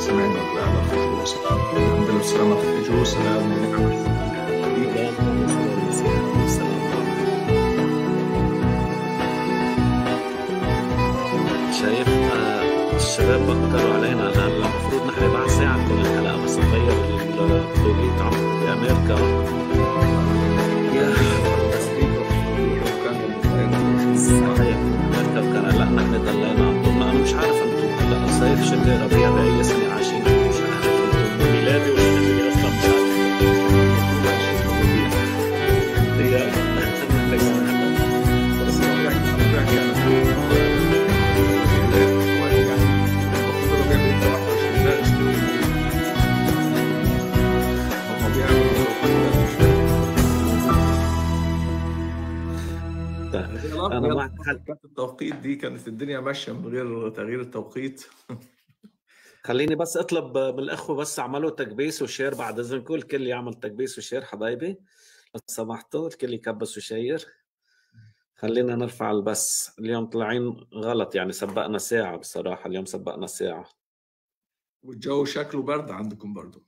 سامعني ولا لا الاخ جو وصل الحمد لله والسلامة اخي جو سلام شايف آه، الشباب بكروا علينا الان المفروض نحن بعد ساعه تكون الحلقه بس نغير التوقيت عم في امريكا يا صحيح امريكا وكندا لا نحن ضلينا عم طول ما انا مش عارف انتم هلا صيف شتاء ربيع باي سنه عايشين مش عارف انتم ميلادي ولا ميلادي اصلا مش عارف هي بس ربيع ربيع كانت يعني المفروض ربيع بيبقى 21 لا اشتري هم بيعملوا انا معك حل كانت التوقيت دي كانت الدنيا ماشيه من غير تغيير التوقيت خليني بس اطلب من الاخوه بس اعملوا تكبيس وشير بعد اذنكم الكل يعمل تكبيس وشير حبايبي لو سمحتوا الكل يكبس وشير خلينا نرفع البث اليوم طالعين غلط يعني سبقنا ساعة بصراحة اليوم سبقنا ساعة والجو شكله برد عندكم برضو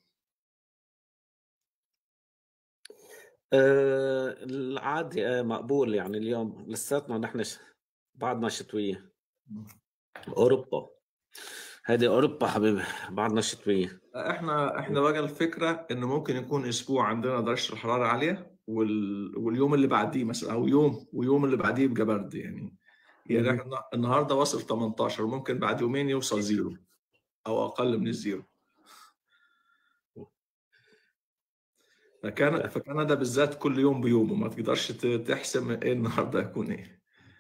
أه العادي أه مقبول يعني اليوم لساتنا نحن ش... بعدنا شتوية أوروبا هذه أوروبا حبيبي بعدنا شتوية احنا احنا بقى الفكره انه ممكن يكون اسبوع عندنا درجه الحراره عاليه وال... واليوم اللي بعديه مثلا او يوم ويوم اللي بعديه يبقى برد يعني يعني مم. احنا النهارده وصل 18 وممكن بعد يومين يوصل زيرو او اقل من الزيرو فكان فكندا بالذات كل يوم بيومه ما تقدرش ت- تحسم ايه النهارده يكون ايه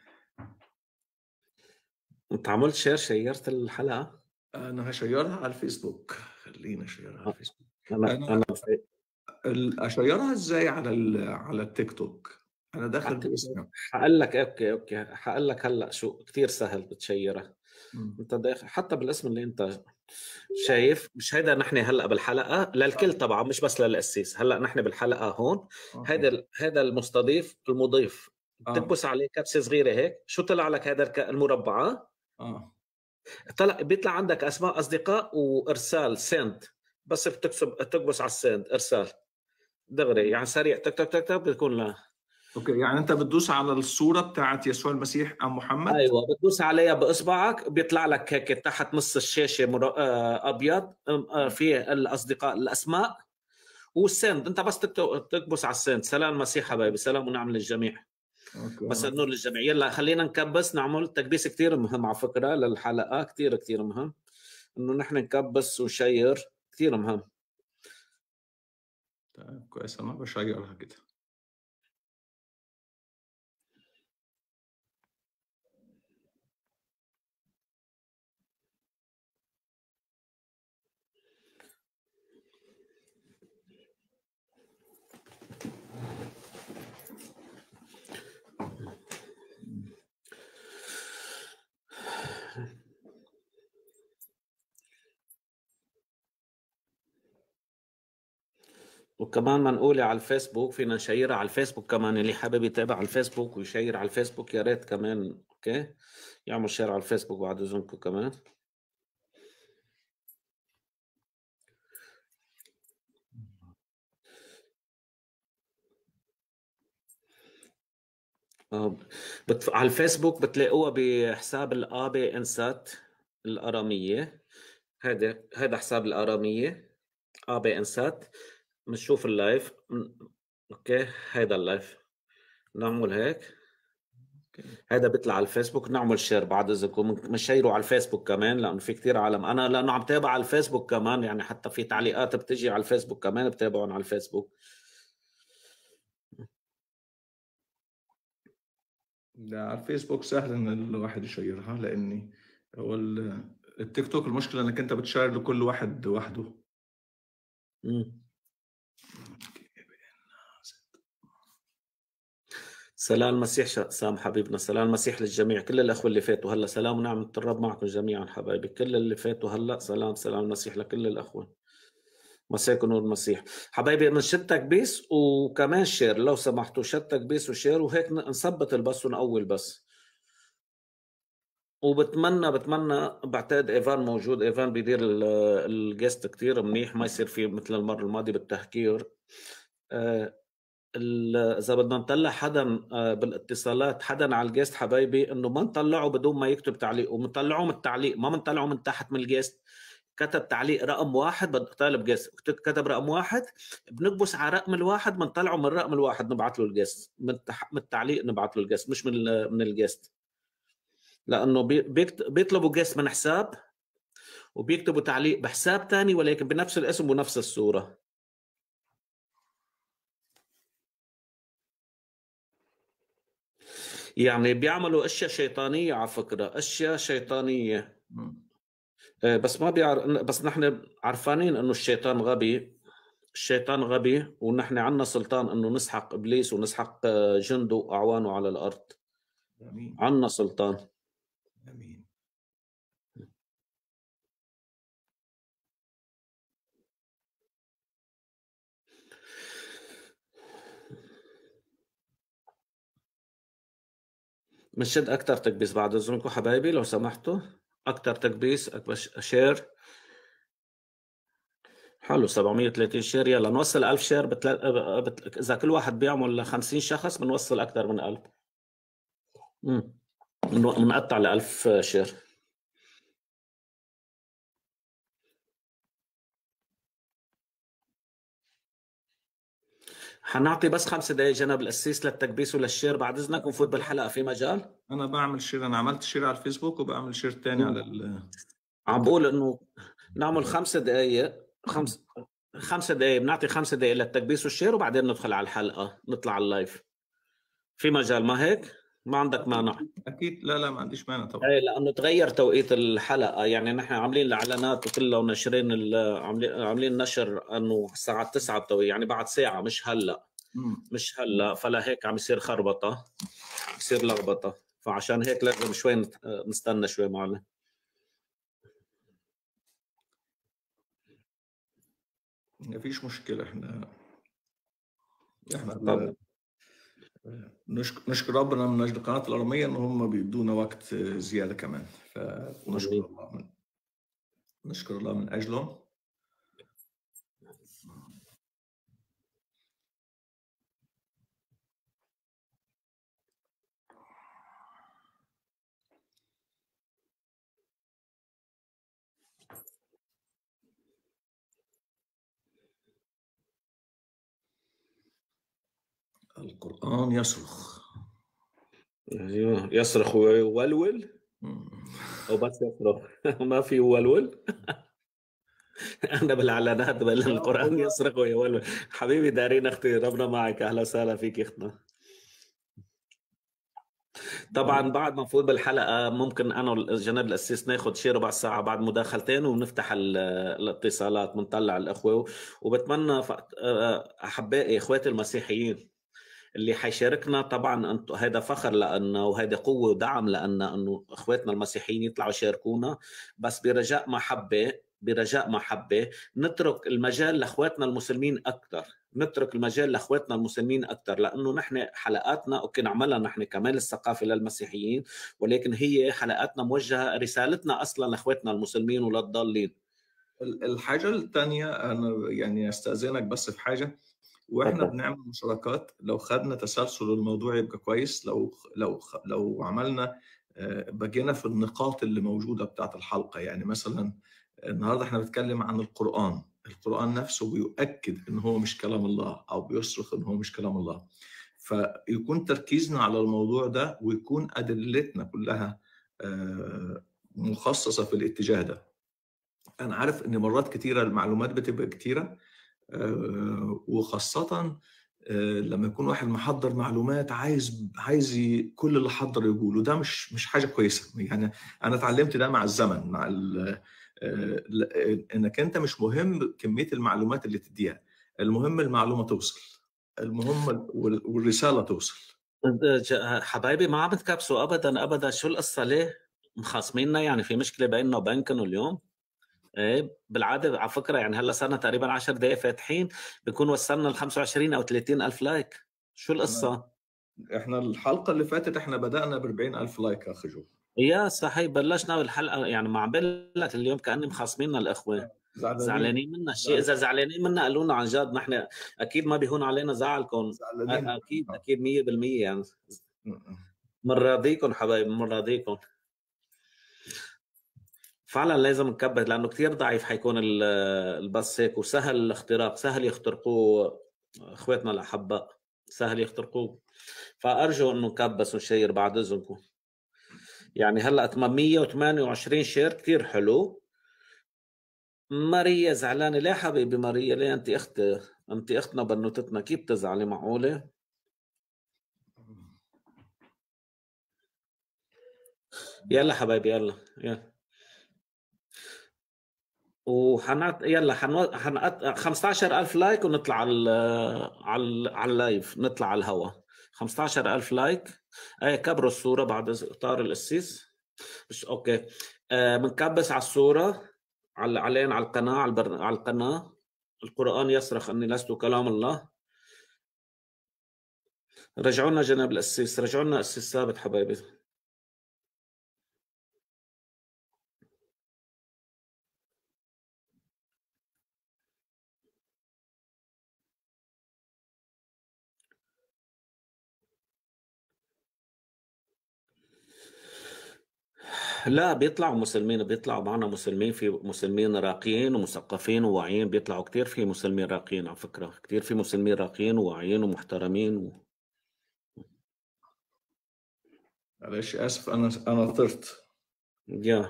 أنت عملت شير شيرت الحلقة؟ انا هشيرها على الفيسبوك خلينا اشيرها على الفيسبوك أنا أنا- أنا ال- اشيرها ازاي على ال... على التيك توك انا داخل على التيك باسمي حقول لك أوكي أوكي حقول لك هلا شو كثير سهل بتشيرها مم. انت داخل حتى بالاسم اللي انت شايف مش هيدا نحن هلا بالحلقه للكل طبعا مش بس للقسيس هلا نحن بالحلقه هون أوكي. هيدا ال- هيدا المستضيف المضيف آه. بتكبس عليه كبسه صغيره هيك شو طلع لك هذا الك- المربعه اه طلع بيطلع عندك اسماء اصدقاء وارسال سند بس بتكسب تكبس على السند ارسال دغري يعني سريع تك تك تك تك بتكون لا اوكي يعني انت بتدوس على الصوره بتاعت يسوع المسيح ام محمد ايوه بتدوس عليها باصبعك بيطلع لك هيك تحت نص الشاشه مر... آه، ابيض آه، في الاصدقاء الاسماء والسند انت بس تكت- تكبس على السند سلام المسيح حبايبي سلام ونعم للجميع اوكي بس النور للجميع يلا خلينا نكبس نعمل تكبيس كثير مهم على فكره للحلقه كثير كثير مهم انه نحن نكبس ونشير كثير مهم طيب كويس انا بشيرها كده وكمان منقولة على الفيسبوك فينا نشيرها على الفيسبوك كمان اللي حابب يتابع على الفيسبوك ويشير على الفيسبوك يا ريت كمان اوكي يعمل شير على الفيسبوك بعد اذنكم كمان آه، بت... على الفيسبوك بتلاقوها بحساب الآبي إنسات الأرامية هذا هذا حساب الأرامية آبي إنسات بنشوف اللايف م- اوكي هيدا اللايف نعمل هيك هذا بيطلع على الفيسبوك نعمل شير بعد اذنكم بنشيره على الفيسبوك كمان لانه في كتير عالم انا لانه عم تابع على الفيسبوك كمان يعني حتى في تعليقات بتجي على الفيسبوك كمان بتابعهم على الفيسبوك ده على الفيسبوك سهل ان الواحد يشيرها لاني هو ال- التيك توك المشكله انك انت بتشير لكل واحد لوحده مم. سلام المسيح ش- سام حبيبنا سلام المسيح للجميع كل الاخوه اللي فاتوا هلا سلام ونعمه الرب معكم جميعا حبايبي كل اللي فاتوا هلا سلام سلام المسيح لكل الاخوه مساكم نور المسيح حبايبي نشد تكبيس وكمان شير لو سمحتوا شد تكبيس وشير وهيك ن- نثبت البث ونقوي البث وبتمنى بتمنى بعتقد ايفان موجود ايفان بيدير الجيست كتير منيح ما يصير في مثل المره الماضيه بالتهكير آه، اذا بدنا نطلع حدا آه، بالاتصالات حدا على الجيست حبايبي انه ما نطلعه بدون ما يكتب تعليق ومنطلعه من التعليق ما بنطلعه من تحت من الجيست كتب تعليق رقم واحد بدك طالب جيست كتب رقم واحد بنكبس على رقم الواحد بنطلعه من الرقم الواحد نبعث له الجيست من, من التعليق نبعث له الجيست مش من من الجيست لانه بيطلبوا جيست من حساب وبيكتبوا تعليق بحساب ثاني ولكن بنفس الاسم ونفس الصوره يعني بيعملوا اشياء شيطانيه على فكره اشياء شيطانيه آه، بس ما بيعرف بس نحن عرفانين انه الشيطان غبي الشيطان غبي ونحن عنا سلطان انه نسحق ابليس ونسحق آه، جنده واعوانه على الارض امين عنا سلطان امين مشد اكثر تكبيس بعد اذنكم حبايبي لو سمحتوا اكثر تكبيس اكبر شير حلو 730 شير يلا نوصل 1000 شير بتل... بت... اذا كل واحد بيعمل 50 شخص بنوصل اكثر من 1000 امم بنقطع ل 1000 شير حنعطي بس خمس دقائق جناب القسيس للتكبيس وللشير بعد اذنك ونفوت بالحلقه في مجال انا بعمل شير انا عملت شير على الفيسبوك وبعمل شير ثاني على ال عم بقول انه نعمل خمس دقائق خمس خمس دقائق بنعطي خمس دقائق للتكبيس والشير وبعدين ندخل على الحلقه نطلع على اللايف في مجال ما هيك؟ ما عندك مانع اكيد لا لا ما عنديش مانع طبعا ايه لانه تغير توقيت الحلقه يعني نحن عاملين الاعلانات وكلها وناشرين عاملين عاملين نشر انه الساعه 9 بتوي يعني بعد ساعه مش هلا مش هلا فلا هيك عم يصير خربطه يصير لخبطه فعشان هيك لازم شوي نستنى شوي معنا ما فيش مشكله احنا احنا نشكر ربنا من اجل القناه الارميه ان هم بيدونا وقت زياده كمان فنشكر الله من نشكر الله من اجلهم القرآن يصرخ ايوه يصرخ ويولول او بس يصرخ ما في ولول انا بالاعلانات بقول القران يصرخ ويولول حبيبي دارين اختي ربنا معك اهلا وسهلا فيك اختنا طبعا بعد ما نفوت بالحلقه ممكن انا وجناب الاسيس ناخذ شي ربع ساعه بعد مداخلتين ونفتح الاتصالات بنطلع الاخوه وبتمنى احبائي اخواتي المسيحيين اللي حيشاركنا طبعا انتم هذا فخر لنا وهذا قوه ودعم لنا انه اخواتنا المسيحيين يطلعوا يشاركونا بس برجاء محبه برجاء محبه نترك المجال لاخواتنا المسلمين اكثر نترك المجال لاخواتنا المسلمين اكثر لانه نحن حلقاتنا اوكي نعملها نحن كمان الثقافه للمسيحيين ولكن هي حلقاتنا موجهه رسالتنا اصلا لاخواتنا المسلمين وللضالين الحاجه الثانيه انا يعني استاذنك بس في حاجه واحنا بنعمل مشاركات لو خدنا تسلسل الموضوع يبقى كويس لو لو لو عملنا آه، بقينا في النقاط اللي موجوده بتاعت الحلقه يعني مثلا النهارده احنا بنتكلم عن القران القران نفسه بيؤكد ان هو مش كلام الله او بيصرخ ان هو مش كلام الله فيكون تركيزنا على الموضوع ده ويكون ادلتنا كلها آه، مخصصه في الاتجاه ده انا عارف ان مرات كتيره المعلومات بتبقى كتيره آه، وخاصة آه، لما يكون واحد محضر معلومات عايز عايز كل اللي حضر يقوله ده مش مش حاجه كويسه يعني انا اتعلمت ده مع الزمن مع آه، انك انت مش مهم كميه المعلومات اللي تديها المهم المعلومه توصل المهم والرساله توصل حبايبي ما عم تكبسوا ابدا ابدا شو القصه ليه مخاصميننا يعني في مشكله بيننا وبينكم اليوم ايه بالعاده على فكره يعني هلا صرنا تقريبا 10 دقائق فاتحين بنكون وصلنا ل 25 او 30 الف لايك شو القصه؟ احنا الحلقه اللي فاتت احنا بدانا ب 40 الف لايك يا اخي جو يا صحيح بلشنا بالحلقه يعني ما عم بقول لك اليوم كاني مخاصميننا الاخوه زعلانين, زعلانين منا شيء اذا زعلانين منا قالوا لنا عن جد نحن اكيد ما بيهون علينا زعلكم اكيد اكيد 100% يعني بنراضيكم حبايبي بنراضيكم فعلا لازم نكبر لانه كثير ضعيف حيكون البث هيك وسهل الاختراق سهل يخترقوه اخواتنا الاحباء سهل يخترقوه فارجو انه نكبس ونشير بعد اذنكم يعني هلا 828 شير كثير حلو ماريا زعلانه ليه حبيبي ماريا ليه انت اختي انت اختنا بنوتتنا كيف تزعلي معقوله يلا حبايبي يلا يلا وحنعت يلا حنو... حنقط 15000 لايك ونطلع على على على اللايف نطلع على الهواء 15000 لايك اي كبروا الصوره بعد اطار القسيس مش اوكي آه بنكبس على الصوره على علينا على القناه على, البر... على القناه القران يصرخ اني لست كلام الله رجعوا لنا جناب القسيس رجعوا لنا قسيس ثابت حبايبي لا بيطلعوا مسلمين بيطلعوا معنا مسلمين في مسلمين راقيين ومثقفين وواعيين بيطلعوا كثير في مسلمين راقيين على فكرة كثير في مسلمين راقيين وواعيين ومحترمين و... معلش اسف انا انا طرت يا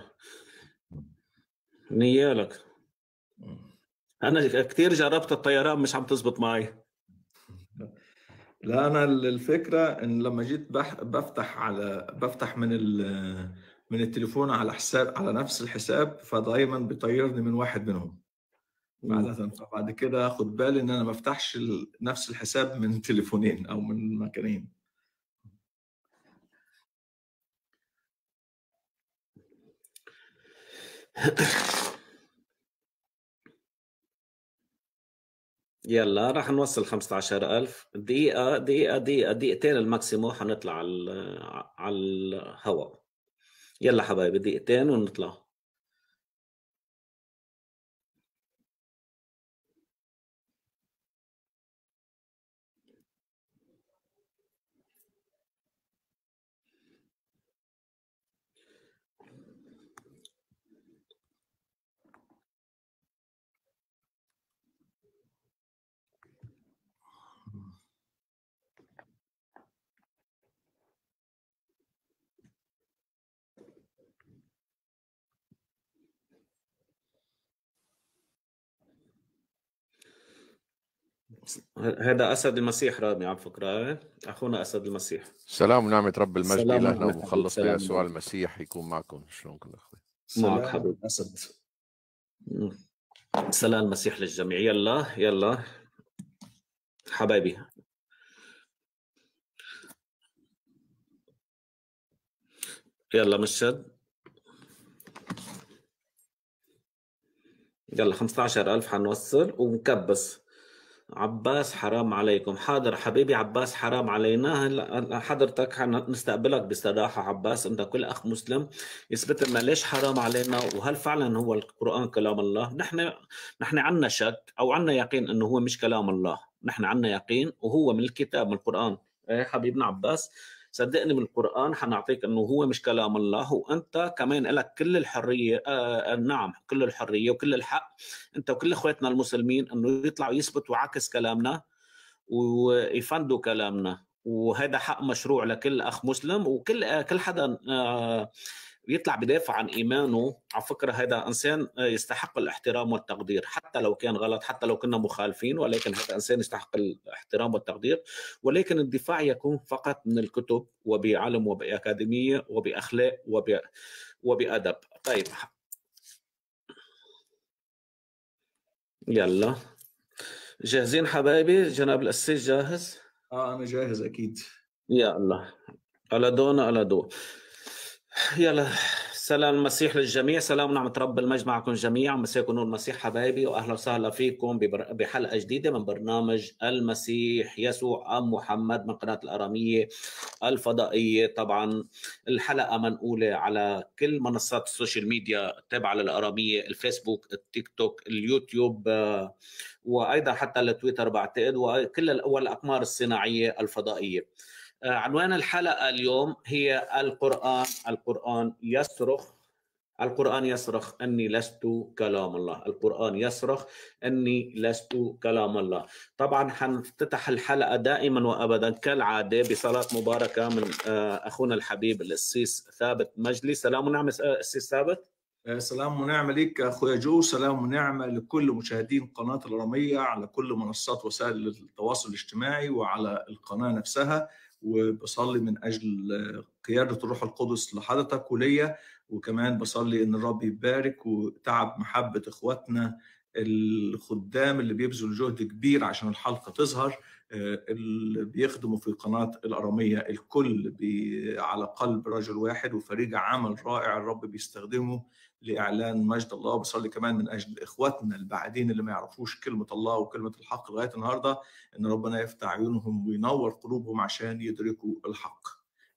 نيالك انا كثير جربت الطيران مش عم تزبط معي لا انا الفكره ان لما جيت بفتح على بفتح من من التليفون على حساب على نفس الحساب فدايما بيطيرني من واحد منهم عادة فبعد كده اخد بالي ان انا ما افتحش نفس الحساب من تليفونين او من مكانين يلا راح نوصل 15000 دقيقة دقيقة دقيقة دقيقتين الماكسيمو حنطلع على على الهواء يلا حبايبي دقيقتين ونطلع هذا اسد المسيح رامي على فكره اخونا اسد المسيح سلام ونعمه رب المجد الهنا ومخلصنا يسوع المسيح يكون معكم شلونكم اخوي معك حبيبي اسد سلام المسيح للجميع يلا يلا حبايبي يلا مشد يلا 15000 حنوصل ونكبس عباس حرام عليكم حاضر حبيبي عباس حرام علينا هلا حضرتك نستقبلك بصراحه عباس انت كل اخ مسلم يثبت لنا ليش حرام علينا وهل فعلا هو القران كلام الله نحن نحن عندنا شك او عندنا يقين انه هو مش كلام الله نحن عندنا يقين وهو من الكتاب من القران ايه حبيبنا عباس صدقني من القرآن حنعطيك أنه هو مش كلام الله وأنت كمان لك كل الحرية آه نعم كل الحرية وكل الحق أنت وكل إخواتنا المسلمين أنه يطلعوا يثبتوا عكس كلامنا ويفندوا كلامنا وهذا حق مشروع لكل أخ مسلم وكل كل حدا آه بيطلع بدافع عن ايمانه على فكره هذا انسان يستحق الاحترام والتقدير حتى لو كان غلط حتى لو كنا مخالفين ولكن هذا انسان يستحق الاحترام والتقدير ولكن الدفاع يكون فقط من الكتب وبعلم وباكاديميه وباخلاق وب وبادب طيب يلا جاهزين حبايبي جناب الأسيس جاهز اه انا جاهز اكيد يا الله على دونا على دو يلا سلام المسيح للجميع سلام ونعمة رب المجد معكم جميعا مساكم نور المسيح حبايبي واهلا وسهلا فيكم بحلقة جديدة من برنامج المسيح يسوع ام محمد من قناة الارامية الفضائية طبعا الحلقة منقولة على كل منصات السوشيال ميديا التابعة للارامية الفيسبوك التيك توك اليوتيوب وايضا حتى التويتر بعتقد وكل والاقمار الصناعية الفضائية آه، عنوان الحلقة اليوم هي القرآن القرآن يصرخ القرآن يصرخ أني لست كلام الله القرآن يصرخ أني لست كلام الله طبعا حنفتتح الحلقة دائما وأبدا كالعادة بصلاة مباركة من آه، أخونا الحبيب السيس ثابت مجلي سلام ونعمة السيس ثابت سلام ونعمة لك أخويا جو سلام ونعمة لكل مشاهدين قناة الرمية على كل منصات وسائل التواصل الاجتماعي وعلى القناة نفسها وبصلي من اجل قياده الروح القدس لحضرتك وليا وكمان بصلي ان الرب يبارك وتعب محبه اخواتنا الخدام اللي بيبذلوا جهد كبير عشان الحلقه تظهر اللي بيخدموا في قناه الاراميه الكل على قلب رجل واحد وفريق عمل رائع الرب بيستخدمه لاعلان مجد الله بصلي كمان من اجل اخواتنا البعيدين اللي ما يعرفوش كلمه الله وكلمه الحق لغايه النهارده ان ربنا يفتح عيونهم وينور قلوبهم عشان يدركوا الحق.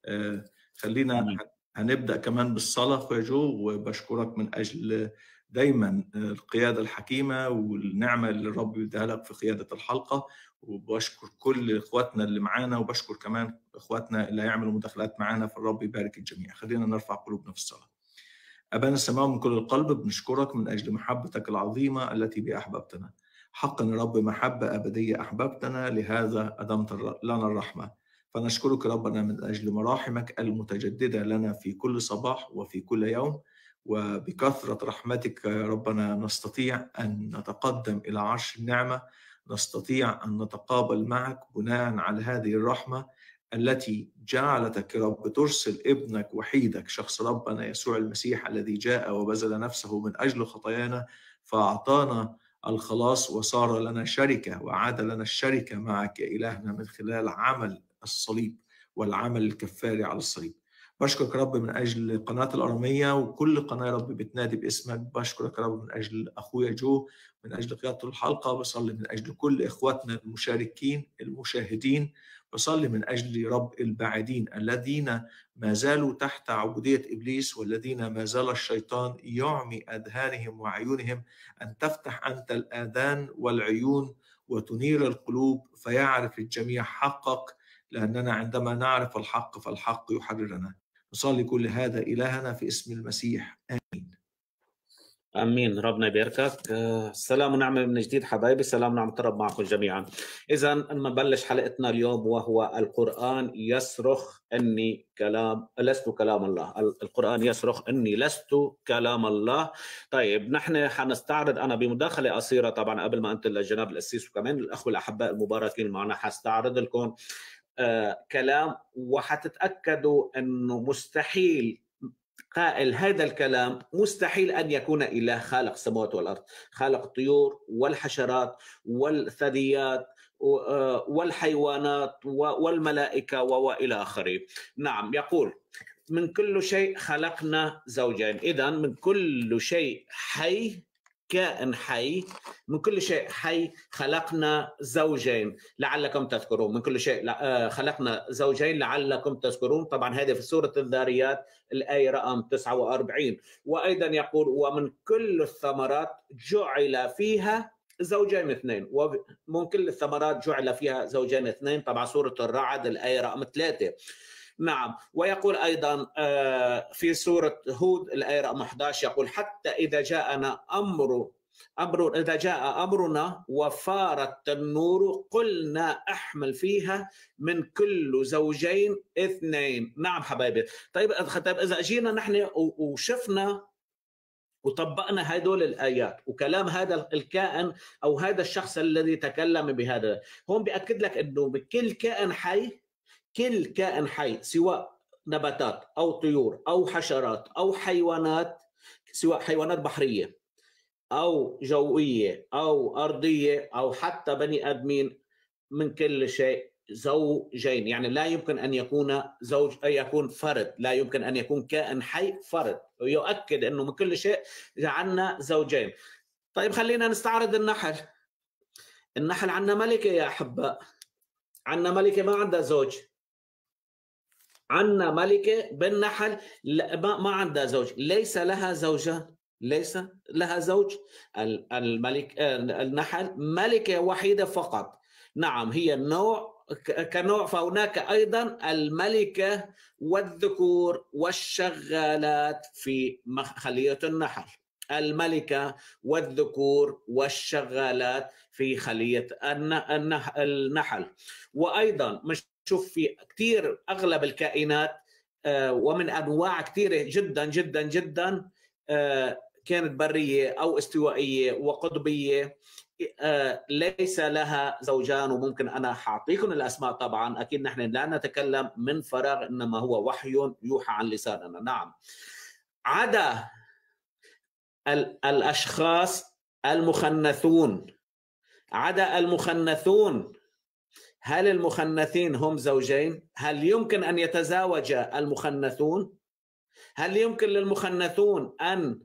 خلينا هنبدا كمان بالصلاه اخويا جو وبشكرك من اجل دايما القياده الحكيمه والنعمه اللي الرب بيديها لك في قياده الحلقه وبشكر كل اخواتنا اللي معانا وبشكر كمان اخواتنا اللي هيعملوا مداخلات معانا فالرب يبارك الجميع خلينا نرفع قلوبنا في الصلاه أبانا السماء من كل القلب بنشكرك من أجل محبتك العظيمة التي بها أحببتنا حقا يا رب محبة أبدية أحببتنا لهذا أدمت لنا الرحمة فنشكرك ربنا من أجل مراحمك المتجددة لنا في كل صباح وفي كل يوم وبكثرة رحمتك يا ربنا نستطيع أن نتقدم إلى عرش النعمة نستطيع أن نتقابل معك بناء على هذه الرحمة التي جعلتك يا رب ترسل ابنك وحيدك شخص ربنا يسوع المسيح الذي جاء وبذل نفسه من اجل خطايانا فاعطانا الخلاص وصار لنا شركه وعاد لنا الشركه معك يا الهنا من خلال عمل الصليب والعمل الكفاري على الصليب. بشكرك رب من اجل قناه الاراميه وكل قناه يا رب بتنادي باسمك بشكرك رب من اجل اخويا جو من اجل قياده الحلقه بصلي من اجل كل اخواتنا المشاركين المشاهدين بصلي من اجل رب البعيدين الذين ما زالوا تحت عبوديه ابليس والذين ما زال الشيطان يعمي اذهانهم وعيونهم ان تفتح انت الاذان والعيون وتنير القلوب فيعرف الجميع حقك لاننا عندما نعرف الحق فالحق يحررنا نصلي كل هذا الهنا في اسم المسيح امين امين ربنا يباركك سلام ونعمه من جديد حبايبي سلام ونعمه الرب معكم جميعا اذا نبلش حلقتنا اليوم وهو القران يصرخ اني كلام لست كلام الله القران يصرخ اني لست كلام الله طيب نحن حنستعرض انا بمداخله قصيره طبعا قبل ما انتقل لجناب القسيس وكمان الاخوه الاحباء المباركين معنا حستعرض لكم آه كلام وحتتاكدوا انه مستحيل قائل هذا الكلام مستحيل ان يكون اله خالق السماوات والارض، خالق الطيور والحشرات والثدييات والحيوانات والملائكه والى اخره. نعم يقول من كل شيء خلقنا زوجين، اذا من كل شيء حي كائن حي من كل شيء حي خلقنا زوجين لعلكم تذكرون من كل شيء خلقنا زوجين لعلكم تذكرون طبعا هذه في سورة الذاريات الآية رقم 49 وأيضا يقول ومن كل الثمرات جعل فيها زوجين اثنين ومن كل الثمرات جعل فيها زوجين اثنين طبعا سورة الرعد الآية رقم ثلاثة نعم ويقول ايضا في سوره هود الايه رقم 11 يقول حتى اذا جاءنا امر امر اذا جاء امرنا وفار التنور قلنا احمل فيها من كل زوجين اثنين نعم حبايبي طيب طيب اذا جينا نحن وشفنا وطبقنا هدول الايات وكلام هذا الكائن او هذا الشخص الذي تكلم بهذا هون بياكد لك انه بكل كائن حي كل كائن حي سواء نباتات او طيور او حشرات او حيوانات سواء حيوانات بحريه او جويه او ارضيه او حتى بني ادمين من كل شيء زوجين يعني لا يمكن ان يكون زوج أي يكون فرد لا يمكن ان يكون كائن حي فرد ويؤكد انه من كل شيء جعلنا زوجين طيب خلينا نستعرض النحل النحل عندنا ملكه يا احباء عندنا ملكه ما عندها زوج عندنا ملكه بالنحل ما عندها زوج ليس لها زوجان ليس لها زوج الملك النحل ملكه وحيده فقط نعم هي النوع كنوع فهناك ايضا الملكه والذكور والشغالات في خليه النحل الملكه والذكور والشغالات في خليه النحل وايضا نشوف في كثير اغلب الكائنات آه، ومن انواع كثيره جدا جدا جدا آه، كانت بريه او استوائيه وقطبيه آه، ليس لها زوجان وممكن انا حاعطيكم الاسماء طبعا اكيد نحن لا نتكلم من فراغ انما هو وحي يوحى عن لساننا نعم عدا الاشخاص المخنثون عدا المخنثون هل المخنثين هم زوجين؟ هل يمكن ان يتزاوج المخنثون؟ هل يمكن للمخنثون ان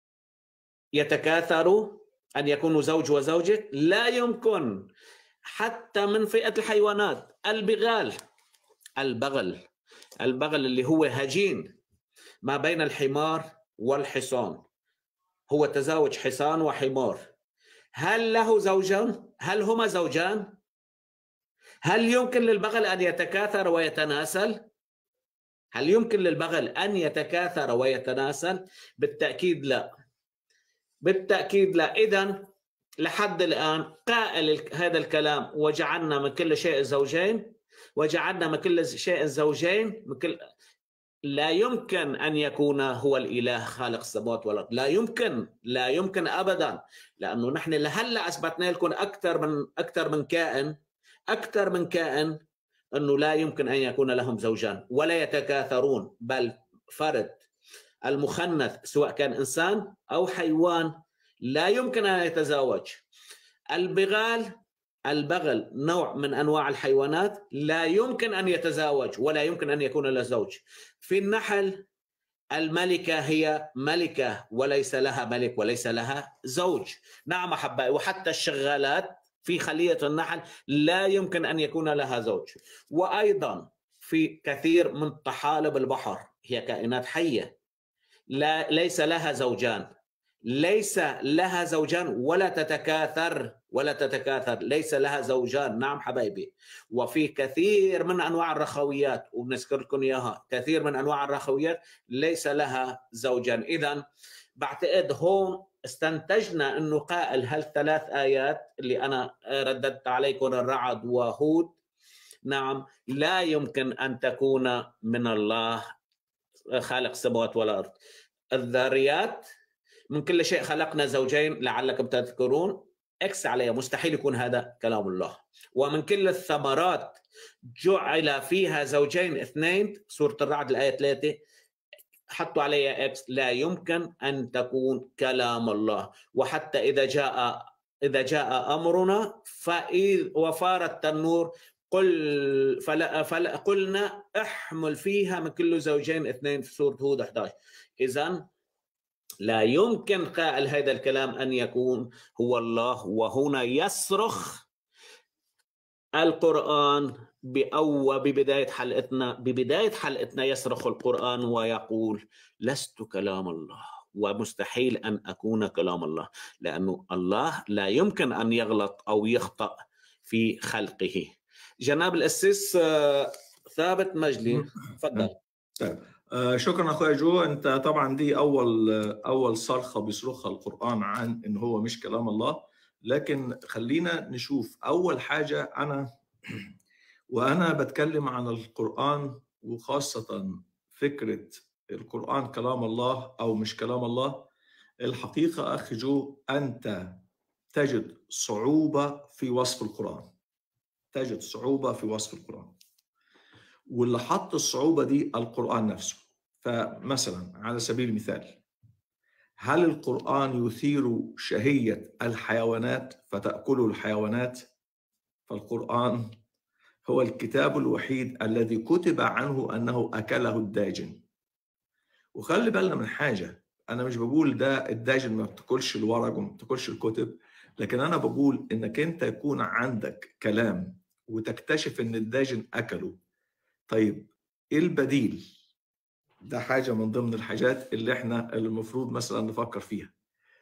يتكاثروا ان يكونوا زوج وزوجه؟ لا يمكن حتى من فئه الحيوانات البغال البغل البغل اللي هو هجين ما بين الحمار والحصان هو تزاوج حصان وحمار هل له زوجان؟ هل هما زوجان؟ هل يمكن للبغل ان يتكاثر ويتناسل؟ هل يمكن للبغل ان يتكاثر ويتناسل؟ بالتاكيد لا. بالتاكيد لا، اذا لحد الان قائل هذا الكلام وجعلنا من كل شيء زوجين وجعلنا من كل شيء زوجين من كل لا يمكن ان يكون هو الاله خالق السماوات والارض، لا يمكن لا يمكن ابدا لانه نحن لهلا اثبتنا لكم اكثر من اكثر من كائن اكثر من كائن انه لا يمكن ان يكون لهم زوجان ولا يتكاثرون بل فرد المخنث سواء كان انسان او حيوان لا يمكن ان يتزاوج البغال البغل نوع من انواع الحيوانات لا يمكن ان يتزاوج ولا يمكن ان يكون له زوج في النحل الملكة هي ملكة وليس لها ملك وليس لها زوج نعم أحبائي وحتى الشغالات في خلية النحل لا يمكن أن يكون لها زوج وأيضا في كثير من طحالب البحر هي كائنات حية لا ليس لها زوجان ليس لها زوجان ولا تتكاثر ولا تتكاثر ليس لها زوجان نعم حبايبي وفي كثير من انواع الرخويات وبنذكر لكم اياها كثير من انواع الرخويات ليس لها زوجان اذا بعتقد هون استنتجنا انه قائل هالثلاث ايات اللي انا رددت عليكم الرعد وهود نعم لا يمكن ان تكون من الله خالق السماوات والارض الذاريات من كل شيء خلقنا زوجين لعلكم تذكرون اكس عليها مستحيل يكون هذا كلام الله ومن كل الثمرات جعل فيها زوجين اثنين سورة الرعد الآية 3 حطوا عليها اكس لا يمكن ان تكون كلام الله وحتى اذا جاء اذا جاء امرنا فاذ وفار التنور قل فلا فلا قلنا احمل فيها من كل زوجين اثنين في سوره هود 11 اذا لا يمكن قائل هذا الكلام ان يكون هو الله وهنا يصرخ القران أو ببداية حلقتنا ببداية حلقتنا يصرخ القرآن ويقول لست كلام الله ومستحيل أن أكون كلام الله لأنه الله لا يمكن أن يغلط أو يخطأ في خلقه جناب الأسيس آه، ثابت مجلي تفضل طيب آه، شكرا اخويا جو انت طبعا دي اول اول صرخه بيصرخها القران عن ان هو مش كلام الله لكن خلينا نشوف اول حاجه انا وانا بتكلم عن القران وخاصه فكره القران كلام الله او مش كلام الله الحقيقه اخي جو انت تجد صعوبه في وصف القران تجد صعوبه في وصف القران واللي حط الصعوبه دي القران نفسه فمثلا على سبيل المثال هل القرآن يثير شهية الحيوانات فتأكله الحيوانات؟ فالقرآن هو الكتاب الوحيد الذي كتب عنه انه اكله الداجن وخلي بالنا من حاجه انا مش بقول ده الداجن ما بتاكلش الورق وما بتاكلش الكتب لكن انا بقول انك انت يكون عندك كلام وتكتشف ان الداجن اكله طيب ايه البديل ده حاجه من ضمن الحاجات اللي احنا اللي المفروض مثلا نفكر فيها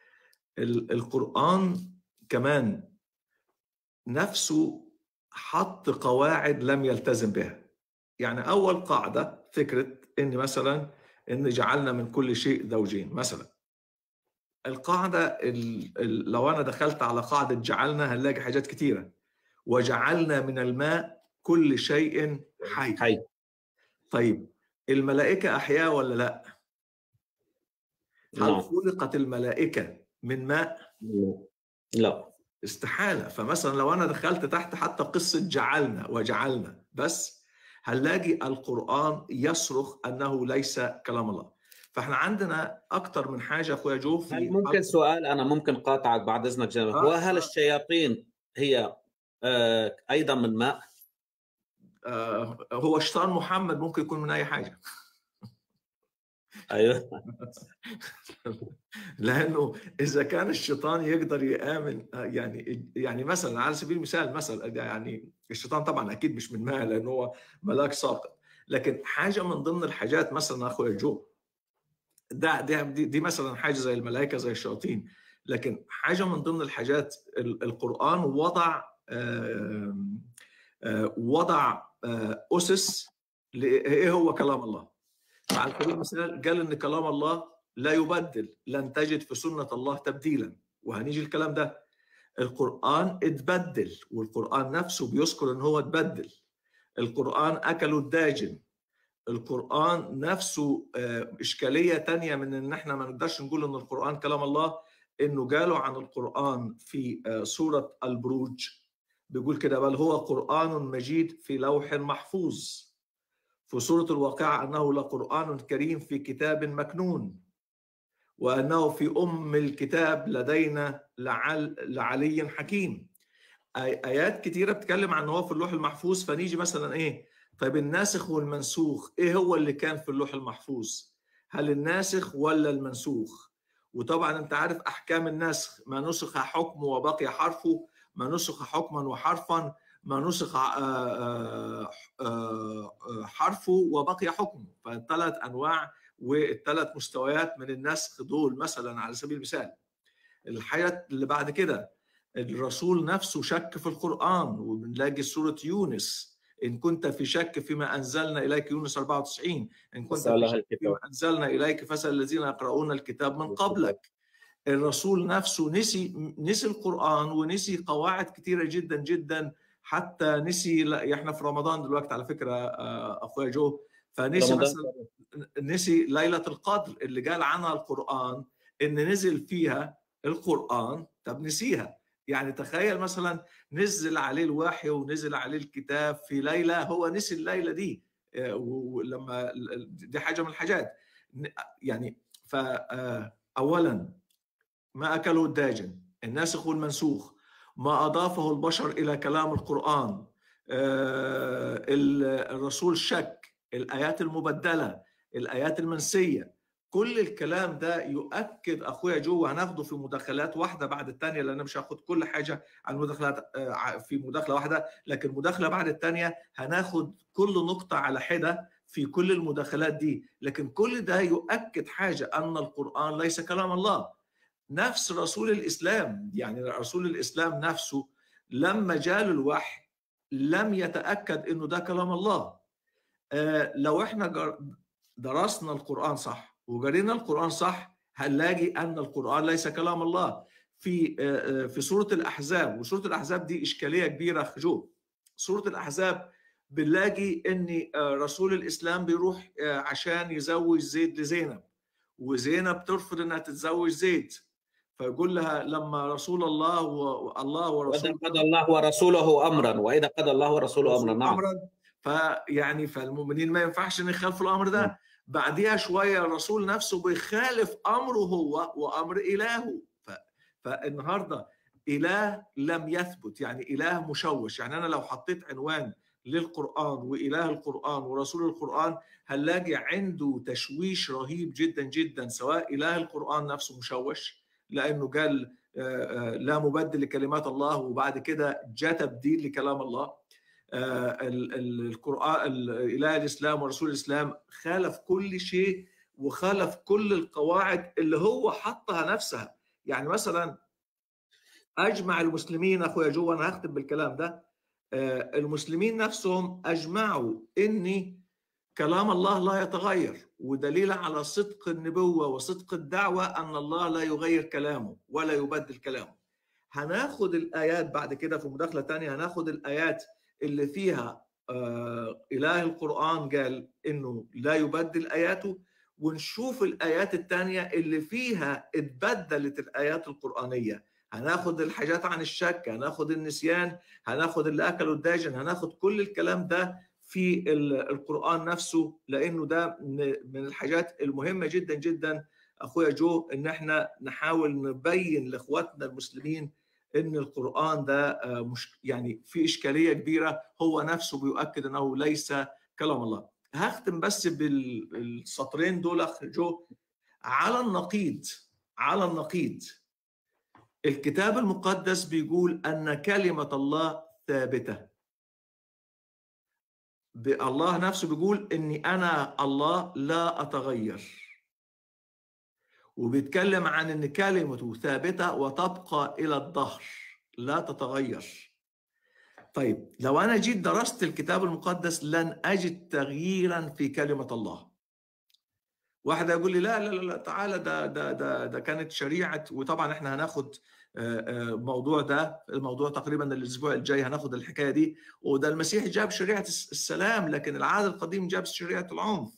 القران كمان نفسه حط قواعد لم يلتزم بها يعني اول قاعده فكره ان مثلا ان جعلنا من كل شيء زوجين مثلا القاعده ال ال لو انا دخلت على قاعده جعلنا هنلاقي حاجات كتيره وجعلنا من الماء كل شيء حي حي طيب الملائكه احياء ولا لا هل لا خلقت الملائكه من ماء لا استحاله فمثلا لو انا دخلت تحت حتى قصه جعلنا وجعلنا بس هنلاقي القران يصرخ انه ليس كلام الله فاحنا عندنا اكتر من حاجه اخويا جو في هل ممكن سؤال انا ممكن قاطعك بعد اذنك جنبك آه. وهل الشياطين هي آه، ايضا من ماء؟ آه هو شيطان محمد ممكن يكون من اي حاجه ايوه لانه اذا كان الشيطان يقدر يامن يعني يعني مثلا على سبيل المثال مثلا يعني الشيطان طبعا اكيد مش من ماء لانه هو ملاك ساقط لكن حاجه من ضمن الحاجات مثلا اخويا جو ده دي, دي, دي مثلا حاجه زي الملائكه زي الشياطين لكن حاجه من ضمن الحاجات ال- القران وضع آم، آه، وضع آه، اسس ل- ايه هو كلام الله على سبيل المثال قال ان كلام الله لا يبدل لن تجد في سنه الله تبديلا وهنيجي الكلام ده القران اتبدل والقران نفسه بيذكر ان هو اتبدل القران اكلوا الداجن القرآن نفسه آه، إشكالية تانية من إن إحنا ما نقدرش نقول إن القرآن كلام الله إنه قالوا عن القرآن في آه، سورة البروج بيقول كده بل هو قرآن مجيد في لوح محفوظ في سورة الواقعة أنه لقرآن كريم في كتاب مكنون وأنه في أم الكتاب لدينا لعل لعلي حكيم آي- آيات كتيرة بتتكلم عن هو في اللوح المحفوظ فنيجي مثلا إيه طيب الناسخ والمنسوخ ايه هو اللي كان في اللوح المحفوظ هل الناسخ ولا المنسوخ وطبعا انت عارف احكام النسخ ما نسخ حكمه وبقي حرفه ما نسخ حكما وحرفا ما نسخ آه، آه، آه، حرفه وبقي حكمه فالثلاث انواع والثلاث مستويات من النسخ دول مثلا على سبيل المثال الحاجه اللي بعد كده الرسول نفسه شك في القران وبنلاقي سوره يونس إن كنت في شك فيما أنزلنا إليك يونس 94 إن كنت فسأل في أهل شك الكتاب. فيما أنزلنا إليك فاسأل الذين يقرؤون الكتاب من قبلك الرسول نفسه نسي نسي القرآن ونسي قواعد كثيرة جدا جدا حتى نسي لا احنا في رمضان دلوقتي على فكرة آه، أخويا جو فنسي رمضان مثلا نسي ليلة القدر اللي قال عنها القرآن إن نزل فيها القرآن طب نسيها يعني تخيل مثلا نزل عليه الوحي ونزل عليه الكتاب في ليلة هو نسي الليلة دي آه، ولما دي حاجة من الحاجات يعني فأولا ما أكله الداجن الناسخ والمنسوخ ما أضافه البشر إلى كلام القرآن آه، الرسول شك الآيات المبدلة الآيات المنسية كل الكلام ده يؤكد اخويا جو هناخده في مداخلات واحده بعد الثانيه لان مش هاخد كل حاجه عن المداخلات آه، في مداخله واحده لكن مداخله بعد الثانيه هناخد كل نقطه على حده في كل المداخلات دي لكن كل ده يؤكد حاجه ان القران ليس كلام الله نفس رسول الاسلام يعني رسول الاسلام نفسه لما جاء له الوحي لم يتاكد انه ده كلام الله آه، لو احنا جر- درسنا القران صح وقرينا القرآن صح هنلاقي أن القرآن ليس كلام الله في آه، آه، في سورة الأحزاب وسورة الأحزاب دي إشكالية كبيرة جو سورة الأحزاب بنلاقي أن آه، رسول الإسلام بيروح آه، عشان يزوج زيد لزينب وزينب ترفض أنها تتزوج زيد فيقول لها لما رسول الله والله واذا ورسوله قضى الله ورسوله امرا واذا قضى الله ورسوله امرا نعم امرا فيعني فالمؤمنين ما ينفعش ان يخالفوا الامر ده بعديها شويه الرسول نفسه بيخالف امره هو وامر الهه ف... فالنهارده اله لم يثبت يعني اله مشوش يعني انا لو حطيت عنوان للقرآن وإله القرآن ورسول القرآن هنلاقي عنده تشويش رهيب جدا جدا سواء إله القرآن نفسه مشوش لأنه قال لا مبدل لكلمات الله وبعد كده جاء تبديل لكلام الله القرآن إله الإسلام ورسول الإسلام خالف كل شيء وخالف كل القواعد اللي هو حطها نفسها يعني مثلا أجمع المسلمين أخويا جو أنا هختم بالكلام ده المسلمين نفسهم أجمعوا إن كلام الله لا يتغير ودليل على صدق النبوة وصدق الدعوة أن الله لا يغير كلامه ولا يبدل كلامه هناخد الآيات بعد كده في مداخلة تانية هناخد الآيات اللي فيها إله القرآن قال إنه لا يبدل آياته ونشوف الآيات التانية اللي فيها اتبدلت الآيات القرآنية هناخد الحاجات عن الشك هناخد النسيان هناخد اللي أكلوا الداجن هناخد كل الكلام ده في القرآن نفسه لأنه ده من الحاجات المهمة جدا جدا أخويا جو إن احنا نحاول نبين لإخواتنا المسلمين ان القران ده مش يعني في اشكاليه كبيره هو نفسه بيؤكد انه ليس كلام الله هختم بس بالسطرين دول اخ جو على النقيض على النقيض الكتاب المقدس بيقول ان كلمه الله ثابته الله نفسه بيقول اني انا الله لا اتغير وبيتكلم عن ان كلمته ثابته وتبقى الى الدهر لا تتغير طيب لو انا جيت درست الكتاب المقدس لن اجد تغييرا في كلمه الله واحد يقول لي لا لا لا تعالى ده ده ده ده كانت شريعه وطبعا احنا هناخد موضوع ده الموضوع تقريبا الاسبوع الجاي هناخد الحكايه دي وده المسيح جاب شريعه السلام لكن العهد القديم جاب شريعه العنف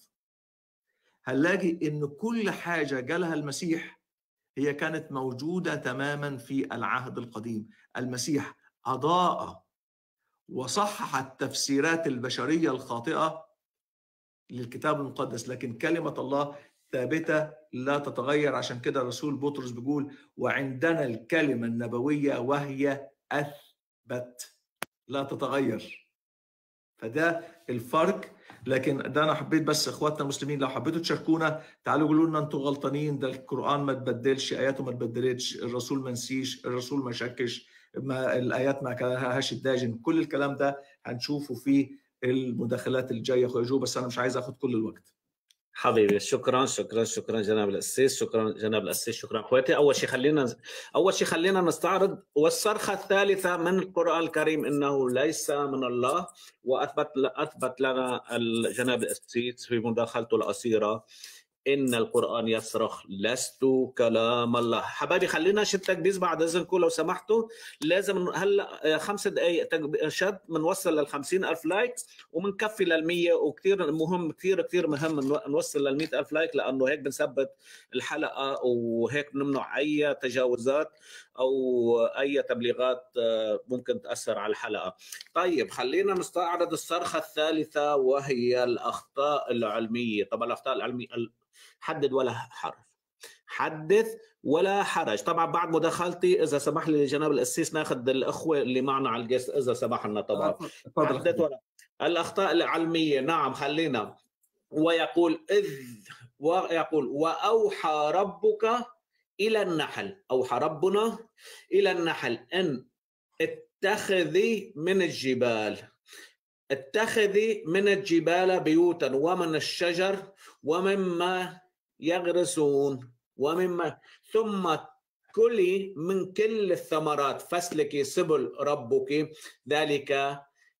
هنلاقي ان كل حاجه قالها المسيح هي كانت موجوده تماما في العهد القديم المسيح اضاء وصحح التفسيرات البشريه الخاطئه للكتاب المقدس لكن كلمه الله ثابته لا تتغير عشان كده رسول بطرس بيقول وعندنا الكلمه النبويه وهي اثبت لا تتغير فده الفرق لكن ده انا حبيت بس اخواتنا المسلمين لو حبيتوا تشاركونا تعالوا قولوا لنا انتم غلطانين ده القران ما تبدلش اياته ما تبدلتش الرسول ما نسيش الرسول ما شكش ما الايات ما كلهاش الداجن كل الكلام ده هنشوفه في المداخلات الجايه اخويا جو بس انا مش عايز اخد كل الوقت حبيبي شكرا شكرا شكرا جناب الاسيس شكرا جناب الاسيس شكرا اخواتي اول شيء خلينا اول شيء خلينا نستعرض والصرخه الثالثه من القران الكريم انه ليس من الله واثبت اثبت لنا جناب الاسيس في مداخلته القصيره ان القران يصرخ لست كلام الله حبايبي خلينا شد تكبيس بعد اذنكم لو سمحتوا لازم هلا خمس دقائق شد بنوصل لل 50 الف لايك وبنكفي لل 100 وكثير مهم كثير كثير مهم نوصل لل 100 الف لايك لانه هيك بنثبت الحلقه وهيك بنمنع اي تجاوزات او اي تبليغات ممكن تاثر على الحلقه. طيب خلينا نستعرض الصرخه الثالثه وهي الاخطاء العلميه، طبعا الاخطاء العلميه حدد ولا حرف حدث ولا حرج طبعا بعد مداخلتي اذا سمح لي جناب الاسيس ناخذ الاخوه اللي معنا على الجيست اذا سمح لنا طبعا حدث ولا الاخطاء العلميه نعم خلينا ويقول اذ ويقول واوحى ربك الى النحل اوحى ربنا الى النحل ان اتخذي من الجبال اتخذي من الجبال بيوتا ومن الشجر ومما يغرسون ومما ثم كلي من كل الثمرات فاسلكي سبل ربك ذلك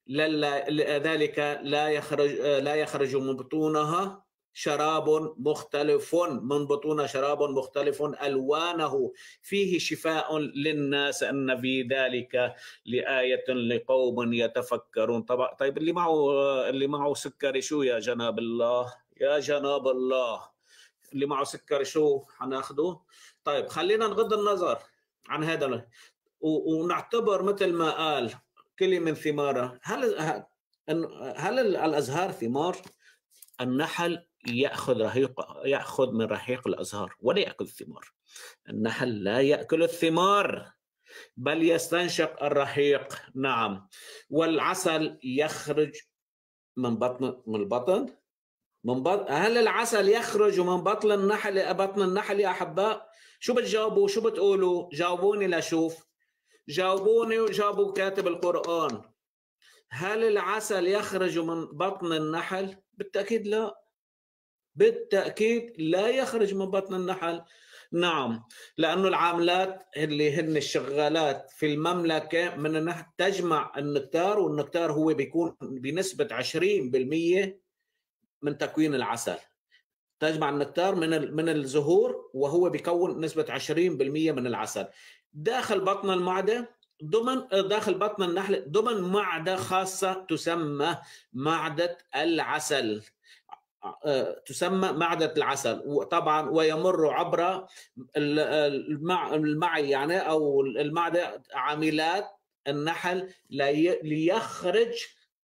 ذلك لا يخرج لا يخرج من بطونها شراب مختلف من بطون شراب مختلف الوانه فيه شفاء للناس ان في ذلك لايه لقوم يتفكرون طبعا طيب اللي معه اللي معه سكري شو يا جناب الله يا جناب الله اللي معه سكري شو حناخده طيب خلينا نغض النظر عن هذا ونعتبر مثل ما قال كل من ثماره هل هل الازهار ثمار النحل ياخذ رحيق ياخذ من رحيق الازهار ولا ياكل الثمار النحل لا ياكل الثمار بل يستنشق الرحيق نعم والعسل يخرج من بطن من البطن من بطن هل العسل يخرج من بطن النحل بطن النحل يا احباء شو بتجاوبوا شو بتقولوا جاوبوني لشوف جاوبوني وجاوبوا كاتب القرآن هل العسل يخرج من بطن النحل بالتأكيد لا بالتأكيد لا يخرج من بطن النحل نعم لأنه العاملات اللي هن الشغالات في المملكة من النحل تجمع النكتار والنكتار هو بيكون بنسبة 20% من تكوين العسل تجمع النكتار من من الزهور وهو بيكون نسبة 20% من العسل داخل بطن المعدة ضمن داخل بطن النحل ضمن معدة خاصة تسمى معدة العسل آه، تسمى معدة العسل وطبعا ويمر عبر المعي يعني او المعدة عاملات النحل ليخرج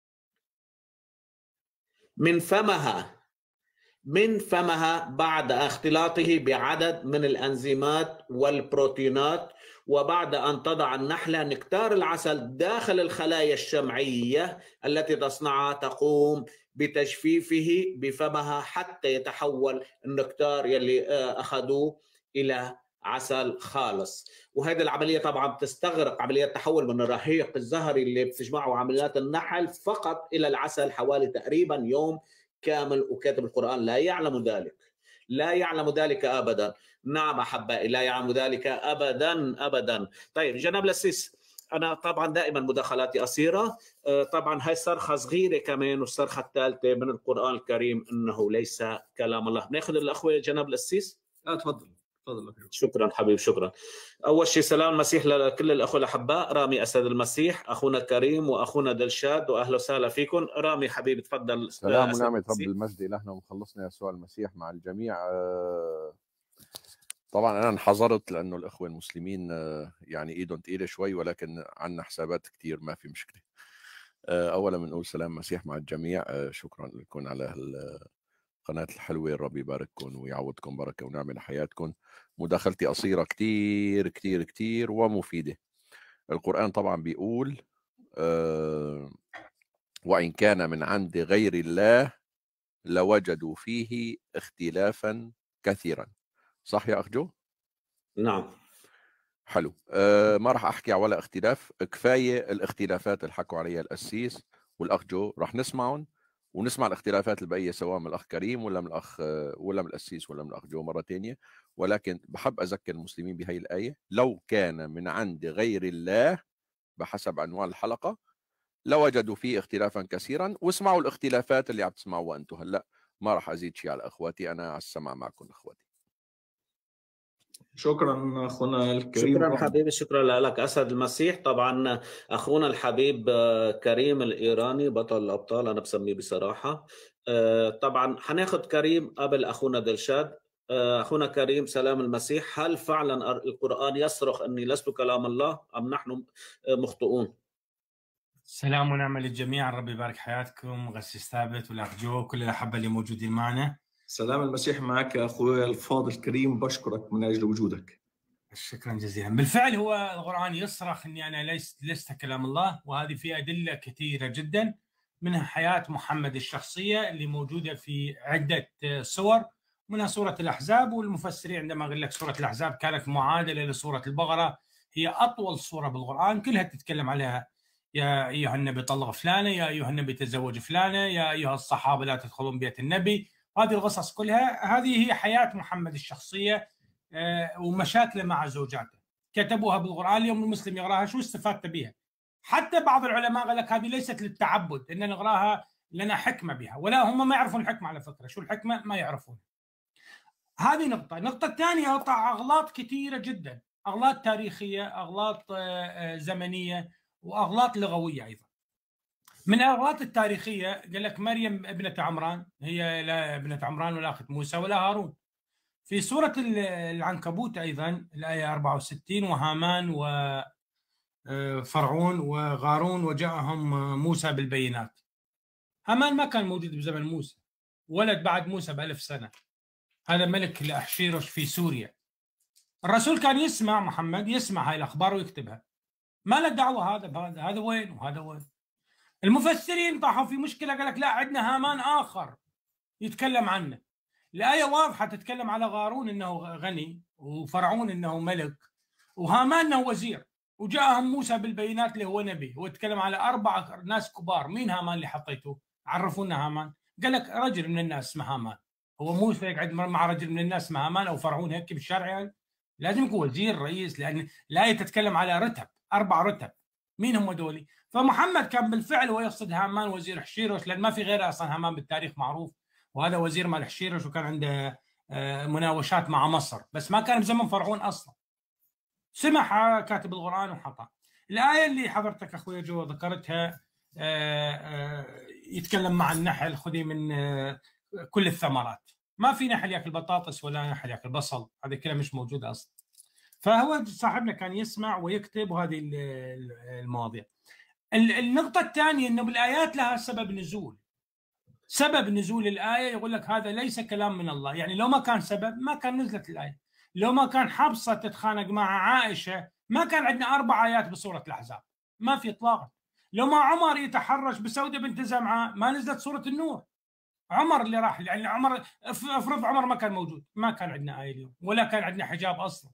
من فمها من فمها بعد اختلاطه بعدد من الانزيمات والبروتينات وبعد أن تضع النحلة نكتار العسل داخل الخلايا الشمعية التي تصنعها تقوم بتجفيفه بفمها حتى يتحول النكتار يلي آه، أخذوه إلى عسل خالص وهذه العملية طبعا بتستغرق عملية تحول من الرحيق الزهري اللي بتجمعه عمليات النحل فقط إلى العسل حوالي تقريبا يوم كامل وكاتب القرآن لا يعلم ذلك لا يعلم ذلك أبدا نعم أحبائي لا يعلم ذلك أبدا أبدا طيب جناب لسيس أنا طبعا دائما مداخلاتي قصيرة آه، طبعا هاي صرخة صغيرة كمان والصرخة الثالثة من القرآن الكريم أنه ليس كلام الله ناخذ الأخوة جناب لسيس لا تفضل تفضل شكرا حبيبي شكرا اول شيء سلام المسيح لكل الاخوه الاحباء رامي اسد المسيح اخونا كريم واخونا دلشاد واهلا وسهلا فيكم رامي حبيبي تفضل سلام ونعمه رب المجد الهنا ومخلصنا يسوع المسيح مع الجميع آه، طبعا انا انحظرت لانه الاخوه المسلمين آه، يعني ايدهم تقيله شوي ولكن عندنا حسابات كثير ما في مشكله آه، اولا بنقول سلام مسيح مع الجميع شكرا لكم على القناه الحلوه الرب يبارككم ويعوضكم بركه ونعمه لحياتكم مداخلتي قصيره كثير كثير كثير ومفيده القران طبعا بيقول آه وان كان من عند غير الله لوجدوا فيه اختلافا كثيرا صح يا اخ جو نعم حلو أه ما راح احكي على ولا اختلاف كفايه الاختلافات اللي حكوا عليها القسيس والاخ جو راح نسمعهم ونسمع الاختلافات البقيه سواء من الاخ كريم ولا من الاخ ولا من القسيس ولا من الاخ جو مره ثانيه ولكن بحب اذكر المسلمين بهي الايه لو كان من عند غير الله بحسب عنوان الحلقه لوجدوا فيه اختلافا كثيرا واسمعوا الاختلافات اللي عم تسمعوها انتم هلا ما راح ازيد شيء على اخواتي انا على السمع معكم اخواتي شكرا اخونا الكريم شكرا حبيبي شكرا لك اسد المسيح طبعا اخونا الحبيب آه، كريم الايراني بطل الابطال انا بسميه بصراحه آه، طبعا حناخذ كريم قبل اخونا دلشاد آه، اخونا كريم سلام المسيح هل فعلا القران يصرخ اني لست كلام الله ام نحن مخطئون سلام ونعمه للجميع ربي يبارك حياتكم غسيس ثابت والاخ جو وكل الاحبه اللي موجودين معنا سلام المسيح معك يا اخوي الفاضل الكريم بشكرك من اجل وجودك شكرا جزيلا بالفعل هو القران يصرخ اني انا ليست لست كلام الله وهذه في ادله كثيره جدا منها حياه محمد الشخصيه اللي موجوده في عده صور منها سوره الاحزاب والمفسرين عندما قال لك سوره الاحزاب كانت معادله لسوره البقره هي اطول سوره بالقران كلها تتكلم عليها يا ايها النبي طلق فلانه يا ايها النبي تزوج فلانه يا ايها الصحابه لا تدخلون بيت النبي هذه القصص كلها هذه هي حياه محمد الشخصيه آه، ومشاكله مع زوجاته كتبوها بالقران اليوم المسلم يقراها شو استفدت بها حتى بعض العلماء قال لك هذه ليست للتعبد ان نقراها لنا حكمه بها ولا هم ما يعرفون الحكمه على فكره شو الحكمه ما يعرفون هذه نقطه النقطه الثانيه قطع اغلاط كثيره جدا اغلاط تاريخيه اغلاط آه، آه، زمنيه واغلاط لغويه ايضا من الاغلاط التاريخيه قال لك مريم ابنه عمران هي لا ابنه عمران ولا اخت موسى ولا هارون في سوره العنكبوت ايضا الايه 64 وهامان وفرعون آه، وغارون وجاءهم موسى بالبينات هامان ما كان موجود بزمن موسى ولد بعد موسى بألف سنة هذا ملك لأحشيروش في سوريا الرسول كان يسمع محمد يسمع هاي الاخبار ويكتبها ما له دعوه هذا بهذا هذا وين وهذا وين المفسرين طاحوا في مشكله قال لك لا عندنا هامان اخر يتكلم عنه الايه واضحه تتكلم على قارون انه غني وفرعون انه ملك وهامان انه وزير وجاءهم موسى بالبينات اللي هو نبي هو يتكلم على اربع ناس كبار مين هامان اللي حطيته عرفونا هامان قال لك رجل من الناس اسمه هامان هو موسى يقعد مع رجل من الناس اسمه هامان او فرعون هيك بالشارع يعني لازم يكون وزير رئيس لان الايه تتكلم على رتب اربع رتب مين هم دولي فمحمد كان بالفعل هو يقصد هامان وزير حشيروش لان ما في غيره اصلا هامان بالتاريخ معروف وهذا وزير مال حشيروش وكان عنده مناوشات مع مصر بس ما كان بزمن فرعون اصلا سمح كاتب القران وحطها الايه اللي حضرتك اخوي جو ذكرتها يتكلم مع النحل خذي من كل الثمرات ما في نحل ياكل بطاطس ولا نحل ياكل بصل هذه كلها مش موجوده اصلا فهو صاحبنا كان يسمع ويكتب وهذه المواضيع النقطة الثانية أنه بالآيات لها سبب نزول سبب نزول الآية يقول لك هذا ليس كلام من الله يعني لو ما كان سبب ما كان نزلت الآية لو ما كان حفصة تتخانق مع عائشة ما كان عندنا أربع آيات بسورة الأحزاب ما في إطلاقا لو ما عمر يتحرش بسودة بنت زمعة ما نزلت سورة النور عمر اللي راح يعني عمر افرض عمر ما كان موجود ما كان عندنا آية اليوم ولا كان عندنا حجاب أصلا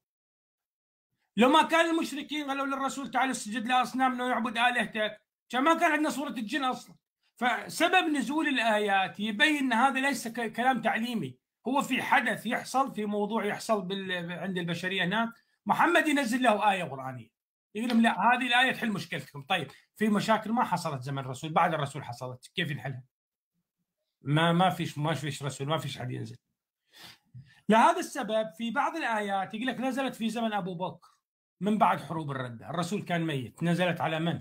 لو ما كان المشركين قالوا للرسول تعال اسجد لاصنامنا ويعبد الهتك كان ما كان عندنا سوره الجن اصلا فسبب نزول الايات يبين ان هذا ليس كلام تعليمي هو في حدث يحصل في موضوع يحصل بال... عند البشريه هناك محمد ينزل له ايه قرانيه يقول لهم لا هذه الايه تحل مشكلتكم طيب في مشاكل ما حصلت زمن الرسول بعد الرسول حصلت كيف نحلها ما ما فيش ما فيش رسول ما فيش حد ينزل لهذا السبب في بعض الايات يقول لك نزلت في زمن ابو بكر من بعد حروب الردة الرسول كان ميت نزلت على من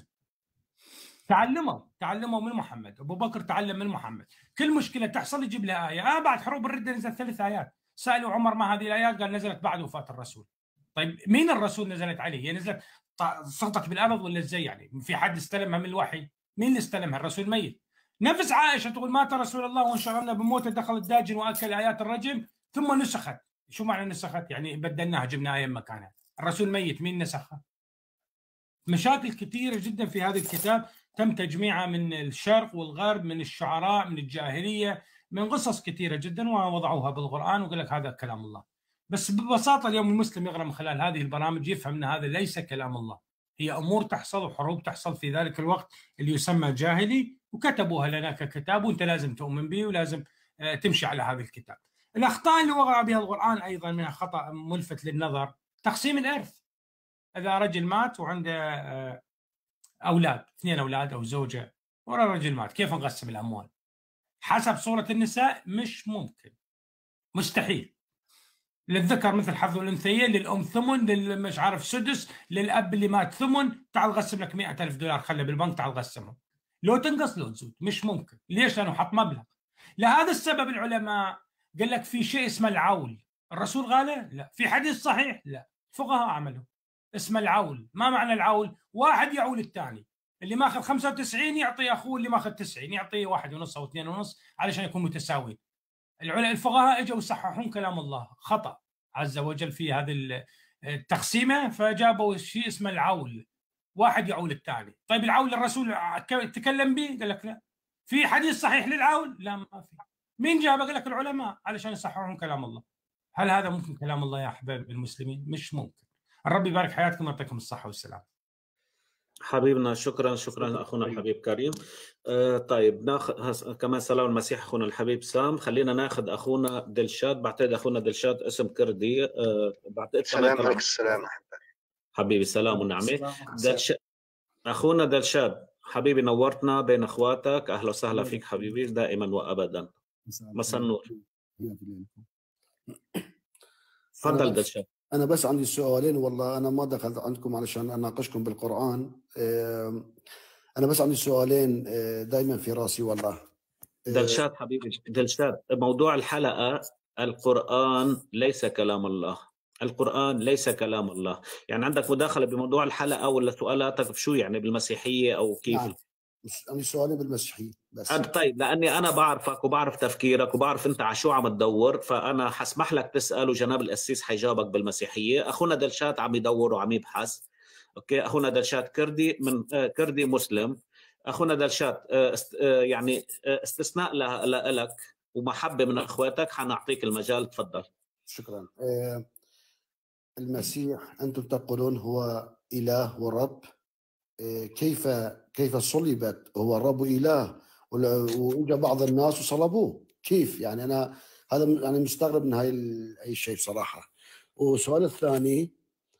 تعلموا تعلموا من محمد ابو بكر تعلم من محمد كل مشكله تحصل يجيب لها ايه آه بعد حروب الرده نزلت ثلاث ايات سالوا عمر ما هذه الايات قال نزلت بعد وفاه الرسول طيب مين الرسول نزلت عليه هي نزلت سقطت بالارض ولا ازاي يعني في حد استلمها من الوحي مين اللي استلمها الرسول ميت نفس عائشه تقول مات رسول الله وانشغلنا بموته دخل الداجن واكل ايات الرجم ثم نسخت شو معنى نسخت يعني بدلناها جبنا ايه مكانها الرسول ميت مين نسخها مشاكل كثيرة جدا في هذا الكتاب تم تجميعها من الشرق والغرب من الشعراء من الجاهلية من قصص كثيرة جدا ووضعوها بالقرآن وقال لك هذا كلام الله بس ببساطة اليوم المسلم يقرأ من خلال هذه البرامج يفهم أن هذا ليس كلام الله هي أمور تحصل وحروب تحصل في ذلك الوقت اللي يسمى جاهلي وكتبوها لنا ككتاب وانت لازم تؤمن به ولازم تمشي على هذا الكتاب الأخطاء اللي وقع بها القرآن أيضا منها خطأ ملفت للنظر تقسيم الارث اذا رجل مات وعنده اولاد اثنين اولاد او زوجه ورا رجل مات كيف نقسم الاموال؟ حسب صوره النساء مش ممكن مستحيل للذكر مثل حظ الانثيين للام ثمن للمش عارف سدس للاب اللي مات ثمن تعال قسم لك مئة ألف دولار خلي بالبنك تعال قسمهم لو تنقص لو تزود مش ممكن ليش لانه حط مبلغ لهذا السبب العلماء قال لك في شيء اسمه العول الرسول قاله لا في حديث صحيح لا فقهاء عملوا اسمه العول ما معنى العول واحد يعول الثاني اللي ماخذ 95 يعطي اخوه اللي ماخذ 90 يعطيه واحد ونص او اثنين ونص علشان يكون متساويين العلماء الفقهاء اجوا يصححون كلام الله خطا عز وجل في هذه التقسيمه فجابوا شيء اسمه العول واحد يعول الثاني طيب العول الرسول تكلم به قال لك لا في حديث صحيح للعول لا ما في مين جابه قال لك العلماء علشان يصححون كلام الله هل هذا ممكن كلام الله يا احباب المسلمين مش ممكن الرب يبارك حياتكم ويعطيكم الصحه والسلام حبيبنا شكرا شكرا اخونا الحبيب كريم آه طيب ناخذ كمان سلام المسيح اخونا الحبيب سام خلينا ناخذ اخونا دلشاد بعتقد اخونا دلشاد اسم كردي آه بعتقد سلام عليك السلام حبيبي سلام ونعمه دلشاد اخونا دلشاد حبيبي نورتنا بين اخواتك اهلا وسهلا فيك حبيبي دائما وابدا مساء النور تفضل دلشاد انا بس عندي سؤالين والله انا ما دخلت عندكم علشان اناقشكم بالقران انا بس عندي سؤالين دائما في راسي والله دلشاد حبيبي دلشاد موضوع الحلقه القران ليس كلام الله القرآن ليس كلام الله يعني عندك مداخلة بموضوع الحلقة ولا سؤالاتك شو يعني بالمسيحية أو كيف نعم. انا سؤالي بالمسيحيه بس أنا طيب لاني انا بعرفك وبعرف تفكيرك وبعرف انت على شو عم تدور فانا حسمح لك تسال وجناب القسيس حيجاوبك بالمسيحيه اخونا دلشات عم يدور وعم يبحث اوكي اخونا دلشات كردي من آه، كردي مسلم اخونا دلشات آه، است- آه، يعني آه، استثناء ل- لك ومحبه من اخواتك حنعطيك المجال تفضل شكرا آه، المسيح انتم تقولون هو اله ورب آه، كيف كيف صلبت هو الرب اله ولا- واجا بعض الناس وصلبوه كيف يعني انا هذا م- انا مستغرب من هاي ال- هاي الشيء بصراحه والسؤال الثاني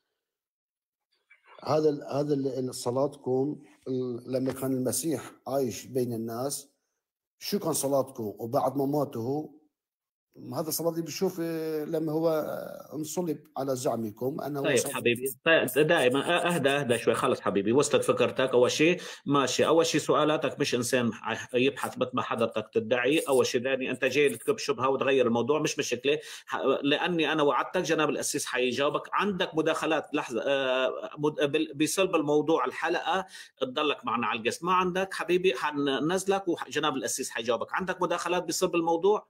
هذا ال- هذا ال- صلاتكم ال- لما كان المسيح عايش بين الناس شو كان صلاتكم وبعد ما ماته هذا الصلاة اللي بشوف آه، لما هو آه، انصلب على زعمكم انه هو طيب صلب. حبيبي طيب دائما اهدى اهدى شوي خلص حبيبي وصلت فكرتك اول شيء ماشي اول شيء سؤالاتك مش انسان ح- يبحث مثل ما حضرتك تدعي اول شيء ثاني انت جاي تكب شبهه وتغير الموضوع مش مشكله ح- لاني انا وعدتك جناب الاسيس حيجاوبك عندك مداخلات لحظه آه، مد- بال- بصلب الموضوع الحلقه تضلك معنا على القسم ما عندك حبيبي حننزلك وجناب الاسيس حيجاوبك عندك مداخلات بصلب الموضوع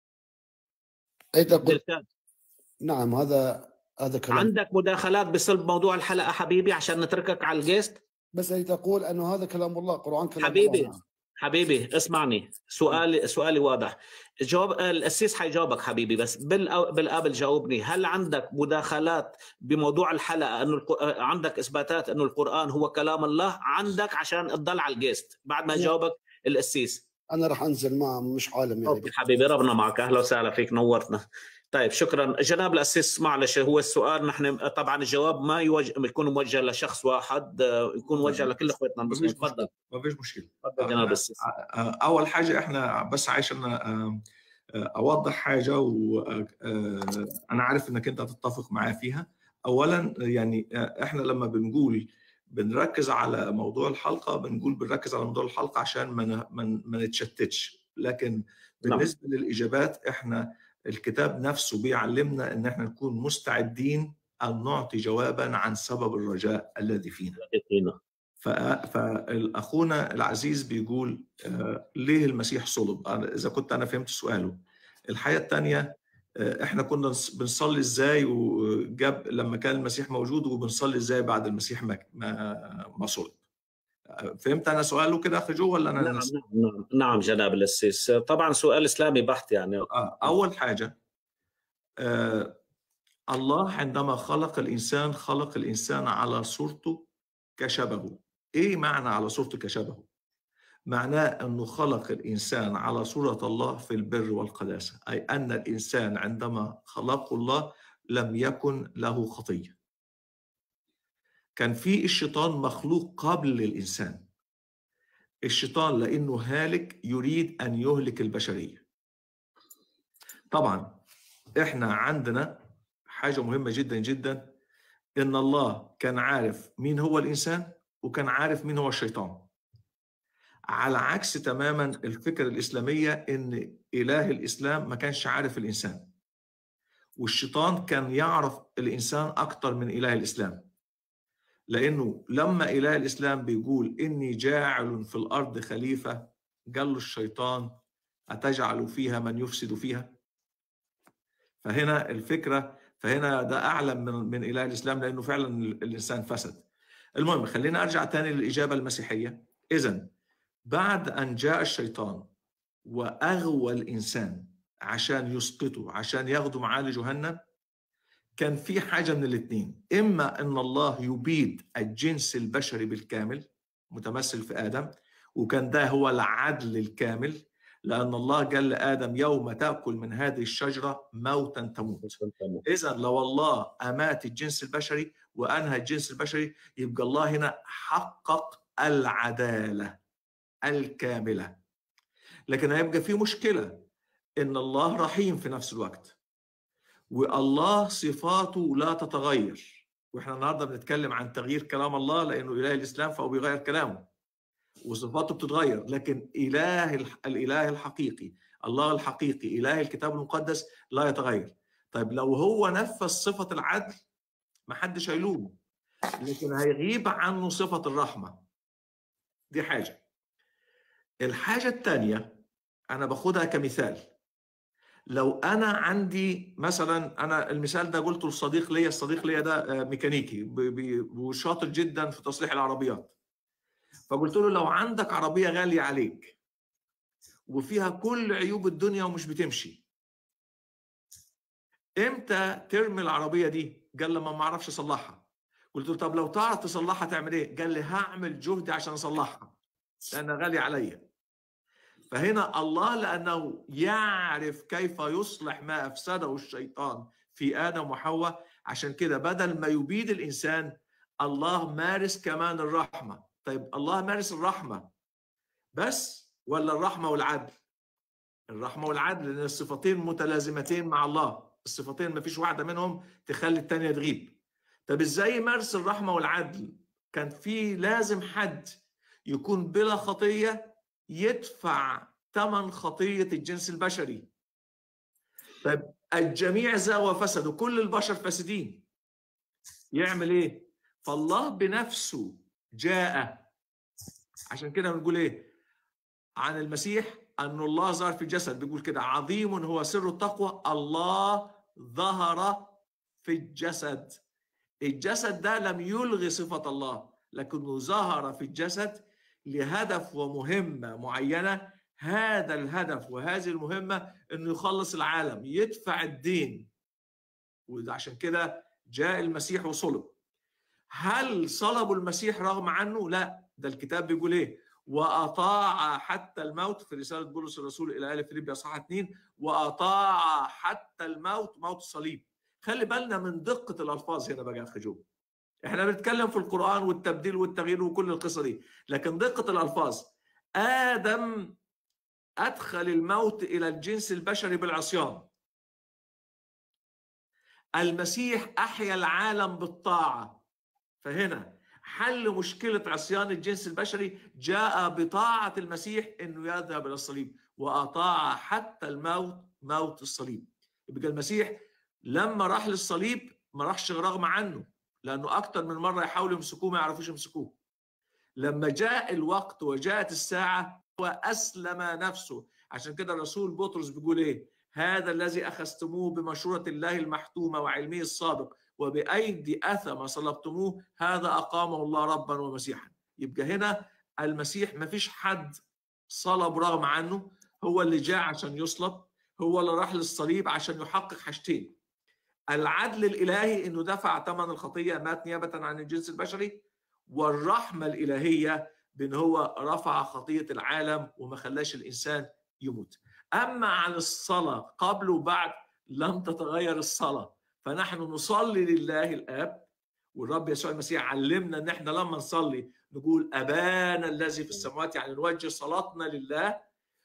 اي تقول دلشاد نعم هذا هذا كلام عندك مداخلات بصلب موضوع الحلقه حبيبي عشان نتركك على الجيست بس هي تقول انه هذا كلام الله قرآن كلام حبيبي. الله نعم. حبيبي اسمعني سؤالي سؤالي واضح جواب القسيس حيجاوبك حبيبي بس بالأ- بالقابل جاوبني هل عندك مداخلات بموضوع الحلقه انه الق- عندك اثباتات انه القران هو كلام الله عندك عشان تضل على الجيست بعد ما لا. جاوبك القسيس انا راح انزل معه مش عالم يعني اوكي حبيبي ربنا معك اهلا وسهلا فيك نورتنا طيب شكرا جناب الاسيس معلش هو السؤال نحن طبعا الجواب ما يوجه يكون موجه لشخص واحد آه، يكون موجه لكل اخوتنا المسلمين مفيش تفضل ما فيش مشكله تفضل جناب الاسيس اول حاجه احنا بس عشان آه، آه، اوضح حاجه وانا عارف انك انت هتتفق معايا فيها اولا يعني آه، احنا لما بنقول بنركز على موضوع الحلقه بنقول بنركز على موضوع الحلقه عشان ما ن- ما ن- ما نتشتتش لكن نعم. بالنسبه للاجابات احنا الكتاب نفسه بيعلمنا ان احنا نكون مستعدين ان نعطي جوابا عن سبب الرجاء الذي فينا ف- فاخونا العزيز بيقول آه، ليه المسيح صلب أنا- اذا كنت انا فهمت سؤاله الحاجه الثانيه احنا كنا نص- بنصلي ازاي وجاب لما كان المسيح موجود وبنصلي ازاي بعد المسيح ما ما, ما صلب آه، فهمت انا سؤاله كده اخي جو ولا انا نعم نس- نعم نعم جناب الاسيس طبعا سؤال اسلامي بحت يعني آه، اول حاجه آه، الله عندما خلق الانسان خلق الانسان على صورته كشبهه ايه معنى على صورته كشبهه معناه انه خلق الانسان على صوره الله في البر والقداسه اي ان الانسان عندما خلقه الله لم يكن له خطيه كان في الشيطان مخلوق قبل الانسان الشيطان لانه هالك يريد ان يهلك البشريه طبعا احنا عندنا حاجه مهمه جدا جدا ان الله كان عارف مين هو الانسان وكان عارف مين هو الشيطان على عكس تماما الفكره الاسلاميه ان اله الاسلام ما كانش عارف الانسان والشيطان كان يعرف الانسان اكتر من اله الاسلام لانه لما اله الاسلام بيقول اني جاعل في الارض خليفه قال له الشيطان اتجعل فيها من يفسد فيها فهنا الفكره فهنا ده اعلم من من اله الاسلام لانه فعلا الانسان فسد المهم خلينا ارجع تاني للاجابه المسيحيه اذا بعد ان جاء الشيطان واغوى الانسان عشان يسقطه عشان ياخده معاه لجهنم كان في حاجه من الاثنين اما ان الله يبيد الجنس البشري بالكامل متمثل في ادم وكان ده هو العدل الكامل لان الله قال لادم يوم تاكل من هذه الشجره موتا تموت اذا لو الله امات الجنس البشري وانهى الجنس البشري يبقى الله هنا حقق العداله الكامله لكن هيبقى في مشكله ان الله رحيم في نفس الوقت والله صفاته لا تتغير واحنا النهارده بنتكلم عن تغيير كلام الله لانه اله الاسلام فهو بيغير كلامه وصفاته بتتغير لكن اله الاله الحقيقي الله الحقيقي اله الكتاب المقدس لا يتغير طيب لو هو نفذ صفه العدل ما حدش هيلومه لكن هيغيب عنه صفه الرحمه دي حاجه الحاجه الثانيه انا باخدها كمثال لو انا عندي مثلا انا المثال ده قلته لصديق ليا الصديق ليا ده ميكانيكي وشاطر جدا في تصليح العربيات فقلت له لو عندك عربيه غاليه عليك وفيها كل عيوب الدنيا ومش بتمشي امتى ترمي العربيه دي قال لما ما اعرفش اصلحها قلت له طب لو تعرف تصلحها تعمل ايه قال لي هعمل جهد عشان اصلحها لانها غاليه عليا فهنا الله لانه يعرف كيف يصلح ما افسده الشيطان في ادم وحواء عشان كده بدل ما يبيد الانسان الله مارس كمان الرحمه طيب الله مارس الرحمه بس ولا الرحمه والعدل الرحمه والعدل لان الصفتين متلازمتين مع الله الصفتين ما فيش واحده منهم تخلي الثانيه تغيب طب ازاي مارس الرحمه والعدل كان في لازم حد يكون بلا خطيه يدفع ثمن خطيه الجنس البشري طيب الجميع زاوى فسدوا كل البشر فاسدين يعمل ايه فالله بنفسه جاء عشان كده بنقول ايه عن المسيح أن الله ظهر في الجسد بيقول كده عظيم هو سر التقوى الله ظهر في الجسد الجسد ده لم يلغي صفة الله لكنه ظهر في الجسد لهدف ومهمة معينة هذا الهدف وهذه المهمة أنه يخلص العالم يدفع الدين وعشان كده جاء المسيح وصلب هل صلبوا المسيح رغم عنه؟ لا ده الكتاب بيقول ايه؟ واطاع حتى الموت في رساله بولس الرسول الى ال فيليبي اصحاح 2 واطاع حتى الموت موت الصليب خلي بالنا من دقه الالفاظ هنا بقى يا اخي جو احنا بنتكلم في القران والتبديل والتغيير وكل القصه دي لكن دقه الالفاظ ادم ادخل الموت الى الجنس البشري بالعصيان المسيح احيا العالم بالطاعه فهنا حل مشكلة عصيان الجنس البشري جاء بطاعة المسيح أنه يذهب إلى الصليب وأطاع حتى الموت موت الصليب يبقى المسيح لما راح للصليب ما راحش رغم عنه لأنه أكثر من مرة يحاولوا يمسكوه ما يعرفوش يمسكوه لما جاء الوقت وجاءت الساعة هو أسلم نفسه عشان كده الرسول بطرس بيقول إيه هذا الذي أخذتموه بمشورة الله المحتومة وعلمه السابق وبأيدي أثم صلبتموه هذا أقامه الله ربا ومسيحا يبقى هنا المسيح ما فيش حد صلب رغم عنه هو اللي جاء عشان يصلب هو اللي راح للصليب عشان يحقق حاجتين العدل الإلهي إنه دفع ثمن الخطية مات نيابة عن الجنس البشري والرحمة الإلهية بأن هو رفع خطية العالم وما خلاش الإنسان يموت أما عن الصلاة قبل وبعد لم تتغير الصلاة فنحن نصلي لله الاب والرب يسوع المسيح علمنا ان احنا لما نصلي نقول ابانا الذي في السماوات يعني نوجه صلاتنا لله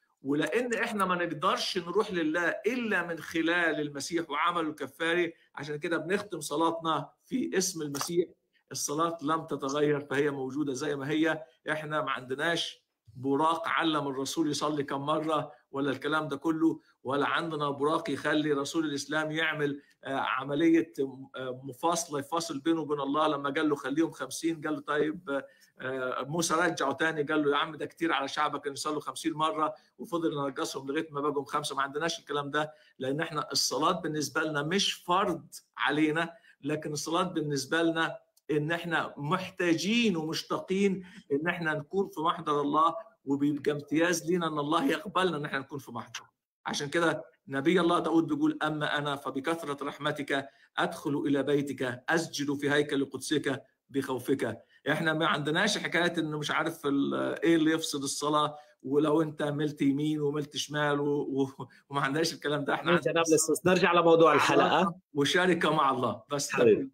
ولان احنا ما نقدرش نروح لله الا من خلال المسيح وعمله الكفاري عشان كده بنختم صلاتنا في اسم المسيح الصلاه لم تتغير فهي موجوده زي ما هي احنا ما عندناش براق علم الرسول يصلي كم مره ولا الكلام ده كله ولا عندنا براق يخلي رسول الاسلام يعمل عمليه مفاصله يفاصل بينه وبين الله لما قال له خليهم 50 قال له طيب موسى رجعه تاني قال له يا عم ده كتير على شعبك ان يصلوا 50 مره وفضل ينقصهم لغايه ما بقوا خمسه ما عندناش الكلام ده لان احنا الصلاه بالنسبه لنا مش فرض علينا لكن الصلاه بالنسبه لنا ان احنا محتاجين ومشتاقين ان احنا نكون في محضر الله وبيبقى امتياز لينا ان الله يقبلنا ان احنا نكون في محضره عشان كده نبي الله داود بيقول أما أنا فبكثرة رحمتك أدخل إلى بيتك أسجد في هيكل قدسك بخوفك احنا ما عندناش حكايه انه مش عارف ايه اللي يفسد الصلاه ولو انت ملت يمين وملت شمال و... و... وما عندناش الكلام ده احنا نرجع نرجع لموضوع الحلقه وشاركه مع الله بس حبيب.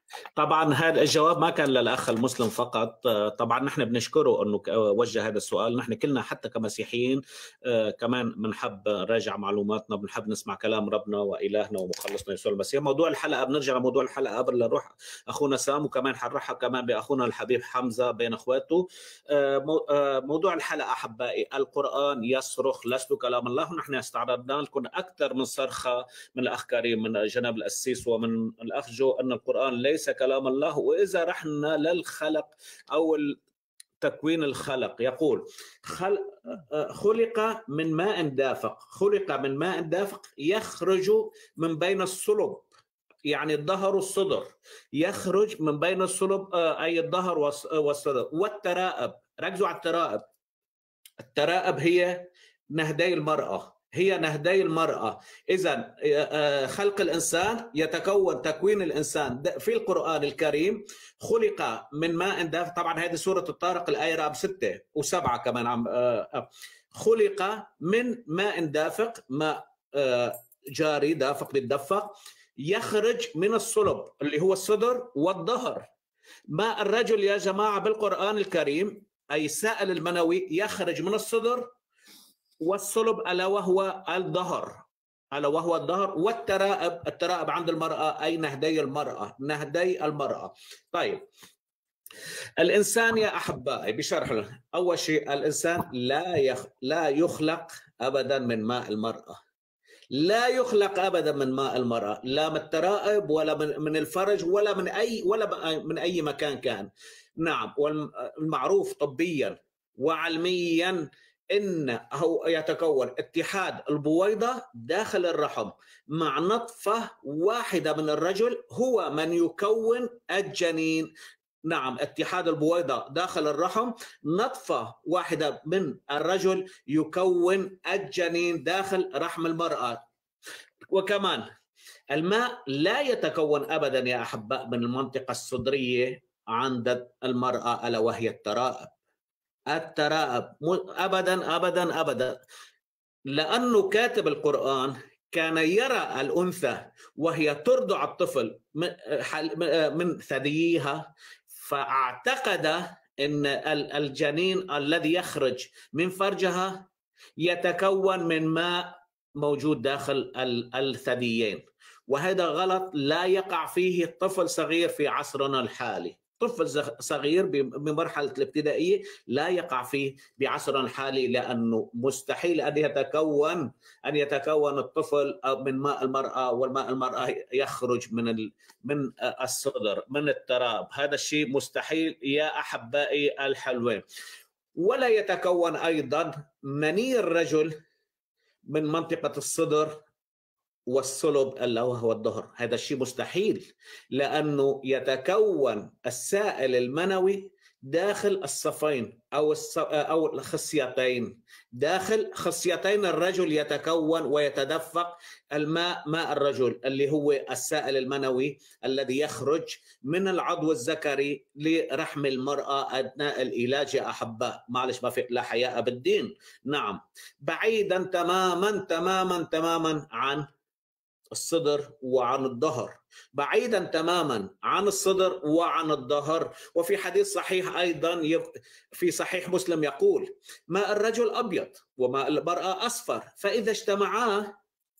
طبعا هذا الجواب ما كان للاخ المسلم فقط طبعا نحن بنشكره انه وجه هذا السؤال نحن كلنا حتى كمسيحيين كمان بنحب نراجع معلوماتنا بنحب نسمع كلام ربنا والهنا ومخلصنا يسوع المسيح موضوع الحلقه بنرجع لموضوع الحلقه قبل نروح اخونا سام وكمان حنرحب كمان باخونا الحبيب حمزه بين اخواته موضوع الحلقه احبائي القران يصرخ لست كلام الله ونحن استعرضنا لكم اكثر من صرخه من الاخ كريم من جناب الاسيس ومن الاخ جو ان القران ليس ليس كلام الله واذا رحنا للخلق او تكوين الخلق يقول خل... خلق من ماء دافق خلق من ماء دافق يخرج من بين الصلب يعني الظهر والصدر يخرج من بين الصلب آه، اي الظهر والصدر والترائب ركزوا على الترائب الترائب هي نهدي المراه هي نهدي المرأة إذا آه، خلق الإنسان يتكون تكوين الإنسان في القرآن الكريم خلق من ماء دافق طبعا هذه سورة الطارق الآية رقم ستة وسبعة كمان عم آه، آه، خلق من ماء دافق ماء جاري دافق بيتدفق يخرج من الصلب اللي هو الصدر والظهر ماء الرجل يا جماعة بالقرآن الكريم أي السائل المنوي يخرج من الصدر والصلب الا وهو الظهر الا وهو الظهر والترائب الترائب عند المراه اي نهدي المراه نهدي المراه طيب الانسان يا احبائي بشرح له اول شيء الانسان لا يخ... لا يخلق ابدا من ماء المراه لا يخلق ابدا من ماء المراه لا من الترائب ولا من من الفرج ولا من اي ولا من اي مكان كان نعم والمعروف طبيا وعلميا انه يتكون اتحاد البويضه داخل الرحم مع نطفه واحده من الرجل هو من يكون الجنين نعم اتحاد البويضه داخل الرحم نطفه واحده من الرجل يكون الجنين داخل رحم المراه وكمان الماء لا يتكون ابدا يا احباء من المنطقه الصدريه عند المراه الا وهي الترائب الترائب ابدا ابدا ابدا لانه كاتب القران كان يرى الانثى وهي ترضع الطفل من ثدييها فاعتقد ان الجنين الذي يخرج من فرجها يتكون من ماء موجود داخل الثديين وهذا غلط لا يقع فيه طفل صغير في عصرنا الحالي طفل صغير بمرحله الابتدائيه لا يقع فيه بعصرنا الحالي لانه مستحيل ان يتكون ان يتكون الطفل من ماء المراه والماء المراه يخرج من من الصدر من التراب هذا الشيء مستحيل يا احبائي الحلوين ولا يتكون ايضا مني الرجل من منطقه الصدر والصلب الا وهو الظهر هذا الشيء مستحيل لانه يتكون السائل المنوي داخل الصفين او او الخصيتين داخل خصيتين الرجل يتكون ويتدفق الماء ماء الرجل اللي هو السائل المنوي الذي يخرج من العضو الذكري لرحم المراه اثناء العلاج يا احباء معلش ما في لا حياء بالدين نعم بعيدا تماما تماما تماما عن الصدر وعن الظهر بعيدا تماما عن الصدر وعن الظهر وفي حديث صحيح ايضا في صحيح مسلم يقول ماء الرجل ابيض وماء المراه اصفر فاذا اجتمعا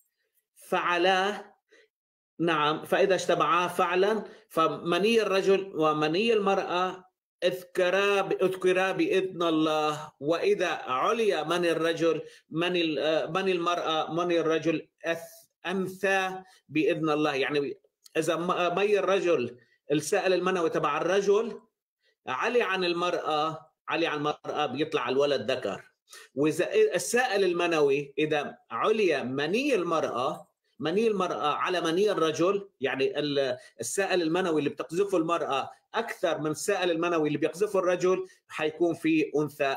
فعلا نعم فاذا اجتمعا فعلا فمني الرجل ومني المراه اذكرا اذكرا باذن الله واذا علي من الرجل من من المراه من الرجل انثى باذن الله يعني اذا مي الرجل السائل المنوي تبع الرجل علي عن المراه علي عن المراه بيطلع الولد ذكر واذا السائل المنوي اذا علي مني المراه مني المرأة على مني الرجل يعني السائل المنوي اللي بتقذفه المرأة أكثر من السائل المنوي اللي بيقذفه الرجل حيكون في أنثى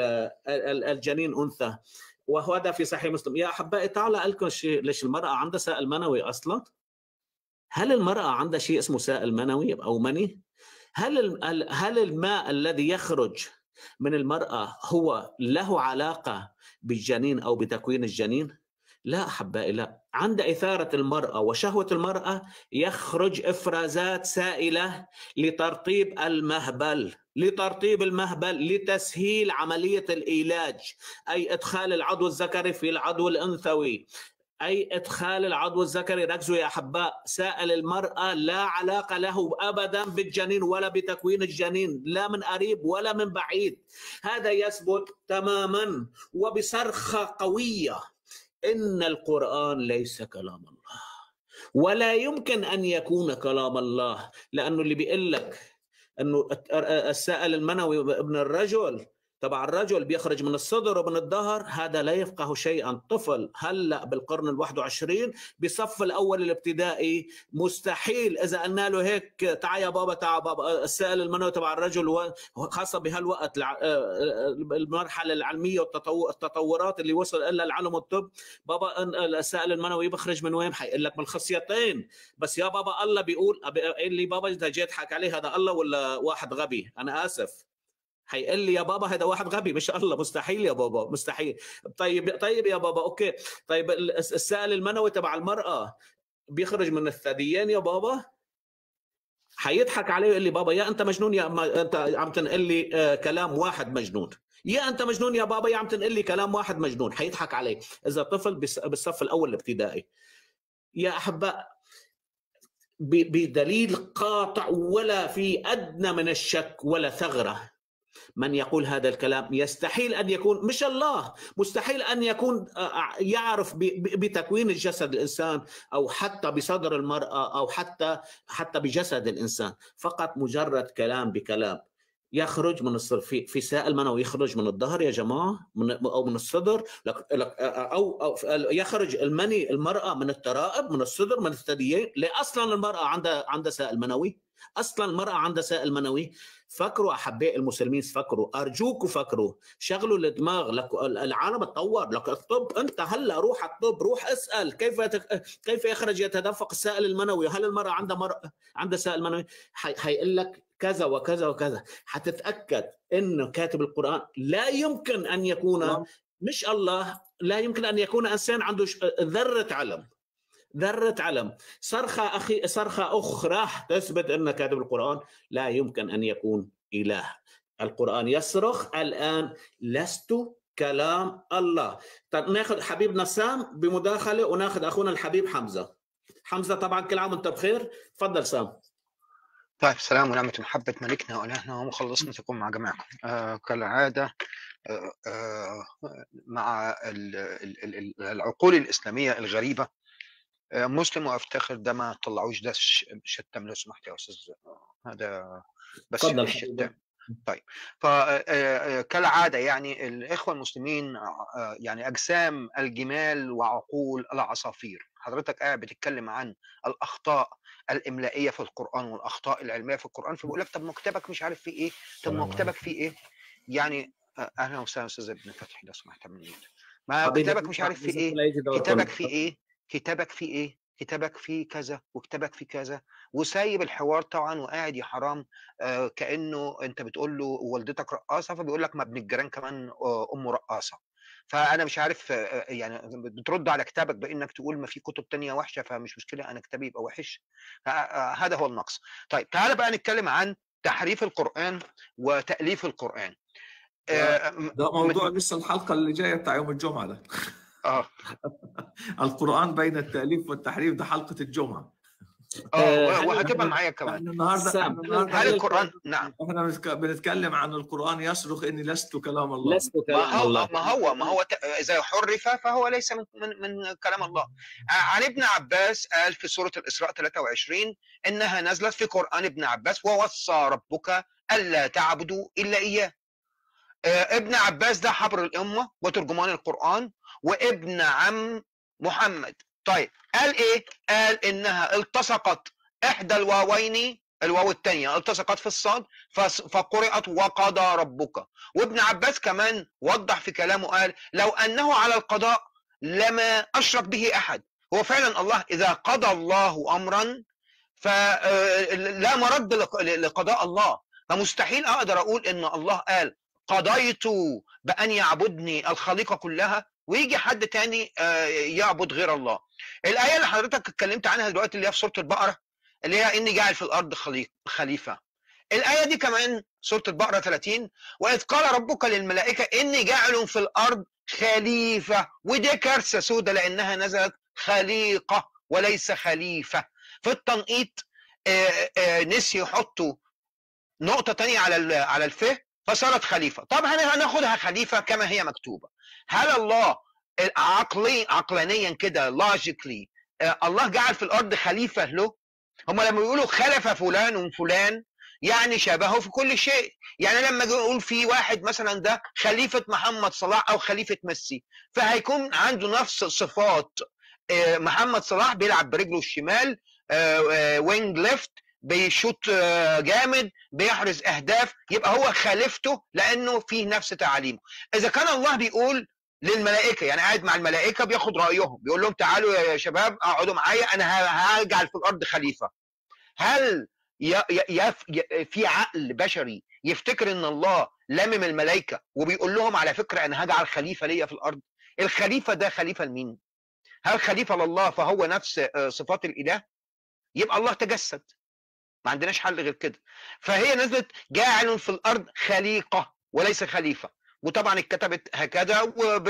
الجنين أنثى وهذا في صحيح مسلم يا احبائي تعالوا لكم شيء ليش المراه عندها سائل منوي اصلا هل المراه عندها شيء اسمه سائل منوي او مني هل هل الماء الذي يخرج من المراه هو له علاقه بالجنين او بتكوين الجنين لا احبائي لا عند اثاره المراه وشهوه المراه يخرج افرازات سائله لترطيب المهبل لترطيب المهبل لتسهيل عمليه العلاج اي ادخال العضو الذكري في العضو الانثوي اي ادخال العضو الذكري ركزوا يا احباء سائل المراه لا علاقه له ابدا بالجنين ولا بتكوين الجنين لا من قريب ولا من بعيد هذا يثبت تماما وبصرخه قويه ان القران ليس كلام الله ولا يمكن ان يكون كلام الله لانه اللي بيقول لك انه السائل المنوي ابن الرجل تبع الرجل بيخرج من الصدر ومن الظهر هذا لا يفقه شيئا طفل هلا بالقرن ال21 بصف الاول الابتدائي مستحيل اذا قلنا له هيك تعال يا بابا تعال بابا السائل المنوي تبع الرجل خاصه بهالوقت المرحله العلميه والتطورات اللي وصل لها العلم والطب بابا السائل المنوي بخرج من وين حيقول لك من الخصيتين بس يا بابا الله بيقول اللي بابا اذا جيت حكى عليه هذا الله ولا واحد غبي انا اسف حيقول لي يا بابا هذا واحد غبي مش الله مستحيل يا بابا مستحيل طيب طيب يا بابا اوكي طيب السائل المنوي تبع المراه بيخرج من الثديين يا بابا حيضحك عليه ويقول لي بابا يا انت مجنون يا أما انت عم تنقل لي آه كلام واحد مجنون يا انت مجنون يا بابا يا عم تنقل لي كلام واحد مجنون حيضحك عليه اذا طفل بالصف الاول الابتدائي يا احباء بدليل قاطع ولا في ادنى من الشك ولا ثغره من يقول هذا الكلام يستحيل ان يكون مش الله مستحيل ان يكون يعرف بتكوين الجسد الانسان او حتى بصدر المراه او حتى حتى بجسد الانسان فقط مجرد كلام بكلام يخرج من الصدر في في سائل منوي يخرج من الظهر يا جماعه من او من الصدر او, أو يخرج المني المراه من الترائب من الصدر من الثديين لاصلا المراه عندها عندها سائل منوي اصلا المراه عندها سائل منوي فكروا احباء المسلمين فكروا ارجوكم فكروا شغلوا الدماغ لك العالم تطور لك الطب انت هلا روح الطب روح اسال كيف كيف يخرج يتدفق السائل المنوي هل المراه عندها مرأة عندها سائل منوي حيقول لك كذا وكذا وكذا حتتاكد انه كاتب القران لا يمكن ان يكون مش الله لا يمكن ان يكون انسان عنده ذره علم ذرة علم صرخة أخي صرخة أخرى تثبت أن كاتب القرآن لا يمكن أن يكون إله القرآن يصرخ الآن لست كلام الله طيب ناخذ حبيبنا سام بمداخلة وناخذ أخونا الحبيب حمزة حمزة طبعا كل عام وانت بخير تفضل سام طيب السلام ونعمة محبة ملكنا وإلهنا ومخلصنا تكون مع جميعكم آه كالعادة آه آه مع العقول الإسلامية الغريبة مسلم وافتخر ده ما طلعوش ده شتم لو سمحت يا استاذ هذا بس الشتام طيب فكالعاده يعني الاخوه المسلمين يعني اجسام الجمال وعقول العصافير حضرتك قاعد بتتكلم عن الاخطاء الاملائيه في القران والاخطاء العلميه في القران فبيقول لك طب مكتبك مش عارف فيه ايه طب مكتبك فيه ايه يعني اهلا وسهلا استاذ ابن فتحي لو سمحت من ما كتابك مش عارف فيه ايه كتابك فيه ايه كتابك فيه ايه كتابك فيه كذا وكتابك فيه كذا وسايب الحوار طبعا وقاعد يا حرام آه كانه انت بتقول له والدتك رقاصه فبيقول لك ما ابن الجيران كمان آه امه رقاصه فانا مش عارف آه يعني بترد على كتابك بانك تقول ما في كتب تانية وحشه فمش مشكله انا كتابي يبقى وحش هذا هو النقص طيب تعال بقى نتكلم عن تحريف القران وتاليف القران ده موضوع لسه الحلقه اللي جايه بتاع يوم الجمعه ده اه القرآن بين التأليف والتحريف ده حلقة الجمعة اه وهتبقى معايا كمان النهارده هل القرآن نعم احنا بنتكلم عن القرآن يصرخ اني لست كلام الله لست ما كلام هو الله ما هو ما هو ت- اذا حرف فهو ليس من من, من كلام الله عن ابن عباس قال في سوره الاسراء 23 انها نزلت في قران ابن عباس ووصى ربك الا تعبدوا الا اياه آه، ابن عباس ده حبر الامه وترجمان القران وابن عم محمد طيب قال ايه قال انها التصقت احدى الواوين الواو الثانيه التصقت في الصاد فس- فقرأت وقضى ربك وابن عباس كمان وضح في كلامه قال لو انه على القضاء لما اشرك به احد هو فعلا الله اذا قضى الله امرا فلا مرد لق- لقضاء الله فمستحيل اقدر اقول ان الله قال قضيت بان يعبدني الخليقه كلها ويجي حد تاني آه، يعبد غير الله الايه اللي حضرتك اتكلمت عنها دلوقتي اللي هي في سوره البقره اللي هي اني جاعل في الارض خليق خليفه الايه دي كمان سوره البقره 30 واذ قال ربك للملائكه اني جاعل في الارض خليفه ودي كارثه سودة لانها نزلت خليقه وليس خليفه في التنقيط آه، آه، نسي يحطوا نقطه تانية على ال- على الف فصارت خليفه طب هن- هناخدها خليفه كما هي مكتوبه هل الله عقلي عقلانيا كده لوجيكلي الله جعل في الارض خليفه له هم لما يقولوا خلف فلان وفلان يعني شبهه في كل شيء يعني لما اجي اقول في واحد مثلا ده خليفه محمد صلاح او خليفه ميسي فهيكون عنده نفس صفات آه، محمد صلاح بيلعب برجله الشمال وينج ليفت بيشوط آه، جامد بيحرز اهداف يبقى هو خليفته لانه فيه نفس تعاليمه اذا كان الله بيقول للملائكه يعني قاعد مع الملائكه بياخد رايهم بيقول لهم تعالوا يا شباب اقعدوا معايا انا ه- هجعل في الارض خليفه هل ي- ي- يف- ي- في عقل بشري يفتكر ان الله لامم الملائكه وبيقول لهم على فكره انا هجعل خليفه ليا في الارض الخليفه ده خليفه لمين هل خليفه لله فهو نفس آه، صفات الاله يبقى الله تجسد ما عندناش حل غير كده فهي نزلت جاعل في الارض خليقه وليس خليفه وطبعا اتكتبت هكذا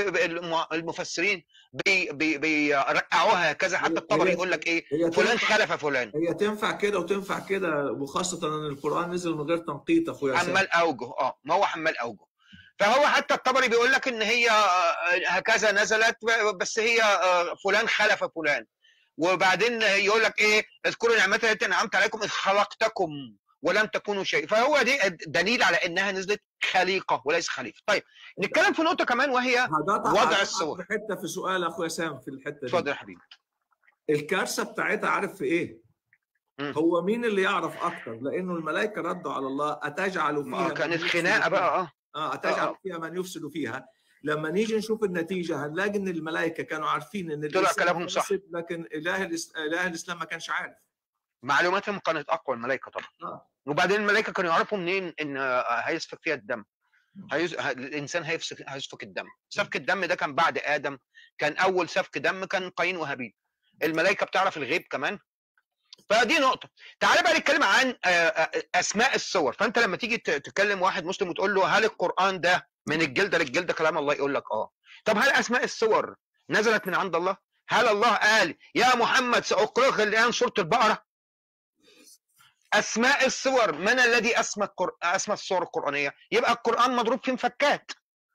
والمفسرين بي بي بيرقعوها هكذا حتى الطبري هي- يقول لك ايه هي فلان تنفع خلف فلان هي تنفع كده وتنفع كده وخاصة ان القرآن نزل من غير تنقيط اخويا سامي. حمال اوجه اه ما هو حمال اوجه فهو حتى الطبري بيقول لك ان هي آه، هكذا نزلت بس هي آه، فلان خلف فلان وبعدين يقول لك ايه اذكروا نعمتي التي انعمت عليكم اذ خلقتكم ولم تكونوا شيء فهو دي دليل على انها نزلت خليقه وليس خليفه طيب نتكلم في نقطه كمان وهي هقطع- وضع هقطع الصور. في حتة في سؤال اخويا سام في الحتة دي اتفضل يا حبيبي الكارثة بتاعتها عارف في ايه؟ مم. هو مين اللي يعرف اكتر؟ لانه الملائكة ردوا على الله اتجعل فيها ما من كانت يفسد خناقه فيها؟ بقى اه اه اتجعل آه. فيها من يفسد فيها لما نيجي نشوف النتيجة هنلاقي ان الملائكة كانوا عارفين ان طلع الإنسان كلامهم صح. فاسد، لكن اله الإس... اله الاسلام ما كانش عارف معلوماتهم كانت اقوى الملائكه طبعا اه وبعدين الملائكه كانوا يعرفوا منين ان آه، هيسفك فيها الدم هيز... ه- الانسان هيفسك هيسفك الدم سفك الدم ده كان بعد ادم كان اول سفك دم كان قايين وهابيل الملائكه بتعرف الغيب كمان فدي نقطه تعال بقى نتكلم عن آه، آه، اسماء الصور فانت لما تيجي ت- تكلم واحد مسلم وتقول له هل القران ده من الجلده للجلده كلام الله يقول لك اه طب هل اسماء الصور نزلت من عند الله هل الله قال يا محمد ساقرئك الان سوره البقره اسماء الصور من الذي اسمى القر... اسمى الصور القرانيه يبقى القران مضروب في مفكات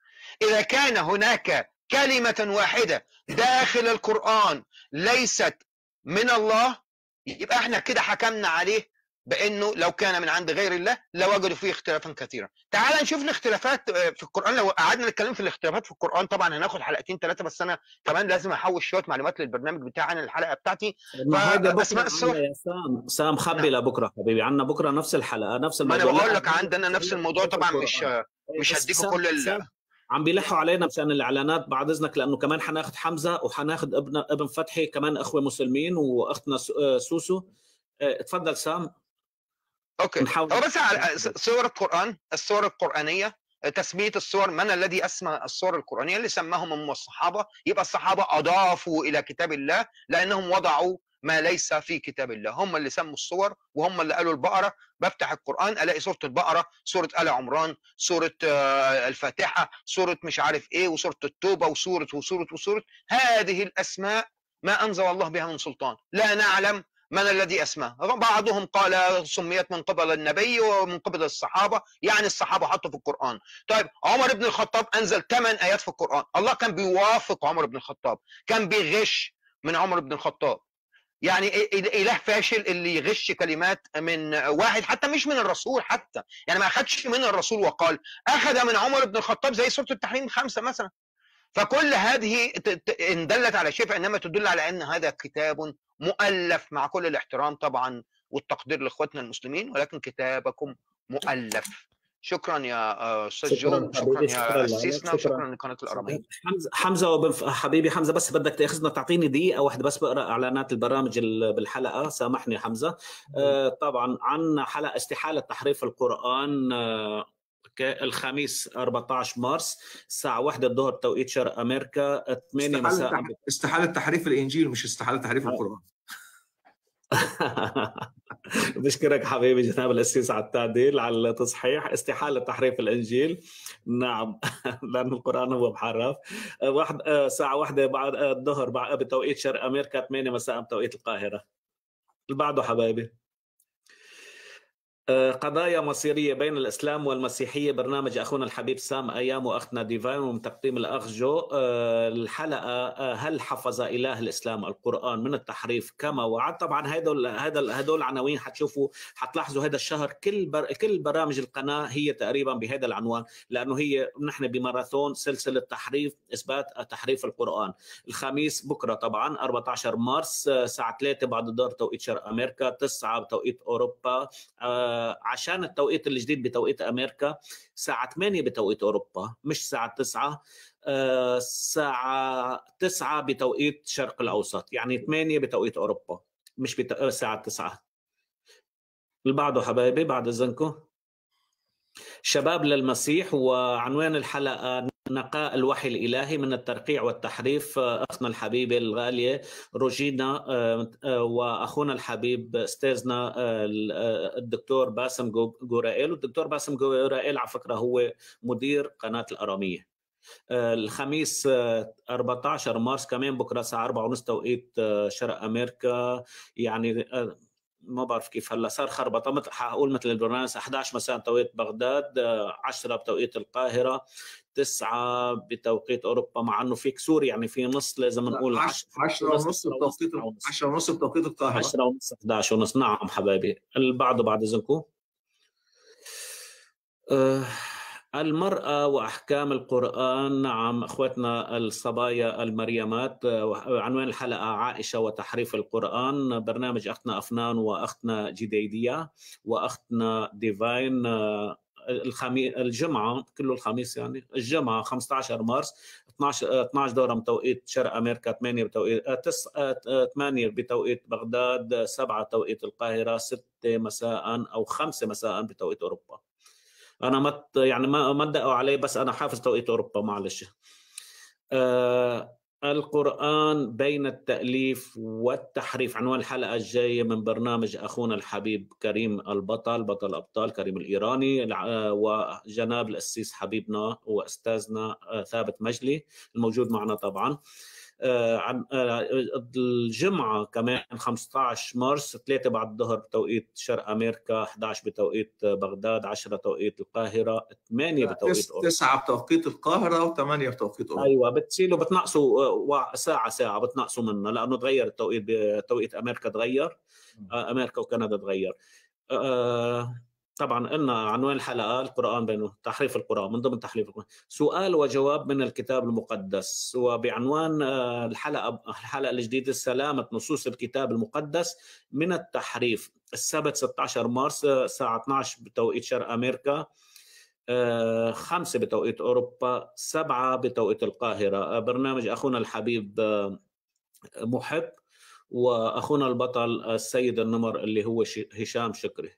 اذا كان هناك كلمه واحده داخل القران ليست من الله يبقى احنا كده حكمنا عليه بانه لو كان من عند غير الله لوجدوا فيه اختلافا كثيرا. تعال نشوف الاختلافات آه، في القران لو قعدنا نتكلم في الاختلافات في القران طبعا هناخد حلقتين ثلاثه بس انا كمان لازم احوش شويه معلومات للبرنامج بتاعنا الحلقه بتاعتي ما هيدا بكره فأسماء الصور. عنا يا سام سام خبي لبكره حبيبي عنا بكره نفس الحلقه نفس ما الموضوع انا بقول لا، لك عندنا نفس الموضوع طبعا مش مش بس هديكوا سام- كل ال- سام، عم بيلحوا علينا مشان الاعلانات بعد اذنك لانه كمان حناخذ حمزه وحناخذ ابن ابن فتحي كمان اخوه مسلمين واختنا س- آه، سوسو آه، تفضل سام اوكي نحاول هو بس على صور القران الصور القرانيه تسميه الصور من الذي اسمى الصور القرانيه اللي سماهم هم الصحابه يبقى الصحابه اضافوا الى كتاب الله لانهم وضعوا ما ليس في كتاب الله هم اللي سموا الصور وهم اللي قالوا البقره بفتح القران الاقي سوره البقره سوره ال عمران سوره آه، الفاتحه سوره مش عارف ايه وسوره التوبه وسوره وسوره وسوره هذه الاسماء ما انزل الله بها من سلطان لا نعلم من الذي اسماه بعضهم قال سميت من قبل النبي ومن قبل الصحابه يعني الصحابه حطوا في القران طيب عمر بن الخطاب انزل ثمان ايات في القران الله كان بيوافق عمر بن الخطاب كان بيغش من عمر بن الخطاب يعني إيه- إيه- اله فاشل اللي يغش كلمات من واحد حتى مش من الرسول حتى يعني ما اخذش من الرسول وقال اخذ من عمر بن الخطاب زي سوره التحريم خمسه مثلا فكل هذه ت- ت- ان دلت على شيء فانما تدل على ان هذا كتاب مؤلف مع كل الاحترام طبعا والتقدير لاخواتنا المسلمين ولكن كتابكم مؤلف شكرا يا آه، استاذ شكراً جو شكرا حبيبي، شكراً يا لك، اسيسنا شكراً. وشكرا لقناه الاراميه حمزه حمزه وبن ف- حبيبي حمزه بس بدك تاخذنا تعطيني دقيقه واحده بس بقرا اعلانات البرامج ال- بالحلقه سامحني حمزه آه طبعا عنا حلقه استحاله تحريف القران آه ك- الخميس 14 مارس الساعة 1 الظهر توقيت شرق أمريكا 8 استحالة مساء تح- استحالة تحريف الانجيل مش استحالة تحريف آه. القرآن بشكرك حبيبي جناب الأسيس على التعديل على التصحيح استحالة تحريف الإنجيل نعم لأن القرآن هو محرف آه، واحد آه، ساعة واحدة بعد آه، الظهر بعد بتوقيت شرق أمريكا 8 مساء بتوقيت القاهرة اللي بعده حبايبي آه، قضايا مصيرية بين الإسلام والمسيحية برنامج أخونا الحبيب سام أيام وأختنا ديفاين ومن تقديم الأخ جو آه، الحلقة آه، هل حفظ إله الإسلام القرآن من التحريف كما وعد طبعا هدول هدول هدول العناوين حتشوفوا حتلاحظوا هذا الشهر كل بر... كل برامج القناة هي تقريبا بهذا العنوان لأنه هي نحن بماراثون سلسلة تحريف إثبات تحريف القرآن الخميس بكرة طبعا 14 مارس الساعة 3 بعد دور توقيت شرق أمريكا 9 بتوقيت أوروبا عشان التوقيت الجديد بتوقيت امريكا الساعه 8 بتوقيت اوروبا مش الساعه 9 الساعه 9 بتوقيت الشرق الاوسط يعني 8 بتوقيت اوروبا مش بت... الساعه 9 اللي بعده حبايبي بعد اذنكم شباب للمسيح وعنوان الحلقه نقاء الوحي الإلهي من الترقيع والتحريف أختنا الحبيبة الغالية روجينا وأخونا الحبيب أستاذنا الدكتور باسم جورائيل والدكتور باسم جورائيل على فكرة هو مدير قناة الأرامية الخميس 14 مارس كمان بكره الساعه 4 ونص توقيت شرق امريكا يعني ما بعرف كيف هلا صار خربطه مثل حقول مثل البرنامج 11 مساء بتوقيت بغداد 10 بتوقيت القاهره 9 بتوقيت اوروبا مع انه في كسور يعني في نص لازم نقول 10 ونص بتوقيت 10 ونص بتوقيت القاهره 10 ونص 11 ونص نعم حبايبي اللي بعده بعد اذنكم أه المرأة وأحكام القرآن نعم أخوتنا الصبايا المريمات عنوان الحلقة عائشة وتحريف القرآن برنامج أختنا أفنان وأختنا جديدية وأختنا ديفاين الخميس الجمعة كله الخميس يعني الجمعة 15 مارس 12 12 دورة بتوقيت شرق أمريكا 8 بتوقيت 8 بتوقيت بغداد 7 بتوقيت القاهرة 6 مساء أو 5 مساء بتوقيت أوروبا انا ما يعني ما ما دقوا علي بس انا حافظ توقيت اوروبا معلش آه القرآن بين التأليف والتحريف عنوان الحلقة الجاية من برنامج أخونا الحبيب كريم البطل بطل أبطال كريم الإيراني وجناب الأسيس حبيبنا وأستاذنا ثابت مجلي الموجود معنا طبعا عن الجمعة كمان 15 مارس 3 بعد الظهر بتوقيت شرق أمريكا 11 بتوقيت بغداد 10 توقيت القاهرة 8 بتوقيت أوروبا 9 بتوقيت القاهرة و8 بتوقيت أوروبا أيوة بتشيلوا بتنقصوا ساعة ساعة بتنقصوا منها لأنه تغير التوقيت توقيت أمريكا تغير أمريكا وكندا تغير أه طبعا قلنا عنوان الحلقه القران بينه تحريف القران من ضمن تحريف القران سؤال وجواب من الكتاب المقدس وبعنوان الحلقه الحلقه الجديده سلامه نصوص الكتاب المقدس من التحريف السبت 16 مارس الساعه 12 بتوقيت شرق امريكا خمسة بتوقيت أوروبا سبعة بتوقيت القاهرة برنامج أخونا الحبيب محب وأخونا البطل السيد النمر اللي هو هشام شكري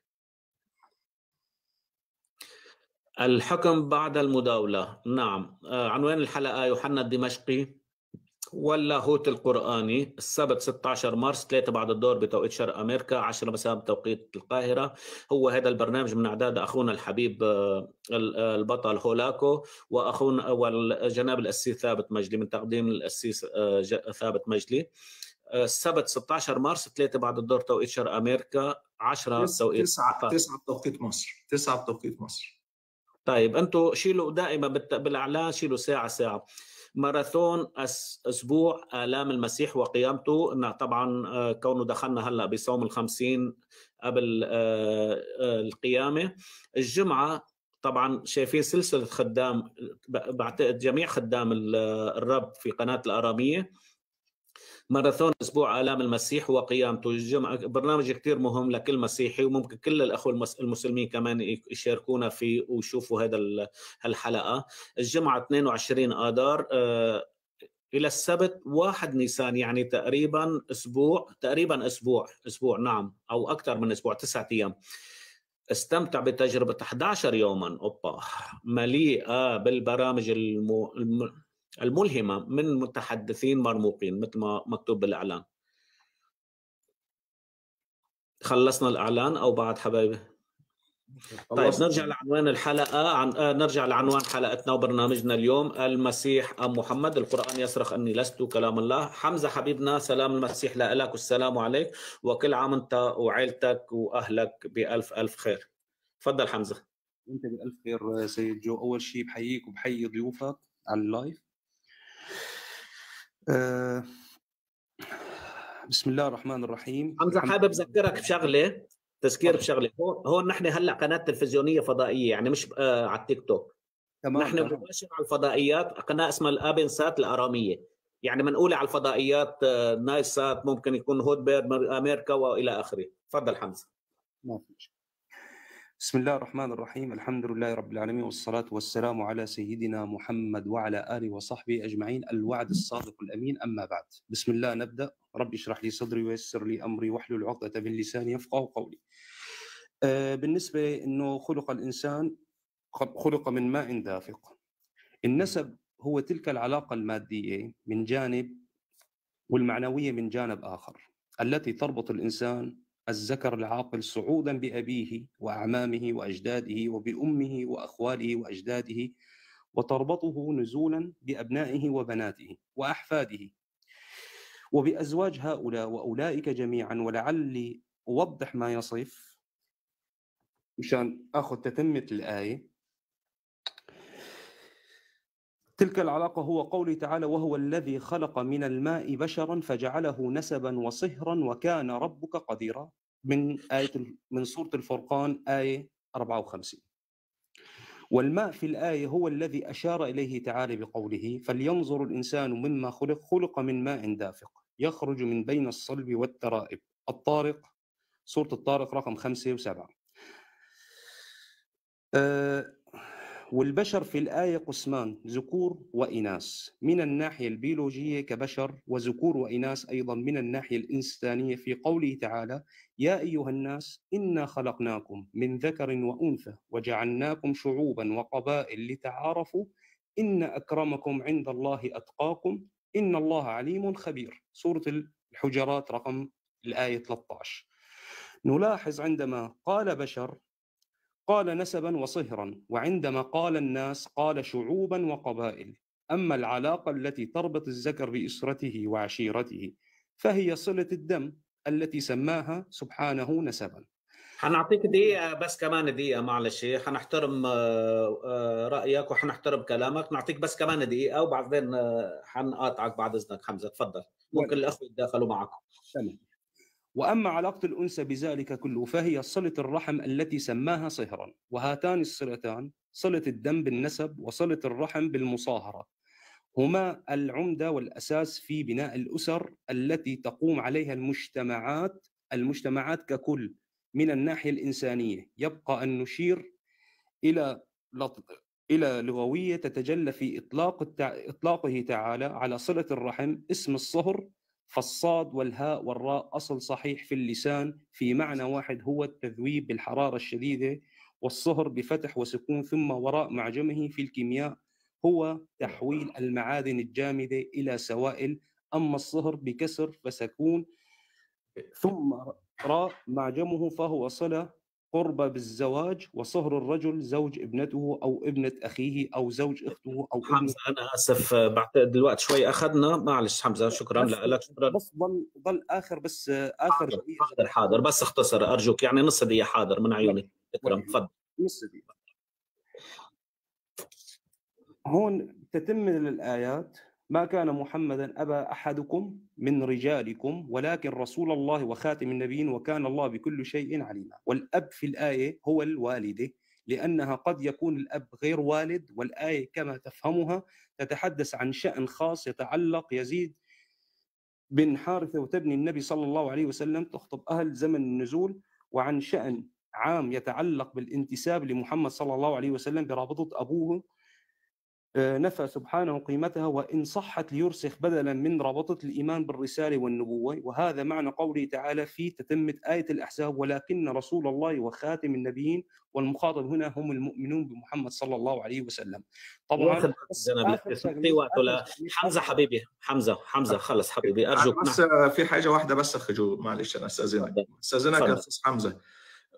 الحكم بعد المداولة نعم عنوان الحلقة يوحنا الدمشقي واللاهوت القرآني السبت 16 مارس 3 بعد الدور بتوقيت شرق أمريكا 10 مساء بتوقيت القاهرة هو هذا البرنامج من إعداد أخونا الحبيب البطل هولاكو وأخونا والجناب الأسيس ثابت مجلي من تقديم الأسيس ثابت مجلي السبت 16 مارس 3 بعد الدور توقيت شرق أمريكا 10 توقيت 9 9 بتوقيت مصر 9 بتوقيت مصر طيب انتم شيلوا دائما بالاعلان شيلوا ساعه ساعه ماراثون اسبوع الام المسيح وقيامته طبعا كونه دخلنا هلا بصوم الخمسين قبل القيامه الجمعه طبعا شايفين سلسله خدام بعتقد جميع خدام الرب في قناه الاراميه ماراثون اسبوع الام المسيح وقيامته الجمعه برنامج كثير مهم لكل مسيحي وممكن كل الاخوه المسلمين كمان يشاركونا فيه ويشوفوا هذا الحلقه الجمعه 22 اذار الى السبت 1 نيسان يعني تقريبا اسبوع تقريبا اسبوع اسبوع نعم او اكثر من اسبوع تسعة ايام استمتع بتجربه 11 يوما اوبا مليئه بالبرامج المو... الم... الملهمه من متحدثين مرموقين مثل ما مكتوب بالاعلان خلصنا الاعلان او بعد حبايبي طيب نرجع لعنوان الحلقه عن آه نرجع لعنوان حلقتنا وبرنامجنا اليوم المسيح ام محمد القران يصرخ اني لست كلام الله حمزه حبيبنا سلام المسيح لك والسلام عليك وكل عام انت وعيلتك واهلك بالف الف خير تفضل حمزه انت بالف خير سيد جو اول شيء بحييك وبحيي ضيوفك على اللايف أه بسم الله الرحمن الرحيم حمزه حابب اذكرك بشغله تذكير بشغله هون هون نحن هلا قناه تلفزيونيه فضائيه يعني مش آه على التيك توك تمام نحن تمام. مباشر على الفضائيات قناه اسمها الابن سات الاراميه يعني بنقول على الفضائيات آه، نايل سات ممكن يكون هود بير من امريكا والى اخره تفضل حمزه ما في مشكلة. بسم الله الرحمن الرحيم الحمد لله رب العالمين والصلاة والسلام على سيدنا محمد وعلى آله وصحبه أجمعين الوعد الصادق الأمين أما بعد بسم الله نبدأ رب اشرح لي صدري ويسر لي أمري واحلل عقدة من لساني يفقه قولي آه، بالنسبة أنه خلق الإنسان خلق من ماء دافق النسب هو تلك العلاقة المادية من جانب والمعنوية من جانب آخر التي تربط الإنسان الذكر العاقل صعودا بأبيه وأعمامه وأجداده وبأمه وأخواله وأجداده وتربطه نزولا بأبنائه وبناته وأحفاده وبأزواج هؤلاء وأولئك جميعا ولعلي أوضح ما يصف مشان أخذ تتمة الآية تلك العلاقة هو قوله تعالى وهو الذي خلق من الماء بشرا فجعله نسبا وصهرا وكان ربك قديرا من آية من سورة الفرقان آية 54 والماء في الآية هو الذي أشار إليه تعالى بقوله فلينظر الإنسان مما خلق خلق من ماء دافق يخرج من بين الصلب والترائب الطارق سورة الطارق رقم خمسة وسبعة أه والبشر في الآية قسمان ذكور وإناث من الناحية البيولوجية كبشر وذكور وإناث أيضا من الناحية الإنسانية في قوله تعالى يا أيها الناس إنا خلقناكم من ذكر وأنثى وجعلناكم شعوبا وقبائل لتعارفوا إن أكرمكم عند الله أتقاكم إن الله عليم خبير سورة الحجرات رقم الآية 13 نلاحظ عندما قال بشر قال نسبا وصهرا وعندما قال الناس قال شعوبا وقبائل اما العلاقه التي تربط الذكر باسرته وعشيرته فهي صله الدم التي سماها سبحانه نسبا حنعطيك دقيقة بس كمان دقيقة معلش حنحترم آه، آه، رأيك وحنحترم كلامك نعطيك بس كمان دقيقة وبعدين آه، حنقاطعك بعد إذنك حمزة تفضل ممكن الأخوة يتداخلوا معك تمام واما علاقه الانثى بذلك كله فهي صله الرحم التي سماها صهرا وهاتان الصلتان صله الدم بالنسب وصله الرحم بالمصاهره هما العمده والاساس في بناء الاسر التي تقوم عليها المجتمعات المجتمعات ككل من الناحيه الانسانيه يبقى ان نشير الى الى لغويه تتجلى في اطلاق التع... اطلاقه تعالى على صله الرحم اسم الصهر فالصاد والهاء والراء أصل صحيح في اللسان في معنى واحد هو التذويب بالحرارة الشديدة والصهر بفتح وسكون ثم وراء معجمه في الكيمياء هو تحويل المعادن الجامدة إلى سوائل أما الصهر بكسر فسكون ثم راء معجمه فهو صلة قرب بالزواج وصهر الرجل زوج ابنته او ابنه اخيه او زوج اخته او حمزه انا اسف بعتقد الوقت شوي اخذنا معلش حمزه شكرا لك شكرا بس ضل ضل اخر بس اخر حاضر حاضر, حاضر بس اختصر ارجوك يعني نص دقيقه حاضر من عيوني اكرم تفضل نص دقيقه هون تتم الايات ما كان محمدا ابا احدكم من رجالكم ولكن رسول الله وخاتم النبيين وكان الله بكل شيء عليما والاب في الايه هو الوالده لانها قد يكون الاب غير والد والايه كما تفهمها تتحدث عن شان خاص يتعلق يزيد بن حارثه وتبني النبي صلى الله عليه وسلم تخطب اهل زمن النزول وعن شان عام يتعلق بالانتساب لمحمد صلى الله عليه وسلم برابطه ابوه نفى سبحانه قيمتها وإن صحت ليرسخ بدلا من رابطة الإيمان بالرسالة والنبوة وهذا معنى قوله تعالى في تتمة آية الأحزاب ولكن رسول الله وخاتم النبيين والمخاطب هنا هم المؤمنون بمحمد صلى الله عليه وسلم طبعا في وقت ولا حمزة حبيبي حمزة حمزة خلص حبيبي أرجوك بس في حاجة واحدة بس خجو معلش أنا أستاذنك أستاذنك يا أستاذ حمزة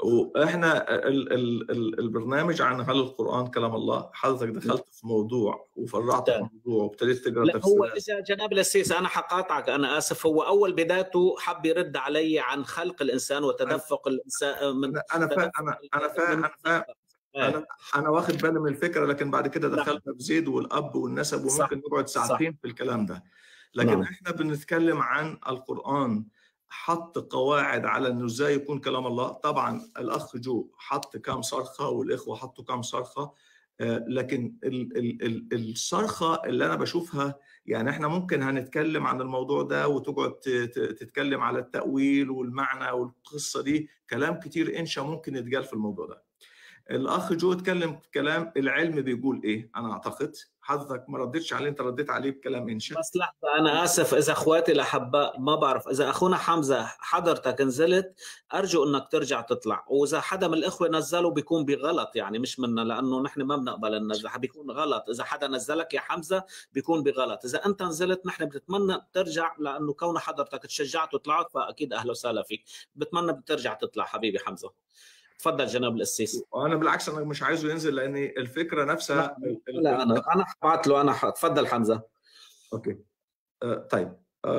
واحنا ال ال ال البرنامج عن هل القران كلام الله حضرتك دخلت في موضوع وفرعت في تمام. موضوع وابتديت تقرا لا هو تفسيرات اذا جناب السيسي انا حقاطعك انا اسف هو اول بدايته حب يرد علي عن خلق الانسان وتدفق الانسان من انا انا فا انا انا فا انا فا انا انا واخد بالي من الفكره لكن بعد كده نعم. دخلنا في زيد والاب والنسب صح. وممكن نقعد ساعتين في الكلام ده لكن نعم. احنا بنتكلم عن القران حط قواعد على انه ازاي يكون كلام الله طبعا الاخ جو حط كام صرخه والاخوه حطوا كام صرخه آه، لكن ال ال ال الصرخه اللي انا بشوفها يعني احنا ممكن هنتكلم عن الموضوع ده وتقعد ت- ت- تتكلم على التاويل والمعنى والقصه دي كلام كتير انشا ممكن يتقال في الموضوع ده الاخ جو اتكلم كلام العلم بيقول ايه انا اعتقد حضرتك ما ردتش عليه انت رديت عليه بكلام انشا بس لحظة أنا آسف إذا إخواتي الأحباء ما بعرف إذا أخونا حمزة حضرتك نزلت أرجو إنك ترجع تطلع وإذا حدا من الإخوة نزله بيكون بغلط يعني مش منا لأنه نحن ما بنقبل النزل بيكون غلط إذا حدا نزلك يا حمزة بيكون بغلط إذا أنت نزلت نحن بنتمنى ترجع لأنه كون حضرتك تشجعت وطلعت فأكيد أهلا وسهلا فيك بتمنى بترجع تطلع حبيبي حمزة تفضل جناب القسيس وانا بالعكس انا مش عايزه ينزل لان الفكره نفسها ال- ال- لا أنا أنا حبعت له أنا ح- تفضل حمزة اوكي آه طيب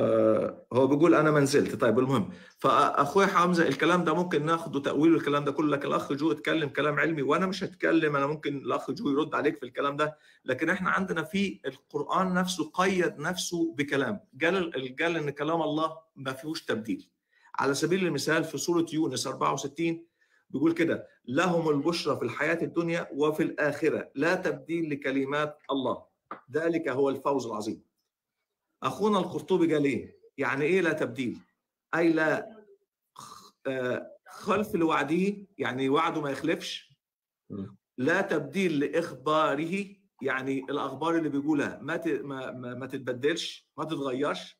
آه هو بيقول انا ما نزلت طيب المهم فاخويا حمزه الكلام ده ممكن ناخده تاويل الكلام ده كله لكن الاخ جو اتكلم كلام علمي وانا مش هتكلم انا ممكن الاخ جو يرد عليك في الكلام ده لكن احنا عندنا في القران نفسه قيد نفسه بكلام قال قال ان كلام الله ما فيهوش تبديل على سبيل المثال في سوره يونس 64 بيقول كده لهم البشرى في الحياه الدنيا وفي الاخره لا تبديل لكلمات الله ذلك هو الفوز العظيم اخونا القرطبي قال ايه؟ يعني ايه لا تبديل؟ اي لا خ- آه، خلف لوعده يعني وعده ما يخلفش مم. لا تبديل لاخباره يعني الاخبار اللي بيقولها ما ت- ما ما, ما تتبدلش ما تتغيرش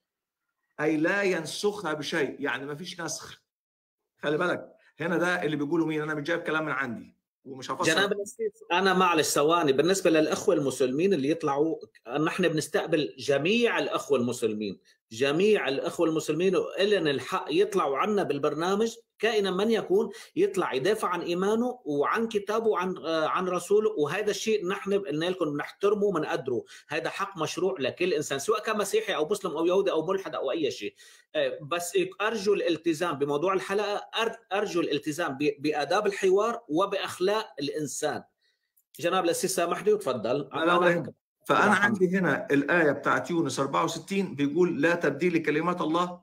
اي لا ينسخها بشيء يعني ما فيش نسخ خلي بالك هنا ده اللي بيقوله مين انا مش جايب كلام من عندي ومش هفسر جناب الأسيس أنا معلش ثواني بالنسبة للأخوة المسلمين اللي يطلعوا نحن بنستقبل جميع الأخوة المسلمين جميع الأخوة المسلمين إلن الحق يطلعوا عنا بالبرنامج كائنا من يكون يطلع يدافع عن إيمانه وعن كتابه وعن آه، عن رسوله وهذا الشيء نحن قلنا لكم بنحترمه وبنقدره هذا حق مشروع لكل إنسان سواء كان مسيحي أو مسلم أو يهودي أو ملحد أو أي شيء آه، بس أرجو الالتزام بموضوع الحلقة أر- أرجو الالتزام ب- بآداب الحوار وبأخلاق الإنسان جناب الأسيس سامحني وتفضل لا لا ولا يهمك. فانا نعم. عندي هنا الايه بتاعت يونس 64 بيقول لا تبديل لكلمات الله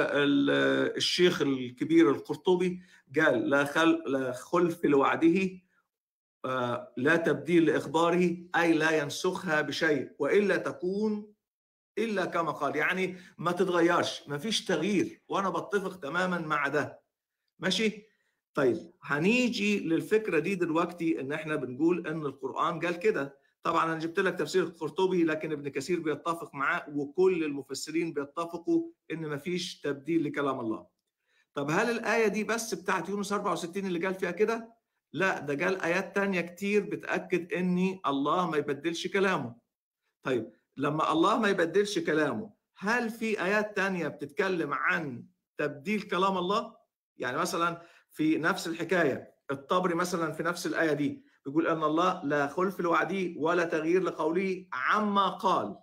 والشيخ الكبير القرطبي قال لا خل لا خلف لوعده آه، لا تبديل لاخباره اي لا ينسخها بشيء والا تكون الا كما قال يعني ما تتغيرش ما فيش تغيير وانا بتفق تماما مع ده ماشي طيب هنيجي للفكره دي دلوقتي ان احنا بنقول ان القران قال كده طبعا انا جبت لك تفسير القرطبي لكن ابن كثير بيتفق معاه وكل المفسرين بيتفقوا ان مفيش تبديل لكلام الله. طب هل الايه دي بس بتاعت يونس 64 اللي قال فيها كده؟ لا ده قال ايات تانية كتير بتاكد ان الله ما يبدلش كلامه. طيب لما الله ما يبدلش كلامه هل في ايات تانية بتتكلم عن تبديل كلام الله؟ يعني مثلا في نفس الحكايه الطبري مثلا في نفس الايه دي بيقول ان الله لا خلف لوعده ولا تغيير لقوله عما قال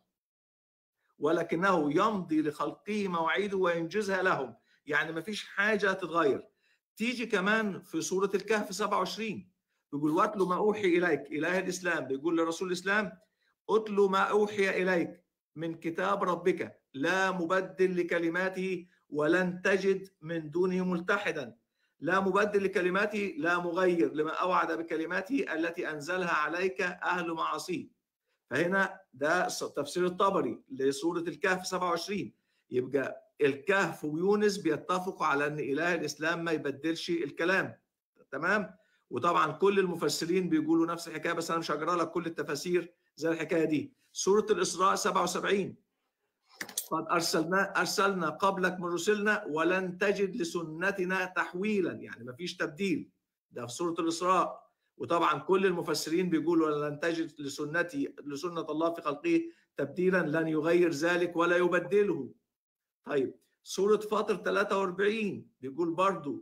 ولكنه يمضي لخلقه مواعيده وينجزها لهم يعني ما فيش حاجه تتغير تيجي كمان في سوره الكهف 27 بيقول واتل ما اوحي اليك اله الاسلام بيقول لرسول الاسلام اتل ما اوحي اليك من كتاب ربك لا مبدل لكلماته ولن تجد من دونه ملتحدا لا مبدل لكلماته لا مغير لما اوعد بكلماته التي انزلها عليك اهل معاصيه فهنا ده تفسير الطبري لسوره الكهف 27 يبقى الكهف ويونس بيتفقوا على ان اله الاسلام ما يبدلش الكلام تمام وطبعا كل المفسرين بيقولوا نفس الحكايه بس انا مش هقرا لك كل التفاسير زي الحكايه دي سوره الاسراء 77 قد ارسلنا ارسلنا قبلك من رسلنا ولن تجد لسنتنا تحويلا يعني ما فيش تبديل ده في سوره الاسراء وطبعا كل المفسرين بيقولوا لن تجد لسنتي لسنه الله في خلقه تبديلا لن يغير ذلك ولا يبدله طيب سوره فاطر 43 بيقول برضو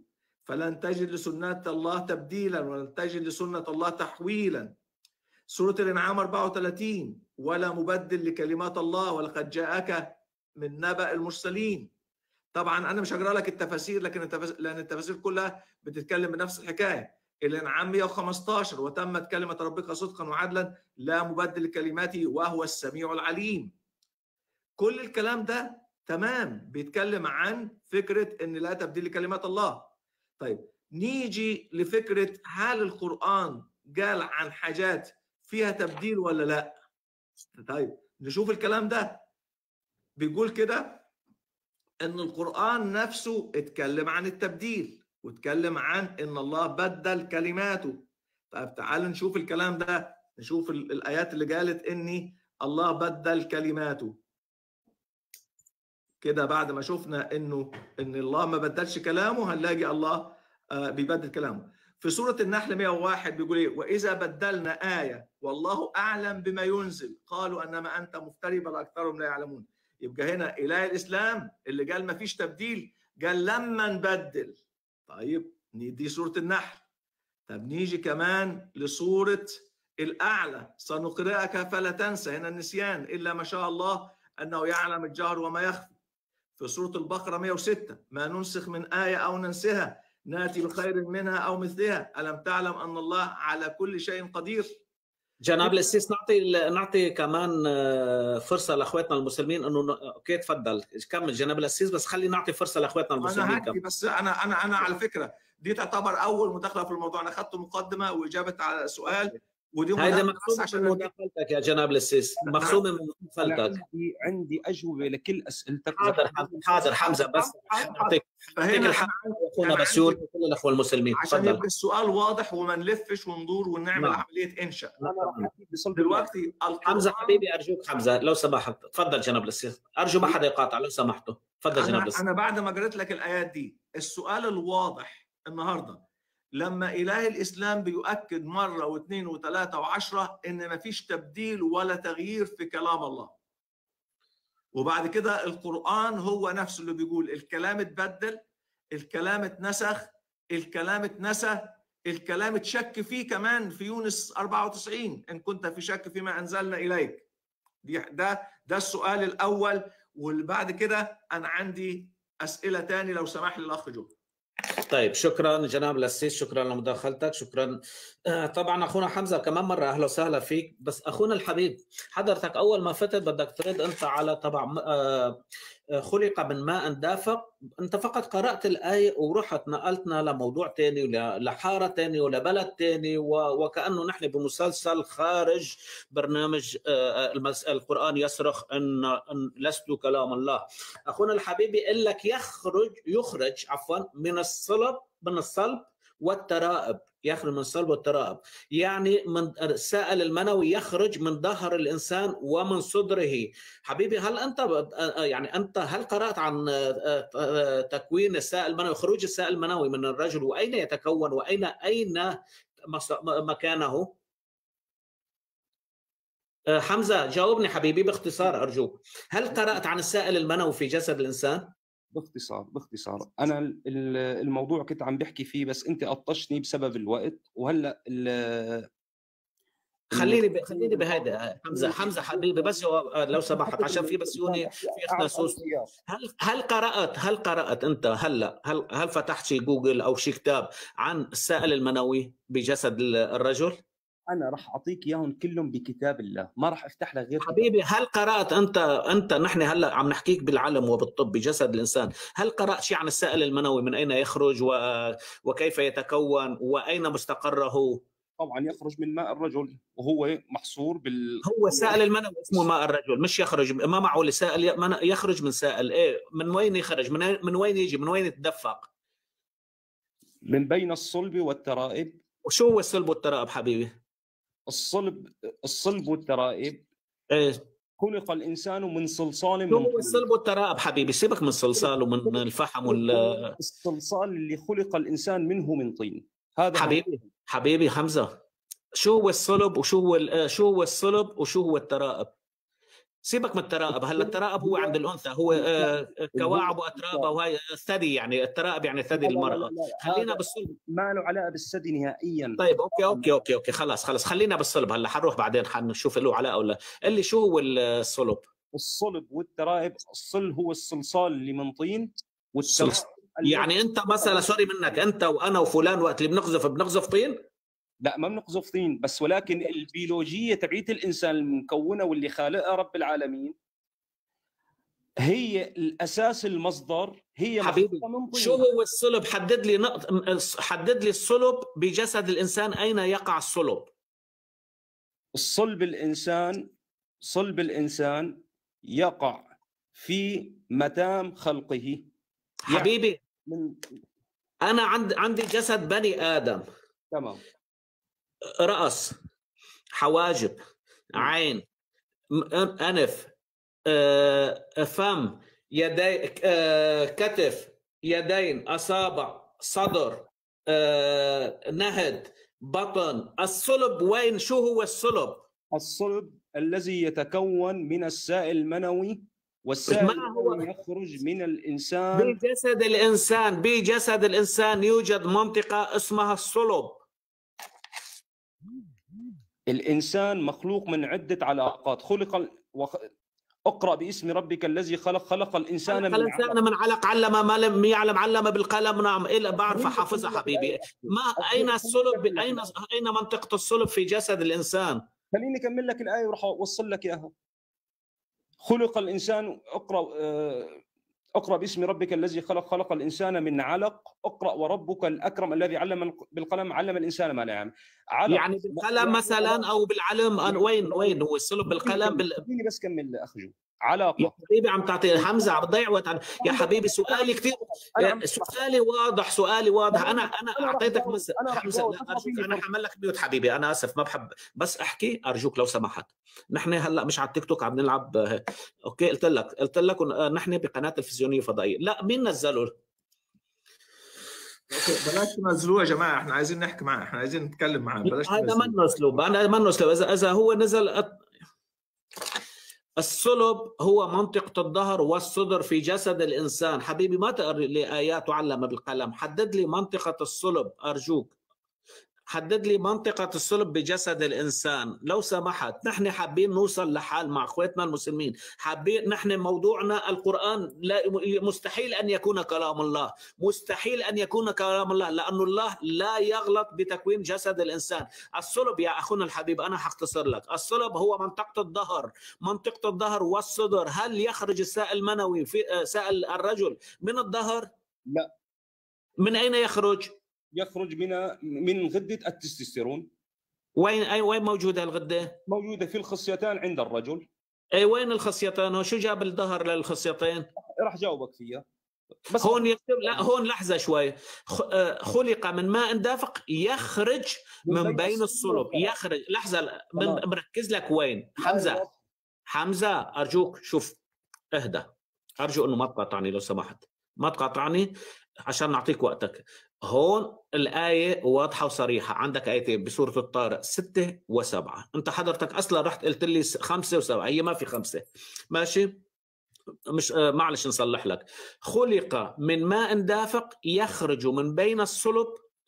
فلن تجد لسنة الله تبديلا ولن تجد لسنة الله تحويلا سورة الإنعام 34 ولا مبدل لكلمات الله ولقد جاءك من نبأ المرسلين طبعا أنا مش هقرأ لك التفاسير لكن التفاسير لأن التفاسير كلها بتتكلم بنفس الحكاية الإنعام 115 وتمت كلمة ربك صدقا وعدلا لا مبدل لكلماته وهو السميع العليم كل الكلام ده تمام بيتكلم عن فكرة ان لا تبديل لكلمات الله طيب نيجي لفكرة هل القرآن قال عن حاجات فيها تبديل ولا لا طيب نشوف الكلام ده بيقول كده ان القرآن نفسه اتكلم عن التبديل واتكلم عن ان الله بدل كلماته طيب تعال نشوف الكلام ده نشوف الآيات اللي قالت اني الله بدل كلماته كده بعد ما شفنا انه ان الله ما بدلش كلامه هنلاقي الله بيبدل كلامه في سورة النحل 101 بيقول ايه واذا بدلنا آية والله اعلم بما ينزل قالوا انما انت مفتري بل اكثرهم لا يعلمون يبقى هنا اله الاسلام اللي قال ما فيش تبديل قال لما نبدل طيب دي سورة النحل طب نيجي كمان لسورة الأعلى سنقرئك فلا تنسى هنا النسيان إلا ما شاء الله أنه يعلم الجهر وما يخفي في سورة البقرة 106 ما ننسخ من آية أو ننسها ناتي بخير منها أو مثلها ألم تعلم أن الله على كل شيء قدير جناب السيس نعطي نعطي كمان فرصه لاخواتنا المسلمين انه اوكي تفضل كمل جناب السيس بس خلي نعطي فرصه لاخواتنا المسلمين انا هحكي بس انا انا انا على فكره دي تعتبر اول مداخله في الموضوع انا اخذت مقدمه واجابه على سؤال ودي هيدا مقسومه عشان من مداخلتك يا جناب السيس مقسومه من مداخلتك عندي عندي اجوبه لكل اسئلتك حاضر حاضر حمزه بس نعطيك نعطيك الحق اخونا بسيون وكل الاخوه المسلمين عشان يبقى السؤال واضح وما نلفش وندور ونعمل نعم. عمليه انشاء دلوقتي حمزه حبيبي ارجوك حمزه لو سمحت تفضل جناب السيس ارجو ما حدا يقاطع لو سمحتوا تفضل جناب السيس انا بعد ما قريت لك الايات دي السؤال الواضح النهارده لما إله الإسلام بيؤكد مرة واثنين وثلاثة وعشرة إن ما فيش تبديل ولا تغيير في كلام الله وبعد كده القرآن هو نفسه اللي بيقول الكلام اتبدل الكلام اتنسخ الكلام اتنسى الكلام اتشك فيه كمان في يونس 94 إن كنت في شك فيما أنزلنا إليك دي ده ده السؤال الأول واللي بعد كده أنا عندي أسئلة تاني لو سمح لي الأخ جو طيب شكرا جناب الأسيس شكرا لمداخلتك شكرا طبعا اخونا حمزه كمان مره اهلا وسهلا فيك بس اخونا الحبيب حضرتك اول ما فتت بدك ترد انت على طبعا خلق من ماء دافق انت فقط قرات الايه ورحت نقلتنا لموضوع ثاني لحاره ثانيه ولبلد ثاني وكانه نحن بمسلسل خارج برنامج القران يصرخ ان لست كلام الله اخونا الحبيب يقول لك يخرج يخرج عفوا من الصلب من الصلب والترائب يخرج من الصلب والترائب يعني من السائل المنوي يخرج من ظهر الانسان ومن صدره حبيبي هل انت يعني انت هل قرات عن تكوين السائل المنوي خروج السائل المنوي من الرجل واين يتكون واين اين مكانه حمزه جاوبني حبيبي باختصار ارجوك هل قرات عن السائل المنوي في جسد الانسان باختصار باختصار انا الموضوع كنت عم بحكي فيه بس انت قطشني بسبب الوقت وهلا خليني ب... خليني بهذا حمزه حمزه حبيبي بس لو سمحت عشان في بس يوني في نصوص هل هل قرات هل قرات انت هلا هل هل فتحت شي جوجل او شي كتاب عن السائل المنوي بجسد الرجل؟ انا راح اعطيك اياهم كلهم بكتاب الله ما راح افتح لك غير حبيبي هل قرات انت انت نحن هلا عم نحكيك بالعلم وبالطب بجسد الانسان هل قرات شيء عن السائل المنوي من اين يخرج و... وكيف يتكون واين مستقره طبعا يخرج من ماء الرجل وهو محصور بال هو سائل المنوي اسمه ماء الرجل مش يخرج ما معه سائل يخرج من سائل ايه من وين يخرج من من وين يجي من وين يتدفق من بين الصلب والترائب وشو هو الصلب والترائب حبيبي الصلب الصلب والترائب ايه خلق الانسان من صلصال من هو الصلب والترائب حبيبي سيبك من الصلصال ومن الفحم وال الصلصال اللي خلق الانسان منه من طين هذا حبيبي حبيبي حمزه شو هو الصلب وشو هو شو هو الصلب وشو هو الترائب سيبك من الترائب هلا الترائب هو عند الانثى هو آه، كواعب واترابه وهي ثدي يعني الترائب يعني ثدي لا، لا، لا، المراه لا، لا، خلينا هذا بالصلب ما له علاقه بالثدي نهائيا طيب اوكي اوكي اوكي اوكي خلاص خلاص خلينا بالصلب هلا حنروح بعدين حنشوف له علاقه ولا قل لي شو هو الصلب الصلب والترائب الصل هو الصلصال اللي من طين والترائب صلص- يعني انت مثلا سوري منك انت وانا وفلان وقت اللي بنقذف بنقذف طين لا ما بنقذف طين بس ولكن البيولوجيه تبعيت الانسان المكونه واللي خالقها رب العالمين هي الاساس المصدر هي حبيبي، مخلوقة من طين. شو هو الصلب حدد لي نقط م- حدد لي الصلب بجسد الانسان اين يقع الصلب الصلب الانسان صلب الانسان يقع في متام خلقه حبيبي من انا عند عندي جسد بني ادم تمام راس حواجب عين م- انف آه، فم يدي آه، كتف يدين اصابع صدر آه، نهد بطن الصلب وين شو هو الصلب الصلب الذي يتكون من السائل المنوي والسائل ما هو- المنوي يخرج من الانسان بجسد الانسان بجسد الانسان يوجد منطقه اسمها الصلب الانسان مخلوق من عده علاقات خلق ال- وخ... اقرا باسم ربك الذي خلق خلق الانسان خلق من الانسان علق. من علق علم ما لم يعلم علم بالقلم نعم إلا بعرف حافظها حبيبي ما اين الصلب اين اين منطقه الصلب في جسد الانسان خليني اكمل لك الايه وراح اوصل لك اياها خلق الانسان اقرا آه، اقرا باسم ربك الذي خلق خلق الانسان من علق اقرا وربك الاكرم الذي علم بالقلم علم الانسان ما لا يعلم علق يعني بالقلم مثلا او بالعلم أن وين وين هو الصلب بالقلم بال... خليني بس كمل اخ جو يا علاقه حبيبي عم تعطي حمزه عم تضيع وقت عن- يا حبيبي سؤالي كثير أنا عم- سؤالي واضح سؤالي واضح انا انا أنا رح اعطيتك أجاوب. بس أنا رح حمزه أجاوب. لا أسمع ارجوك فيني انا برضه. حمل لك ميوت حبيبي انا اسف ما بحب بس احكي ارجوك لو سمحت نحن هلا مش على التيك توك عم نلعب آه، اوكي قلت لك قلت لك آه، نحن بقناه تلفزيونيه فضائيه لا مين نزله بلاش تنزلوه يا جماعه احنا عايزين نحكي معاه احنا عايزين نتكلم معاه بلاش هذا تنزلوه. منه اسلوب انا منه اسلوب اذا اذا هو نزل أت- الصلب هو منطقة الظهر والصدر في جسد الإنسان حبيبي ما تقرأ لي آيات تعلم بالقلم حدد لي منطقة الصلب أرجوك حدد لي منطقة الصلب بجسد الإنسان لو سمحت نحن حابين نوصل لحال مع أخواتنا المسلمين حابين نحن موضوعنا القرآن لا مستحيل أن يكون كلام الله مستحيل أن يكون كلام الله لأن الله لا يغلط بتكوين جسد الإنسان الصلب يا أخونا الحبيب أنا حختصر لك الصلب هو منطقة الظهر منطقة الظهر والصدر هل يخرج السائل المنوي في آه، سائل الرجل من الظهر لا. من أين يخرج يخرج من من غده التستوستيرون وين أي وين موجودة الغدة موجوده في الخصيتان عند الرجل أي وين الخصيتين هو شو جاب الظهر للخصيتين راح جاوبك فيها بس هون يكتب لا هون لحظة شوي خ- آه، خلق من ماء دافق يخرج من بين الصلب يخرج لحظة من- تمام. مركز لك وين حمزة حمزة أرجوك شوف اهدى أرجو أنه ما تقاطعني لو سمحت ما تقاطعني عشان نعطيك وقتك هون الآية واضحة وصريحة عندك آيتين بسورة الطارق ستة وسبعة أنت حضرتك أصلا رحت قلت لي س- خمسة وسبعة هي ما في خمسة ماشي مش آه، معلش نصلح لك خلق من ماء دافق يخرج من بين الصلب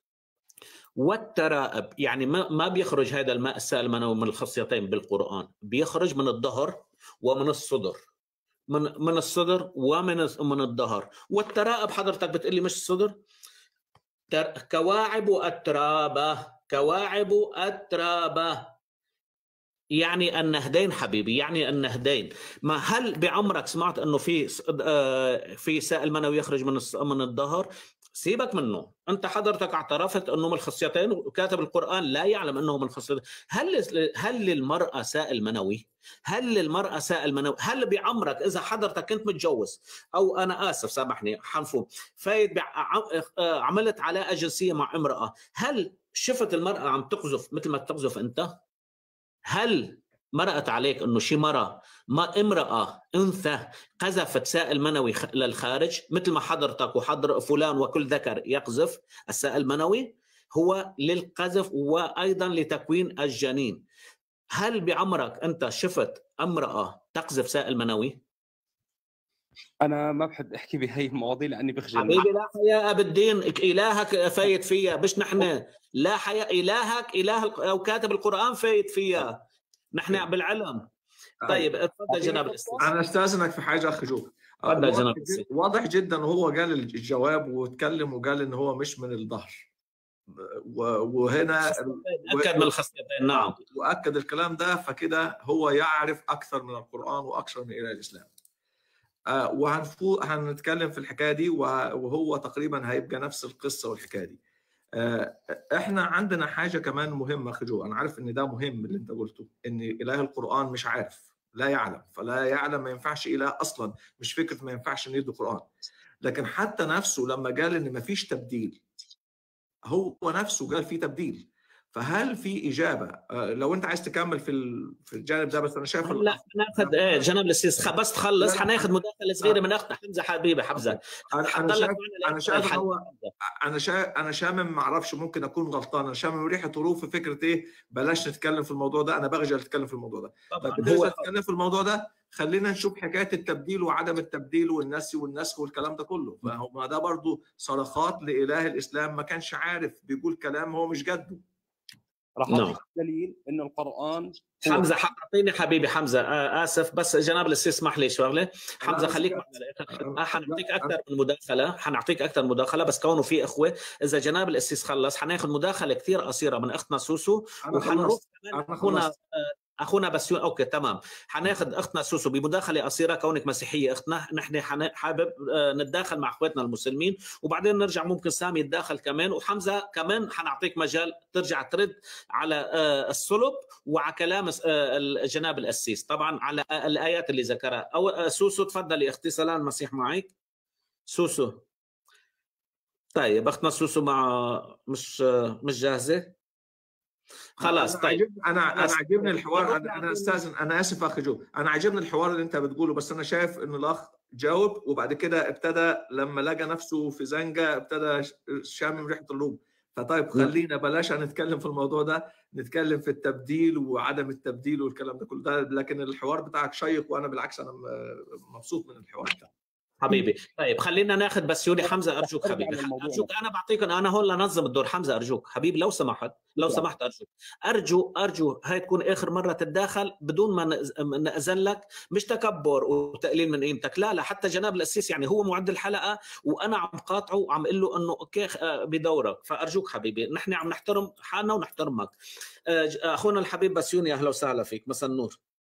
والترائب يعني ما ما بيخرج هذا الماء السائل المنوي من الخصيتين بالقرآن بيخرج من الظهر ومن الصدر من من الصدر ومن من الظهر والترائب حضرتك بتقول لي مش الصدر تر- كواعب أترابة كواعب أترابة يعني النهدين حبيبي يعني النهدين ما هل بعمرك سمعت انه في س- آه، في سائل منوي يخرج من الص- من الظهر سيبك منه انت حضرتك اعترفت انه من الخصيتين وكاتب القران لا يعلم انه من الخصيتين هل هل للمراه سائل منوي هل للمراه سائل منوي هل بعمرك اذا حضرتك كنت متجوز او انا اسف سامحني حنفو فايت بع- ع- آه، عملت علاقه جنسيه مع امراه هل شفت المراه عم تقذف مثل ما تقذف انت هل مرقت عليك انه شي مرة ما امرأة انثى قذفت سائل منوي خ- للخارج مثل ما حضرتك وحضر فلان وكل ذكر يقذف السائل المنوي هو للقذف وايضا لتكوين الجنين هل بعمرك انت شفت امراه تقذف سائل منوي؟ انا ما بحب احكي بهي المواضيع لاني بخجل حبيبي لا حياء بالدين الهك فايت فيها مش نحن لا حياء الهك اله او كاتب القران فايت فيها نحن بالعلم طيب اتفضل جناب الاستاذ انا استاذنك في حاجه اخي جو تفضل واضح جناب جد- السيد. واضح جدا وهو قال الجواب واتكلم وقال ان هو مش من الظهر و- وهنا اكد من الخصيتين نعم واكد الكلام ده فكده هو يعرف اكثر من القران واكثر من اله الاسلام آه، وهنفو هنتكلم في الحكايه دي وه- وهو تقريبا هيبقى نفس القصه والحكايه دي آه، احنا عندنا حاجه كمان مهمه خجو انا عارف ان ده مهم اللي انت قلته ان اله القران مش عارف لا يعلم فلا يعلم ما ينفعش اله اصلا مش فكره ما ينفعش ندي قران لكن حتى نفسه لما قال ان ما فيش تبديل هو نفسه قال في تبديل فهل في اجابه آه، لو انت عايز تكمل في ال- في الجانب ده بس انا شايف لا ناخذ ايه جناب الاستاذ خ- بس تخلص لا، لا. حناخذ مداخله صغيره من اختنا حمزه حبيبي حمزه انا انا حضل لك شايف معنا انا شايف ان الحل. هو انا شا... انا شامم ما اعرفش ممكن اكون غلطان انا شامم ريحه هروب في فكره ايه بلاش نتكلم في الموضوع ده انا بخجل اتكلم في الموضوع ده طبعا طيب هو هو نتكلم في الموضوع ده خلينا نشوف حكايه التبديل وعدم التبديل والنسي والنسخ والكلام ده كله فهو ده برضو صرخات لاله الاسلام ما كانش عارف بيقول كلام هو مش جده راح نعم. اعطيك دليل انه القران هو حمزه حاعطيني حبيبي حمزه آه اسف بس جناب الاستاذ اسمح لي شغله حمزه أنا خليك سكت. معنا آه، حنعطيك اكثر من مداخله حنعطيك اكثر مداخله بس كونه في اخوه اذا جناب الاستاذ خلص حناخذ مداخله كثير قصيره من اختنا سوسو انا وحنروح خلصت كمان انا اخونا خلصت اخونا بسيون اوكي تمام حناخذ اختنا سوسو بمداخله قصيره كونك مسيحيه اختنا نحن حن- حابب آه، نتداخل مع اخواتنا المسلمين وبعدين نرجع ممكن سامي يتداخل كمان وحمزه كمان حنعطيك مجال ترجع ترد على آه، الصلب وعلى كلام آه، الجناب القسيس طبعا على الايات اللي ذكرها او آه، سوسو تفضلي اختي سلام المسيح معك سوسو طيب اختنا سوسو مع مش آه، مش جاهزه خلاص أنا طيب عجبني انا انا خلاص. عجبني الحوار يلا انا انا عجبني. استاذن انا اسف اخي جو انا عجبني الحوار اللي انت بتقوله بس انا شايف ان الاخ جاوب وبعد كده ابتدى لما لقى نفسه في زنقه ابتدى ش- شامم ريحه اللوب فطيب خلينا بلاش نتكلم في الموضوع ده نتكلم في التبديل وعدم التبديل والكلام ده كله ده لكن الحوار بتاعك شيق وانا بالعكس انا م- مبسوط من الحوار بتاعك حبيبي طيب خلينا ناخذ بس يوري حمزه ارجوك أرجع حبيبي للموضوع ارجوك انا بعطيكم انا هون لنظم الدور حمزه ارجوك حبيبي لو سمحت لو نعم. سمحت ارجوك ارجو ارجو هاي تكون اخر مره تتداخل بدون ما نأز- ما ناذن لك مش تكبر وتقليل من قيمتك لا لا حتى جناب الاسيس يعني هو معد الحلقه وانا عم قاطعه وعم اقول له انه اوكي آه، بدورك فارجوك حبيبي نحن عم نحترم حالنا ونحترمك آه، ج- اخونا الحبيب بسيوني اهلا وسهلا فيك مساء النور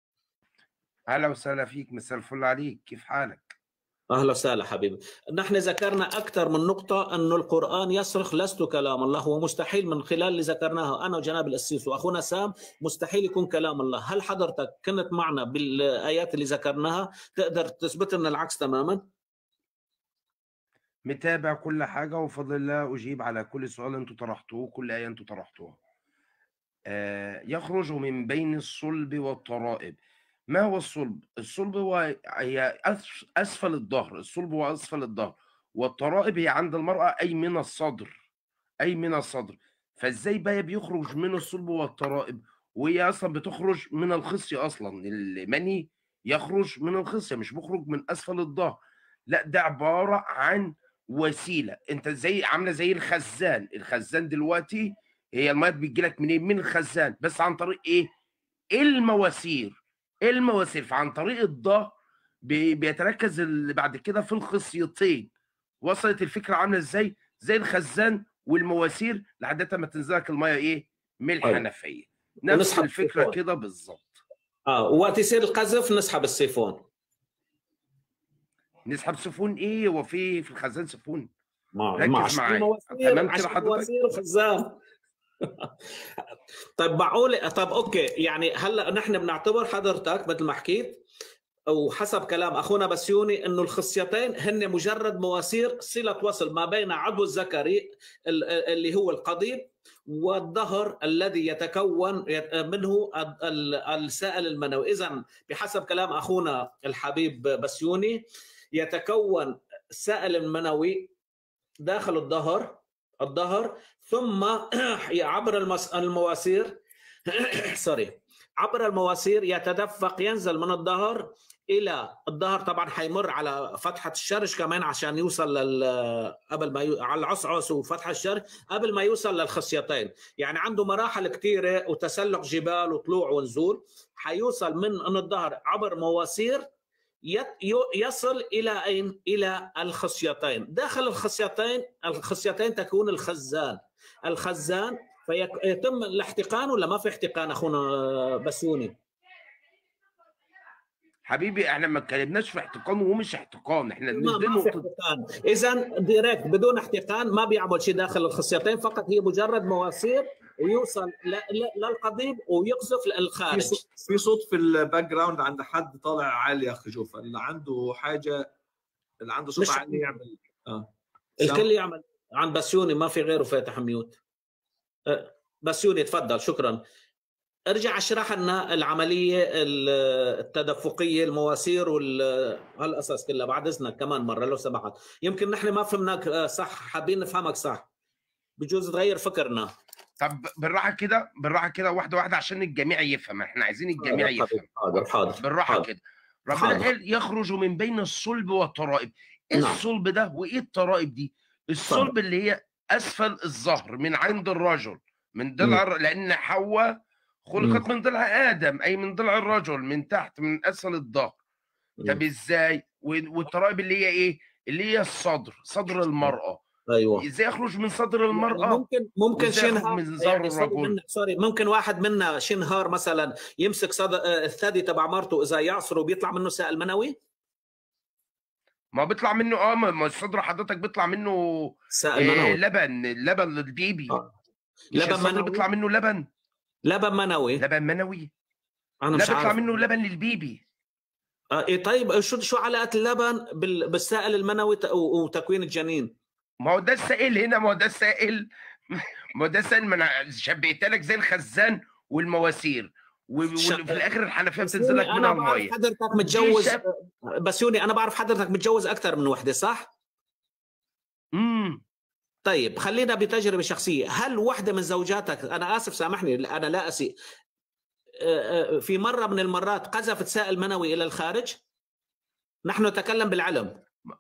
اهلا وسهلا فيك مساء الفل عليك كيف حالك؟ اهلا وسهلا حبيبي نحن ذكرنا اكثر من نقطه انه القران يصرخ لست كلام الله هو مستحيل من خلال اللي ذكرناها انا وجناب القسيس واخونا سام مستحيل يكون كلام الله هل حضرتك كنت معنا بالايات اللي ذكرناها تقدر تثبت لنا العكس تماما متابع كل حاجة وبفضل الله أجيب على كل سؤال أنتوا طرحتوه كل آية أنتوا طرحتوها آه يخرج من بين الصلب والترائب ما هو الصلب؟ الصلب هو هي أس- أسفل الظهر الصلب هو أسفل الظهر والترائب هي عند المرأة أي من الصدر أي من الصدر فإزاي بقى بيخرج من الصلب والترائب وهي أصلا بتخرج من الخصية أصلا المني يخرج من الخصية مش بيخرج من أسفل الظهر لا ده عبارة عن وسيله انت زي عامله زي الخزان الخزان دلوقتي هي الميه بتجي لك منين من الخزان بس عن طريق ايه المواسير المواسير فعن طريق الظهر بي- بيتركز اللي بعد كده في الخصيتين وصلت الفكره عامله ازاي زي الخزان والمواسير لحد ما تنزلك الميه ايه من طيب. الحنفيه نفس ونسحب الفكره السيفون. كده بالظبط اه وقت يصير القذف نسحب السيفون نسحب سفون ايه هو في في الخزان سفون ما ركز ما عشان معايا. مواسير تمام كده عشان حضرتك؟ مواسير وخزان طيب معقول طب اوكي يعني هلا نحن بنعتبر حضرتك مثل ما حكيت وحسب كلام اخونا بسيوني انه الخصيتين هن مجرد مواسير صله وصل ما بين عضو الذكري ال- اللي هو القضيب والظهر الذي يتكون يت- منه ال- ال- السائل المنوي اذا بحسب كلام اخونا الحبيب بسيوني يتكون السائل المنوي داخل الظهر الظهر ثم عبر المس- المواسير سوري عبر المواسير يتدفق ينزل من الظهر الى الظهر طبعا حيمر على فتحه الشرج كمان عشان يوصل لل قبل ما ي... على العصعص وفتح الشرج قبل ما يوصل للخصيتين يعني عنده مراحل كثيره وتسلق جبال وطلوع ونزول حيوصل من من الظهر عبر مواسير يت... ي- يصل الى اين الى الخصيتين داخل الخصيتين الخصيتين تكون الخزان الخزان فيتم الاحتقان ولا ما في احتقان اخونا بسوني حبيبي احنا ما اتكلمناش في احتقان وهو مش احتقان احنا ما, مش دي ما في نقطه احتقان اذا ديريكت بدون احتقان ما بيعمل شيء داخل الخصيتين فقط هي مجرد مواسير ويوصل ل- ل- للقضيب ويقذف في للخارج صوت في صوت في الباك جراوند عند حد طالع عالي يا اخي شوف اللي عنده حاجه اللي عنده صوت مش- عالي يعمل اه الكل يعمل عن بسيوني ما في غيره فاتح ميوت أه، بسيوني تفضل شكرا ارجع اشرح لنا العمليه ال- التدفقيه المواسير والقصص كلها بعد اذنك كمان مره لو سمحت يمكن نحن ما فهمناك آه، صح حابين نفهمك صح بجوز تغير فكرنا طب بالراحه كده بالراحه كده واحده واحده عشان الجميع يفهم احنا عايزين الجميع حاضر يفهم حاضر حاضر بالراحه حاضر. كده ربنا حاضر. قال يخرج من بين الصلب والترائب ايه نعم. الصلب ده وايه الترائب دي الصلب اللي هي اسفل الظهر من عند الرجل من ضلع الر- لان حواء خلقت من ضلع ادم اي من ضلع الرجل من تحت من اسفل الظهر طب ازاي و- والترائب اللي هي ايه اللي هي الصدر صدر المراه ايوه ازاي يخرج من صدر يعني المراه ممكن ممكن وإزاي يخرج شنهار من ظهر يعني سوري, الرجل؟ من سوري ممكن واحد منا شنهار مثلا يمسك صد... آه، الثدي تبع مرته اذا يعصره بيطلع منه سائل منوي ما بيطلع منه اه ما ما الصدر حضرتك بيطلع منه سائل آه منوي لبن لبن للبيبي آه. مش لبن الصدر منوي بيطلع منه لبن لبن منوي لبن منوي انا لا مش بيطلع عارف منه لبن للبيبي آه إيه طيب شو شو علاقه اللبن بال... بالسائل المنوي ت... و- وتكوين الجنين ما هو ده السائل هنا ما هو ده السائل ما هو ده السائل ما انا شبهت لك زي الخزان والمواسير و- ش- وفي الاخر الحنفيه بتنزل لك بسيوني منها انا بعرف الميه حضرتك متجوز شاب- بسيوني انا بعرف حضرتك متجوز اكثر من وحده صح؟ امم طيب خلينا بتجربه شخصيه هل واحده من زوجاتك انا اسف سامحني انا لا اسيء آه، آه، في مره من المرات قذفت سائل منوي الى الخارج نحن نتكلم بالعلم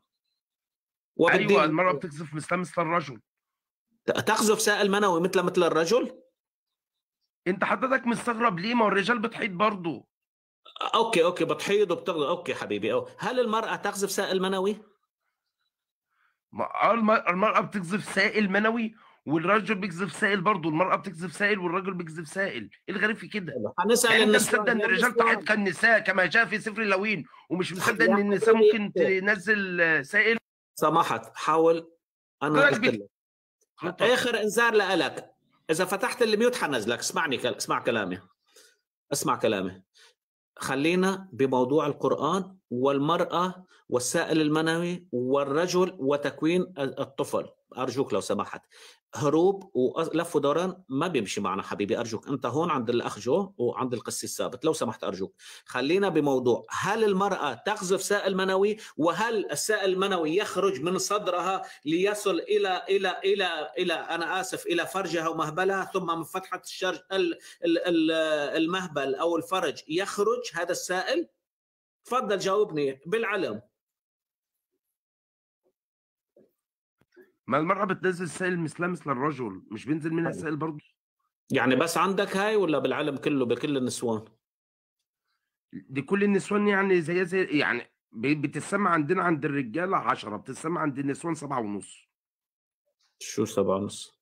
وبالدين ايوه المراه بتقذف مثل مثل الرجل تقذف سائل منوي مثل مثل الرجل انت حضرتك مستغرب ليه ما هو الرجال بتحيط برضه اوكي اوكي بتحيض وبتغذف اوكي حبيبي أو. هل المراه تقذف سائل منوي ما آه الم- المراه بتقذف سائل منوي والراجل بيقذف سائل برضه المراه بتقذف سائل والراجل بيقذف سائل ايه الغريب في كده هنسال يعني انت النسوان مصدق ان يا الرجال نسوان. تحت كالنساء كما جاء في سفر اللوين ومش مصدق يا ان النساء حبيبي. ممكن تنزل آه، سائل سمحت حاول انا طيب. قلت لك اخر انذار لك اذا فتحت الميوت حنزلك اسمعني كل... اسمع كلامي اسمع كلامي خلينا بموضوع القرآن والمرأة والسائل المنوي والرجل وتكوين الطفل أرجوك لو سمحت هروب ولف ودوران ما بيمشي معنا حبيبي أرجوك أنت هون عند الأخ جو وعند القسيس ثابت لو سمحت أرجوك خلينا بموضوع هل المرأة تقذف سائل منوي وهل السائل المنوي يخرج من صدرها ليصل إلى إلى إلى إلى أنا آسف إلى فرجها ومهبلها ثم من فتحة الشرج ال- ال- ال- المهبل أو الفرج يخرج هذا السائل تفضل جاوبني بالعلم ما المرأة بتنزل سائل مثلها مثل الرجل مش بينزل منها طيب. سائل برضه يعني بس عندك هاي ولا بالعلم كله بكل النسوان دي كل النسوان يعني زي زي يعني ب- بتسمى عندنا عند الرجالة عشرة بتسمى عند النسوان سبعة ونص شو سبعة ونص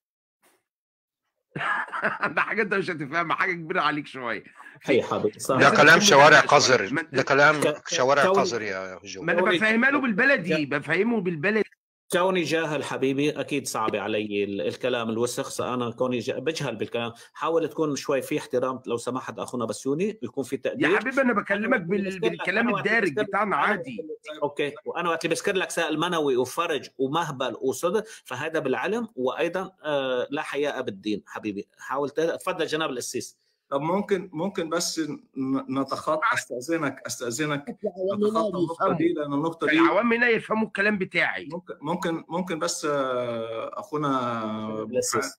ده حاجة انت مش هتفهمها حاجة كبيرة عليك شوية هي حبيبي صح ده لازم كلام تكون شوارع مدرس شوية. قذر ما انت- ده كلام ك- شوارع كوني- قذر يا جو ما انا كوني- بفهمها له بالبلدي بفهمه بالبلدي كوني جاهل حبيبي اكيد صعب علي ال- الكلام الوسخ انا كوني جا- بجهل بالكلام حاول تكون شوي في احترام لو سمحت اخونا بسيوني يكون في تقدير يا حبيبي انا بكلمك أنا بال... بذكر لك- بالكلام أنا وقت الدارج بذكر- بتاعنا أنا عادي وقت- اوكي وانا وقت اللي بذكر لك سائل منوي وفرج ومهبل وصدر فهذا بالعلم وايضا آه لا حياء بالدين حبيبي حاول ت- تفضل جناب القسيس طب ممكن ممكن بس ن- نتخطى استاذنك استاذنك نتخطى النقطه دي لان النقطه دي العوام هنا يفهموا الكلام بتاعي ممكن ممكن ممكن بس آه، اخونا القسيس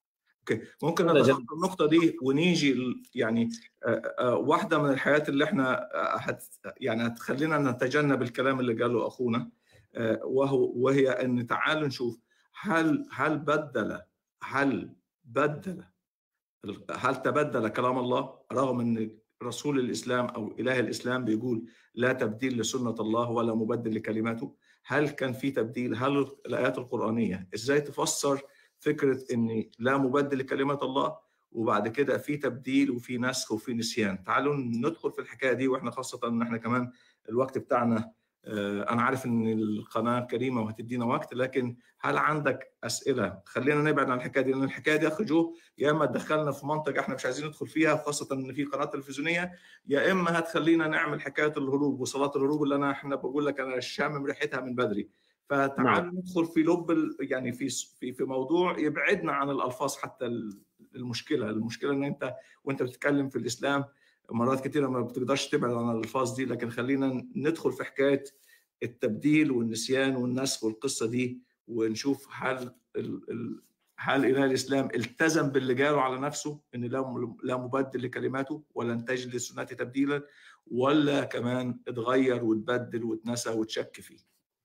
اوكي ممكن هذا نتخطى جد. النقطه دي ونيجي ل- يعني آه، آه، واحده من الحاجات اللي احنا آه، هت يعني هتخلينا نتجنب الكلام اللي قاله اخونا آه، وهو وهي ان تعالوا نشوف هل هل بدل هل بدل هل تبدل كلام الله رغم ان رسول الاسلام او اله الاسلام بيقول لا تبديل لسنه الله ولا مبدل لكلماته هل كان في تبديل هل الايات القرانيه ازاي تفسر فكره ان لا مبدل لكلمات الله وبعد كده في تبديل وفي نسخ وفي نسيان تعالوا ندخل في الحكايه دي واحنا خاصه ان احنا كمان الوقت بتاعنا آه، انا عارف ان القناه كريمه وهتدينا وقت لكن هل عندك اسئله خلينا نبعد عن الحكايه دي لان الحكايه دي اخرجوه يا اما تدخلنا في منطقه احنا مش عايزين ندخل فيها خاصه ان في قناه تلفزيونيه يا اما هتخلينا نعمل حكايه الهروب وصلاه الهروب اللي انا احنا بقول لك انا شامم ريحتها من بدري فتعالوا ندخل في لب ال- يعني في في في موضوع يبعدنا عن الالفاظ حتى ال- المشكله المشكله ان انت وانت بتتكلم في الاسلام مرات كثيره ما بتقدرش تبعد عن الالفاظ دي لكن خلينا ندخل في حكايه التبديل والنسيان والنسخ والقصه دي ونشوف هل ال- ال- هل اله الاسلام التزم باللي قاله على نفسه ان لا لا مبدل لكلماته ولن تجد لسنته تبديلا ولا كمان اتغير وتبدل وتنسى وتشك فيه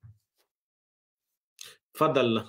تفضل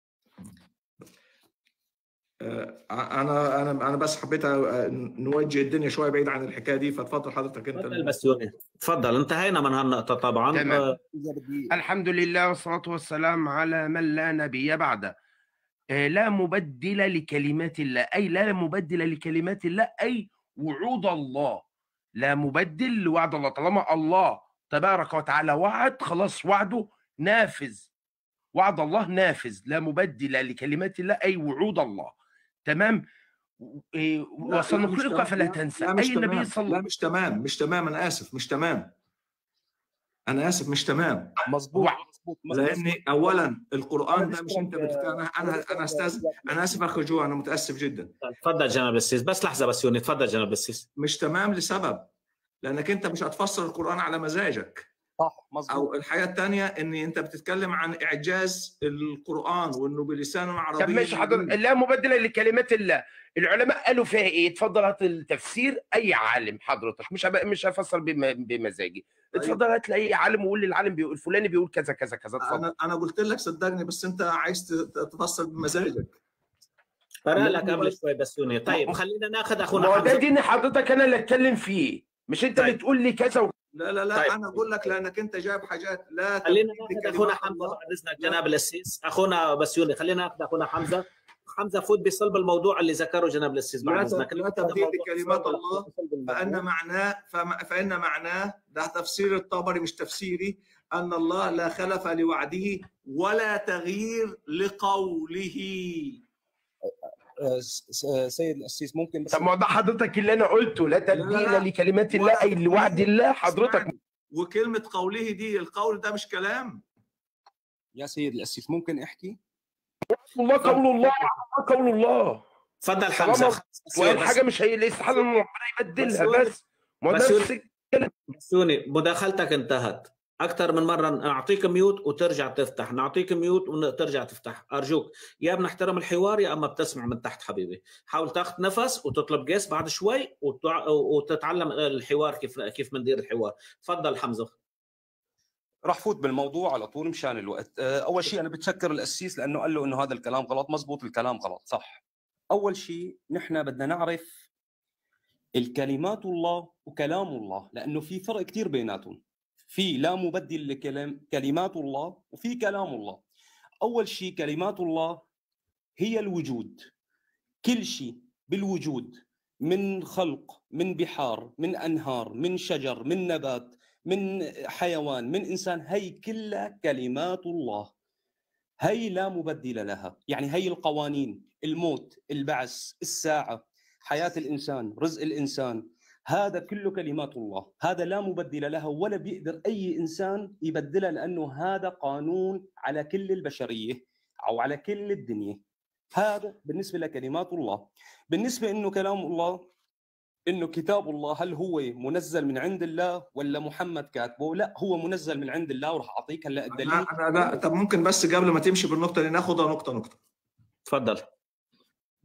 آه، انا انا انا بس حبيت آه، نوجه الدنيا شويه بعيد عن الحكايه دي فتفضل حضرتك انت تفضل بسيوني تفضل انتهينا من هالنقطه طبعا تمام. آه، اذا بدي الحمد لله والصلاة والسلام على من لا نبي بعده آه، لا مبدل لكلمات الله أي لا مبدل لكلمات الله أي وعود الله لا مبدل لوعد الله طالما الله تبارك وتعالى وعد خلاص وعده نافذ وعد الله نافذ لا مبدل لكلمات الله أي وعود الله تمام إيه، لا، لا، مش وسنقرئك تمام. فلا لا، تنسى لا مش أي النبي تمام صلى لا مش تمام مش تمام انا اسف مش تمام انا اسف مش تمام مظبوط وع- مظبوط مظبوط. لاني اولا القران أنا ده مش بشكرك، انت بتتكلم انا انا بشكرك انا استاذ يا- انا اسف اخي جو انا متاسف جدا تفضل جناب السيس بس لحظه بسيوني تفضل جناب السيس مش تمام لسبب لانك انت مش هتفسر القران على مزاجك صح مظبوط او الحاجه الثانيه ان انت بتتكلم عن اعجاز القران وانه بلسان عربي طب ماشي حضرتك لا مبدل لكلمات الله العلماء قالوا فيها ايه اتفضل هات التفسير اي عالم حضرتك مش هب... مش هفسر بم... بمزاجي طيب. اتفضل هات لي اي عالم وقول لي العالم بيقول الفلاني بيقول كذا كذا كذا اتفضل انا انا قلت لك صدقني بس انت عايز ت- تفسر بمزاجك قرا لك قبل شوي بسيوني طيب خلينا ناخذ ما اخونا هو ده حمزه دين حضرتك انا اللي اتكلم فيه مش انت اللي طيب. تقول لي كذا و... لا لا لا طيب. انا اقول لك لانك انت جايب حاجات لا خلينا تبديل ناخذ اخونا لكلمات حمزه الله. بعد اذنك جناب السيس اخونا بسيوني خلينا ناخذ اخونا حمزه حمزه فوت بصلب الموضوع اللي ذكره جناب السيس بعد لا اذنك ت- لا تبديل لكلمات الله فان معناه فم- فان معناه ده تفسير الطبري مش تفسيري ان الله لا خلف لوعده ولا تغيير لقوله آه، س- س- سيد الأسيس ممكن بس طب ما هو ده حضرتك اللي انا قلته لا لا، لا. تبديل لكلمات الله ولا اي لوعد الله حضرتك اسمعني. وكلمه قوله دي القول ده مش كلام يا سيد الأسيس ممكن أحكي الله قول الله قول الله تفضل طالما حمزه وان بس- حاجه مش هي اللي يستحيل ان ربنا يبدلها بس- بس ما هو بس- نفس سوني مداخلتك انتهت اكثر من مره نعطيك ميوت وترجع تفتح نعطيك ميوت وترجع تفتح ارجوك يا بنحترم الحوار يا اما بتسمع من تحت حبيبي حاول تاخذ نفس وتطلب جيس بعد شوي وتع... وتتعلم الحوار كيف كيف بندير الحوار تفضل حمزه راح فوت بالموضوع على طول مشان الوقت آه، اول شيء انا بتشكر الاسيس لانه قال له انه هذا الكلام غلط مزبوط الكلام غلط صح اول شيء نحن بدنا نعرف الكلمات الله وكلام الله لانه في فرق كثير بيناتهم في لا مبدل لكلام كلمات الله وفي كلام الله اول شيء كلمات الله هي الوجود كل شيء بالوجود من خلق من بحار من انهار من شجر من نبات من حيوان من انسان هي كلها كلمات الله هي لا مبدل لها يعني هي القوانين الموت البعث الساعه حياه الانسان رزق الانسان هذا كله كلمات الله هذا لا مبدل لها ولا بيقدر اي انسان يبدلها لانه هذا قانون على كل البشريه او على كل الدنيا هذا بالنسبه لكلمات الله بالنسبه انه كلام الله انه كتاب الله هل هو منزل من عند الله ولا محمد كاتبه؟ لا هو منزل من عند الله وراح اعطيك هلا الدليل لا لا لا طب ممكن بس قبل ما تمشي بالنقطه دي ناخدها نقطه نقطه تفضل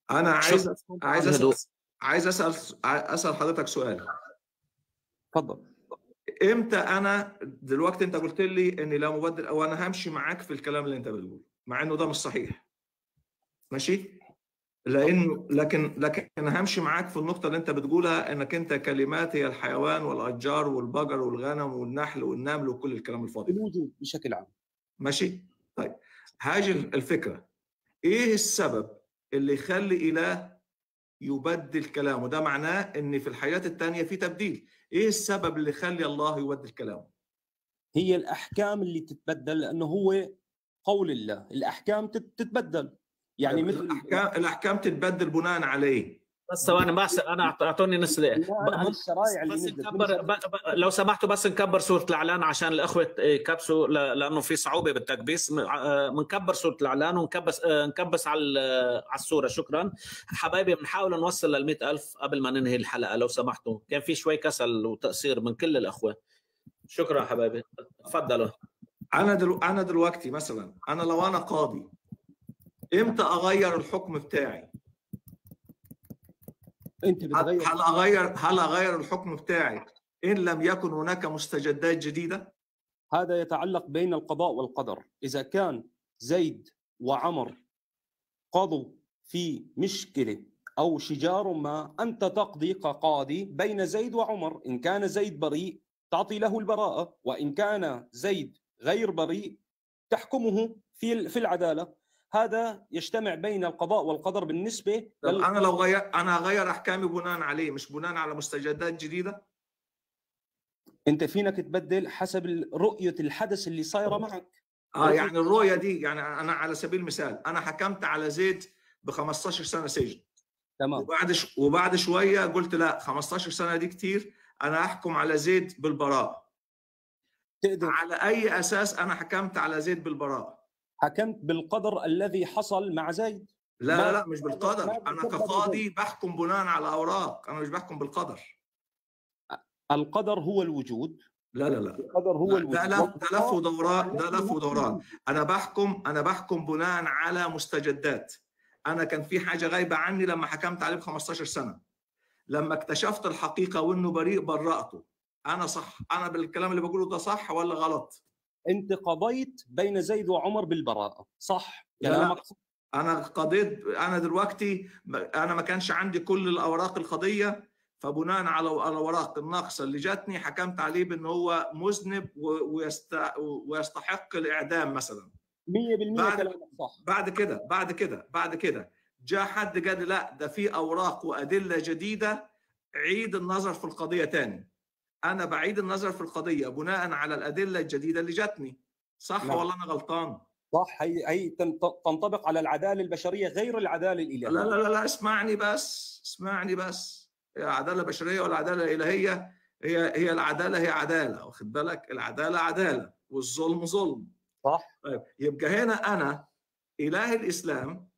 انا عايز شكراً عايز على الهدوء. اسال عايز اسال اسال حضرتك سؤال تفضل امتى انا دلوقتي انت قلت لي اني لا مبدل وانا همشي معاك في الكلام اللي انت بتقوله مع انه ده مش صحيح ماشي لانه لكن لكن انا همشي معاك في النقطه اللي انت بتقولها انك انت كلمات هي الحيوان والاشجار والبقر والغنم والنحل والنمل وكل الكلام الفاضي ده. الوجود بشكل عام ماشي طيب هاجي الفكره ايه السبب اللي يخلي اله يبدل كلامه ده معناه ان في الحياه الثانيه في تبديل ايه السبب اللي يخلي الله يبدل كلامه هي الاحكام اللي تتبدل لانه هو قول الله الاحكام تت- تتبدل يعني مثل الاحكام الاحكام تتبدل بناء على ايه بس ثواني بس انا أعط- اعطوني نص دقيقه بناء على ب- الشرائع اللي بس نزلت نكبر ب- ب- لو سمحتوا بس نكبر سوره الاعلان عشان الاخوه يكبسوا ل- لانه في صعوبه بالتكبيس م- آه، بنكبر سوره الاعلان ونكبس آه، نكبس على ال- على الصوره شكرا حبايبي بنحاول نوصل لل ألف قبل ما ننهي الحلقه لو سمحتوا كان في شوي كسل وتقصير من كل الاخوه شكرا حبايبي تفضلوا انا دلو... انا دلوقتي مثلا انا لو انا قاضي امتى اغير الحكم بتاعي انت هل بتغير هل اغير هل اغير الحكم بتاعي ان لم يكن هناك مستجدات جديده هذا يتعلق بين القضاء والقدر اذا كان زيد وعمر قضوا في مشكله او شجار ما انت تقضي كقاضي بين زيد وعمر ان كان زيد بريء تعطي له البراءه وان كان زيد غير بريء تحكمه في في العداله هذا يجتمع بين القضاء والقدر بالنسبه طب لل- انا لو غير انا هغير احكامي بناء عليه مش بناء على مستجدات جديده انت فينك تبدل حسب رؤيه الحدث اللي صايره معك اه يعني الرؤيه دي يعني انا على سبيل المثال انا حكمت على زيد ب 15 سنه سجن تمام وبعد ش... وبعد شويه قلت لا 15 سنه دي كتير انا احكم على زيد بالبراءه تقدر على اي اساس انا حكمت على زيد بالبراءه حكمت بالقدر الذي حصل مع زيد لا ما- لا لا مش بالقدر ما انا بتقدر كقاضي بحكم بناء على اوراق انا مش بحكم بالقدر القدر هو الوجود لا لا لا القدر هو لا، الوجود ده لف ده لف ودوران ده لف ودوران انا بحكم انا بحكم بناء على مستجدات انا كان في حاجه غايبه عني لما حكمت عليه ب 15 سنه لما اكتشفت الحقيقه وانه بريء برأته انا صح انا بالكلام اللي بقوله ده صح ولا غلط انت قضيت بين زيد وعمر بالبراءه صح لا، لا. كلامك صح. انا قضيت انا دلوقتي انا ما كانش عندي كل الاوراق القضيه فبناء على الاوراق الناقصه اللي جاتني حكمت عليه بان هو مذنب و- ويست- ويستحق الاعدام مثلا 100% بعد- كلامك صح بعد كده بعد كده بعد كده جاء حد قال لي لا ده في اوراق وادله جديده عيد النظر في القضيه تاني انا بعيد النظر في القضيه بناء على الادله الجديده اللي جاتني صح نعم. ولا انا غلطان صح هي هي تن- تنطبق على العداله البشريه غير العداله الالهيه لا لا لا لا اسمعني بس اسمعني بس هي عداله بشريه ولا عداله الهيه هي هي العداله هي عداله واخد بالك العداله عداله والظلم ظلم صح طيب يبقى هنا انا اله الاسلام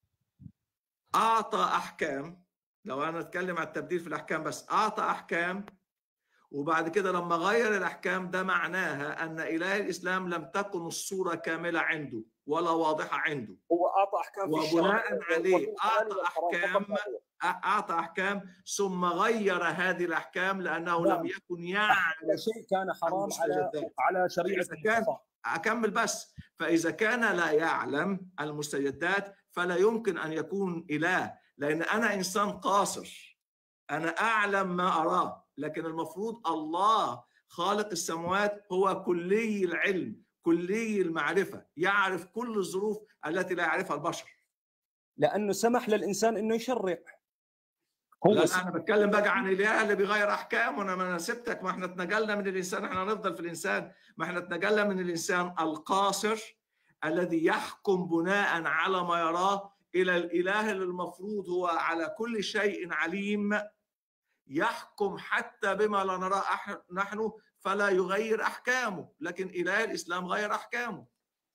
اعطى احكام لو انا اتكلم عن التبديل في الاحكام بس اعطى احكام وبعد كده لما غير الاحكام ده معناها ان اله الاسلام لم تكن الصوره كامله عنده ولا واضحه عنده هو اعطى احكام في الشرع وبناء عليه وفي الحلال اعطى والحرام احكام فقط. اعطى احكام ثم غير هذه الاحكام لانه نعم. لم يكن يعرف على شيء كان حرام على المستجدات. على شريعه إذا كان- المصطفى. اكمل بس فاذا كان لا يعلم المستجدات فلا يمكن ان يكون اله لان انا انسان قاصر انا اعلم ما اراه لكن المفروض الله خالق السماوات هو كلي العلم كلي المعرفه يعرف كل الظروف التي لا يعرفها البشر لانه سمح للانسان انه يشرع لا, هو لا انا بتكلم بقى عن الاله اللي بيغير احكام وانا ما انا سبتك ما احنا اتنقلنا من الانسان احنا هنفضل في الانسان ما احنا اتنقلنا من الانسان القاصر الذي يحكم بناء على ما يراه الى الاله اللي المفروض هو على كل شيء عليم يحكم حتى بما لا نراه أح- نحن فلا يغير احكامه لكن اله الاسلام غير احكامه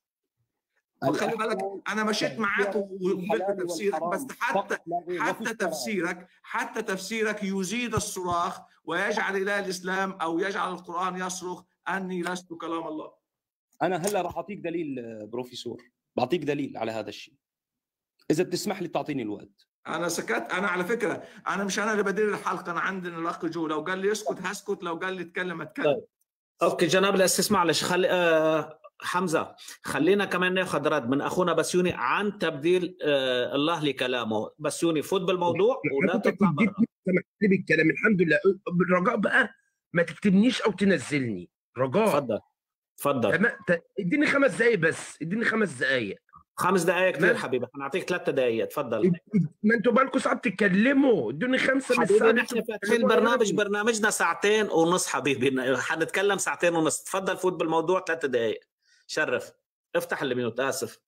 وخلي بالك انا مشيت معاك وقبلت تفسيرك بس حتى حتى تفسيرك حتى تفسيرك يزيد الصراخ ويجعل اله الاسلام او يجعل القران يصرخ اني لست كلام الله انا هلا راح اعطيك دليل آه، بروفيسور بعطيك دليل على هذا الشيء اذا بتسمح لي تعطيني الوقت انا سكت انا على فكره انا مش انا اللي بدير الحلقه انا عندنا الاخ جو لو قال لي اسكت هسكت لو قال لي اتكلم اتكلم طيب. اوكي جناب الاسيس معلش خلي آه حمزه خلينا كمان ناخذ رد من اخونا بسيوني عن تبديل آه الله لكلامه بسيوني فوت بالموضوع ولا حضرتك تطلع برا اديتني سمحت لي بالكلام الحمد لله بالرجاء بقى ما تكتبنيش او تنزلني رجاء تفضل تفضل تمام ت- اديني خمس دقايق بس اديني خمس دقايق خمس دقائق كثير تمام. حبيبي هنعطيك ثلاث دقائق تفضل اد- اد- ما انتوا بالكم ساعات تتكلموا ادوني خمسه من حبيبي الساعه اللي نحن انتوا فاتحين بتتكلموا برنامج عليها. برنامجنا ساعتين ونص حبيبي حنتكلم ساعتين ونص تفضل فوت بالموضوع ثلاث دقائق شرف افتح الميوت اسف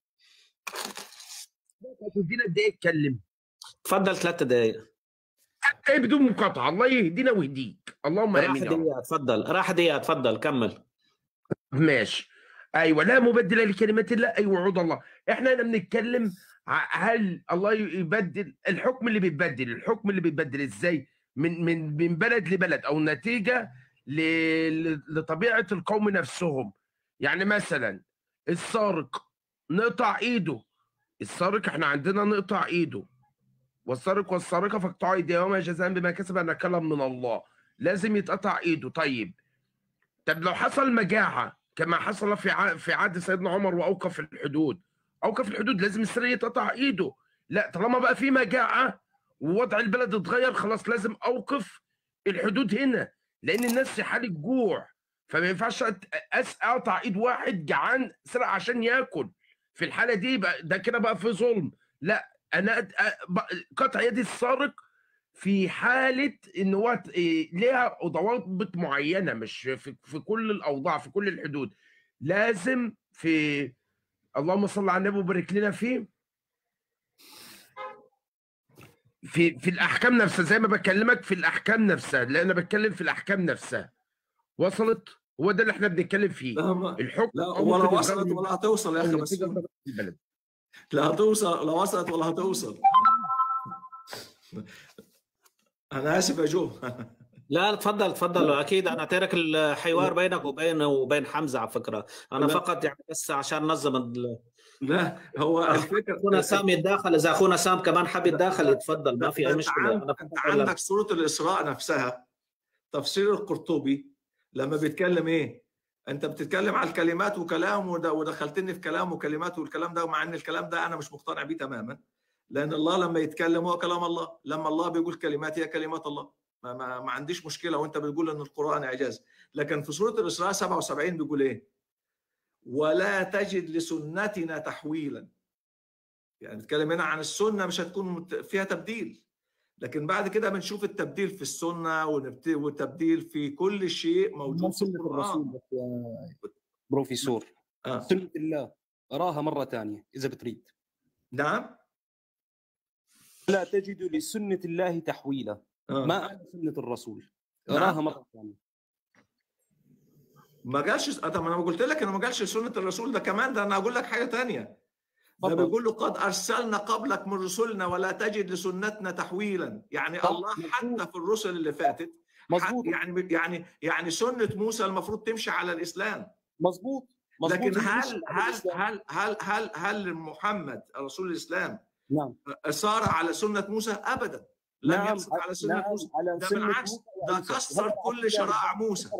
تدينا قد ايه اتكلم تفضل ثلاث دقائق حتى بدون مقاطعه الله يهدينا ويهديك اللهم راح امين يا رب دقيقة تفضل راح دقيقة تفضل كمل ماشي ايوه لا مبدل لكلمات الله اي وعود الله احنا هنا بنتكلم ع- هل الله يبدل الحكم اللي بيتبدل الحكم اللي بيتبدل ازاي من من من بلد لبلد او نتيجه ل... ل- لطبيعه القوم نفسهم يعني مثلا السارق نقطع ايده السارق احنا عندنا نقطع ايده والسارق والسارقه فاقطعوا ايديهما جزاء بما كسب نكالا من الله لازم يتقطع ايده طيب طب لو حصل مجاعه كما حصل في ع- في عهد سيدنا عمر واوقف الحدود اوقف الحدود لازم السري يتقطع ايده لا طالما بقى في مجاعه ووضع البلد اتغير خلاص لازم اوقف الحدود هنا لان الناس في حاله جوع فما ينفعش أت- أس اقطع ايد واحد جعان سرق عشان ياكل في الحاله دي بقى ده كده بقى في ظلم لا انا أد- أ- ب- قطع يد السارق في حاله ان هو ت- إيه، ليها ضوابط معينه مش في, في كل الاوضاع في كل الحدود لازم في اللهم صل على النبي وبارك لنا فيه في في الاحكام نفسها زي ما بكلمك في الاحكام نفسها لان انا بتكلم في الاحكام نفسها وصلت هو ده اللي احنا بنتكلم فيه لا ما- الحكم لا أو ولا ممكن وصلت يتغير ولا هتوصل يا اخي أو بس نتيجة ضربة البلد لا هتوصل لا وصلت ولا هتوصل انا اسف يا جو لا تفضل تفضل اكيد انا تارك الحوار بينك وبين وبين حمزه على فكره انا لا. فقط يعني بس عشان نظم ال- لا هو الفكره اخونا سام يتداخل اذا اخونا سام كمان حب يتداخل يتفضل ما في اي انت مشكله عندك, انا انت فقط أقول لك- عندك سوره الاسراء نفسها تفسير القرطبي لما بيتكلم ايه انت بتتكلم على الكلمات وكلام وده ودخلتني في كلام وكلمات والكلام ده مع ان الكلام ده انا مش مقتنع بيه تماما لان الله لما يتكلم هو كلام الله لما الله بيقول كلمات هي كلمات الله ما, ما, ما عنديش مشكله وانت بتقول ان القران اعجاز لكن في سوره الاسراء 77 بيقول ايه ولا تجد لسنتنا تحويلا يعني بتكلم هنا عن السنه مش هتكون مت- فيها تبديل لكن بعد كده بنشوف التبديل في السنه ونبت- والتبديل في كل شيء موجود ما في سنة الرسول القران بس يا بروفيسور آه. سنة الله اراها مرة ثانية إذا بتريد نعم لا تجد لسنة الله تحويلا آه. ما أنا سنة الرسول نعم. اراها مرة ثانية ما قالش طب انا ما قلت لك انا ما قالش سنه الرسول ده كمان ده انا اقول لك حاجه تانية ده تفضل. بيقول له قد ارسلنا قبلك من رسلنا ولا تجد لسنتنا تحويلا يعني صح، الله مظبوط. حتى في الرسل اللي فاتت مظبوط يعني يعني يعني سنه موسى المفروض تمشي على الاسلام مظبوط مظبوط لكن هي مش هل على هل الإسلام. هل هل هل هل محمد رسول الاسلام نعم صار على سنه موسى ابدا لم نعم يقصد على سنه نعم موسى على ده سنة بالعكس موسى ده وعيسى. كسر هذا كل أعطيك شرائع إياها موسى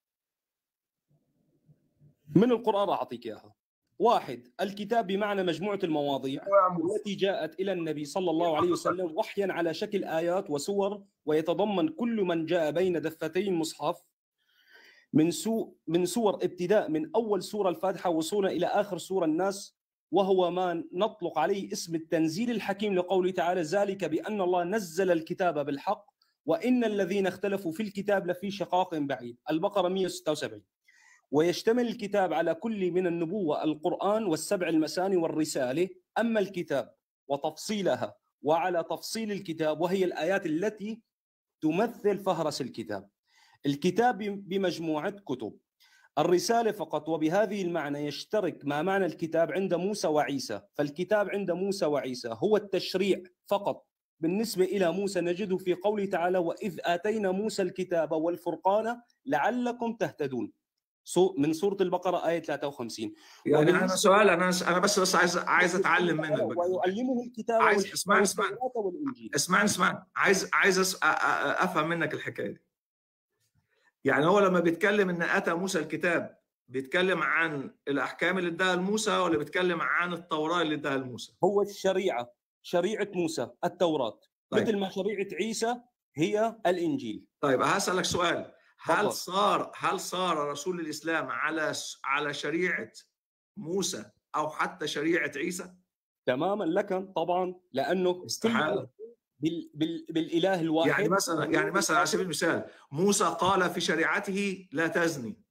من القرآن راح أعطيك إياها واحد الكتاب بمعنى مجموعة المواضيع التي جاءت إلى النبي صلى الله عليه وسلم وحيا على شكل آيات وسور ويتضمن كل من جاء بين دفتي المصحف من سو من سور ابتداء من أول سورة الفاتحة وصولا إلى آخر سورة الناس وهو ما نطلق عليه اسم التنزيل الحكيم لقوله تعالى ذلك بأن الله نزل الكتاب بالحق وإن الذين اختلفوا في الكتاب لفي شقاق بعيد البقرة 176 ويشتمل الكتاب على كل من النبوة القرآن والسبع المثاني والرسالة أما الكتاب وتفصيلها وعلى تفصيل الكتاب وهي الآيات التي تمثل فهرس الكتاب الكتاب بمجموعة كتب الرسالة فقط وبهذه المعنى يشترك ما معنى الكتاب عند موسى وعيسى فالكتاب عند موسى وعيسى هو التشريع فقط بالنسبة إلى موسى نجده في قوله تعالى وإذ آتينا موسى الكتاب والفرقان لعلكم تهتدون سو- من سوره البقره ايه 53 يعني انا وبالنسبة- سؤال انا انا بس بس عايز عايز اتعلم منك بقى ويعلمه الكتاب عايز- والحكمة اسمعني- اسمعني. والتوراة والانجيل اسمعني اسمعني عايز عايز أس... أ- أ- افهم منك الحكايه دي يعني هو لما بيتكلم ان اتى موسى الكتاب بيتكلم عن الاحكام اللي اداها لموسى ولا بيتكلم عن التوراة اللي اداها لموسى هو الشريعه شريعه موسى التوراه طيب. مثل ما شريعه عيسى هي الانجيل طيب هسألك سؤال هل تفضل. صار هل صار رسول الاسلام على على شريعه موسى او حتى شريعه عيسى؟ تماما لك طبعا لانه استحالة. كل بال بال بالاله الواحد يعني مثلا يعني مثلا على سبيل المثال موسى قال في شريعته لا تزني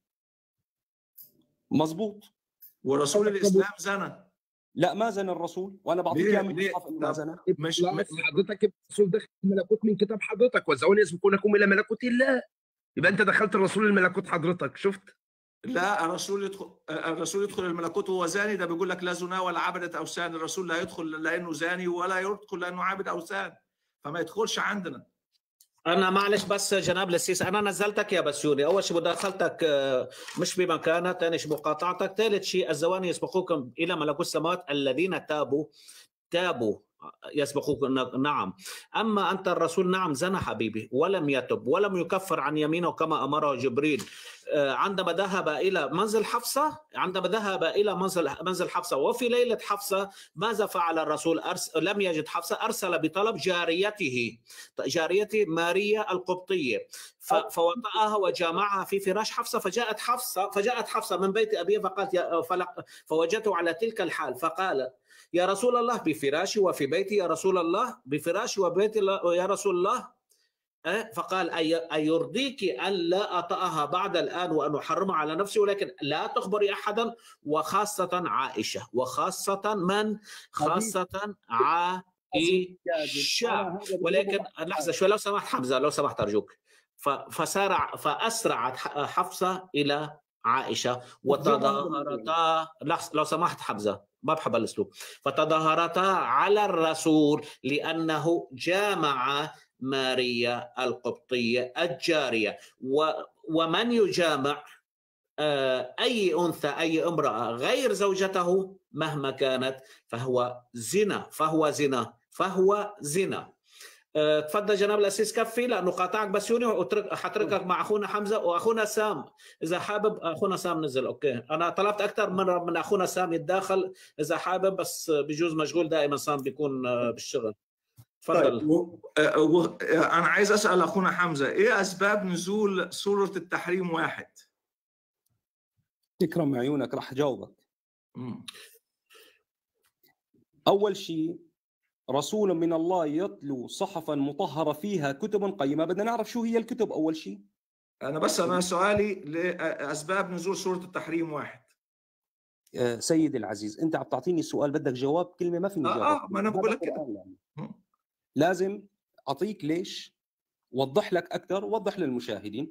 مظبوط ورسول الاسلام زنى لا ما زنى الرسول وانا بعطيك ليه؟ اياه من ليه؟ المصحف انه ما طب زنى مش لا م- بس حضرتك الرسول دخل الملكوت من كتاب حضرتك وزعوني يسبقونكم الى ملكوت الله يبقى انت دخلت الرسول الملكوت حضرتك شفت لا الرسول يدخل الرسول يدخل الملكوت وهو زاني ده بيقول لك لا زنا ولا عبدة اوثان الرسول لا يدخل لانه زاني ولا يدخل لانه عابد اوثان فما يدخلش عندنا انا معلش بس جناب للسيس انا نزلتك يا بسيوني اول شيء مداخلتك آه، مش بمكانها ثاني شيء مقاطعتك ثالث شيء الزواني يسبقوكم الى ملكوت السماوات الذين تابوا تابوا يسبقوكم نعم اما انت الرسول نعم زنى حبيبي ولم يتب ولم يكفر عن يمينه كما امره جبريل آه، عندما ذهب الى منزل حفصه عندما ذهب الى منزل منزل حفصه وفي ليله حفصه ماذا فعل الرسول أرس لم يجد حفصه ارسل بطلب جاريته جاريته ماريا القبطيه ف- فوطأها وجامعها في فراش حفصه فجاءت حفصه فجاءت حفصه من بيت ابيها فقالت يا فلق فوجدته على تلك الحال فقال يا رسول الله بفراشي وفي بيتي يا رسول الله بفراشي وبيتي لا- يا رسول الله أه؟ فقال أي- أيرضيك أن لا أطأها بعد الآن وأن أحرمها على نفسي ولكن لا تخبري أحدا وخاصة عائشة وخاصة من خاصة عائشة ولكن لحظه شوي لو سمحت حمزه لو سمحت ارجوك ف- فسارع فاسرعت ح- حفصه الى عائشه وتظاهرتا لحظة لو سمحت حمزه ما بحب الاسلوب فتظاهرتا على الرسول لانه جامع ماريا القبطيه الجاريه و ومن يجامع آه، اي انثى اي امراه غير زوجته مهما كانت فهو زنا فهو زنا فهو زنا آه، تفضل جناب الاسيس كفي لانه قاطعك بسيوني واترك حتركك مع اخونا حمزه واخونا سام اذا حابب اخونا سام نزل اوكي انا طلبت اكثر من من اخونا سام يتداخل اذا حابب بس بجوز مشغول دائما سام بيكون آه، بالشغل تفضل طيب و... آه، و... آه، انا عايز اسال اخونا حمزه ايه اسباب نزول سوره التحريم واحد؟ تكرم عيونك راح جاوبك مم. اول شيء رسول من الله يتلو صحفا مطهره فيها كتب قيمه بدنا نعرف شو هي الكتب اول شيء انا بس انا سؤالي لاسباب نزول سوره التحريم واحد آه، سيدي العزيز انت عم تعطيني السؤال بدك جواب كلمه ما فيني اه جاوب اه ما انا بقول لك كده قرآن يعني. مم. لازم اعطيك ليش وضح لك اكثر وضح للمشاهدين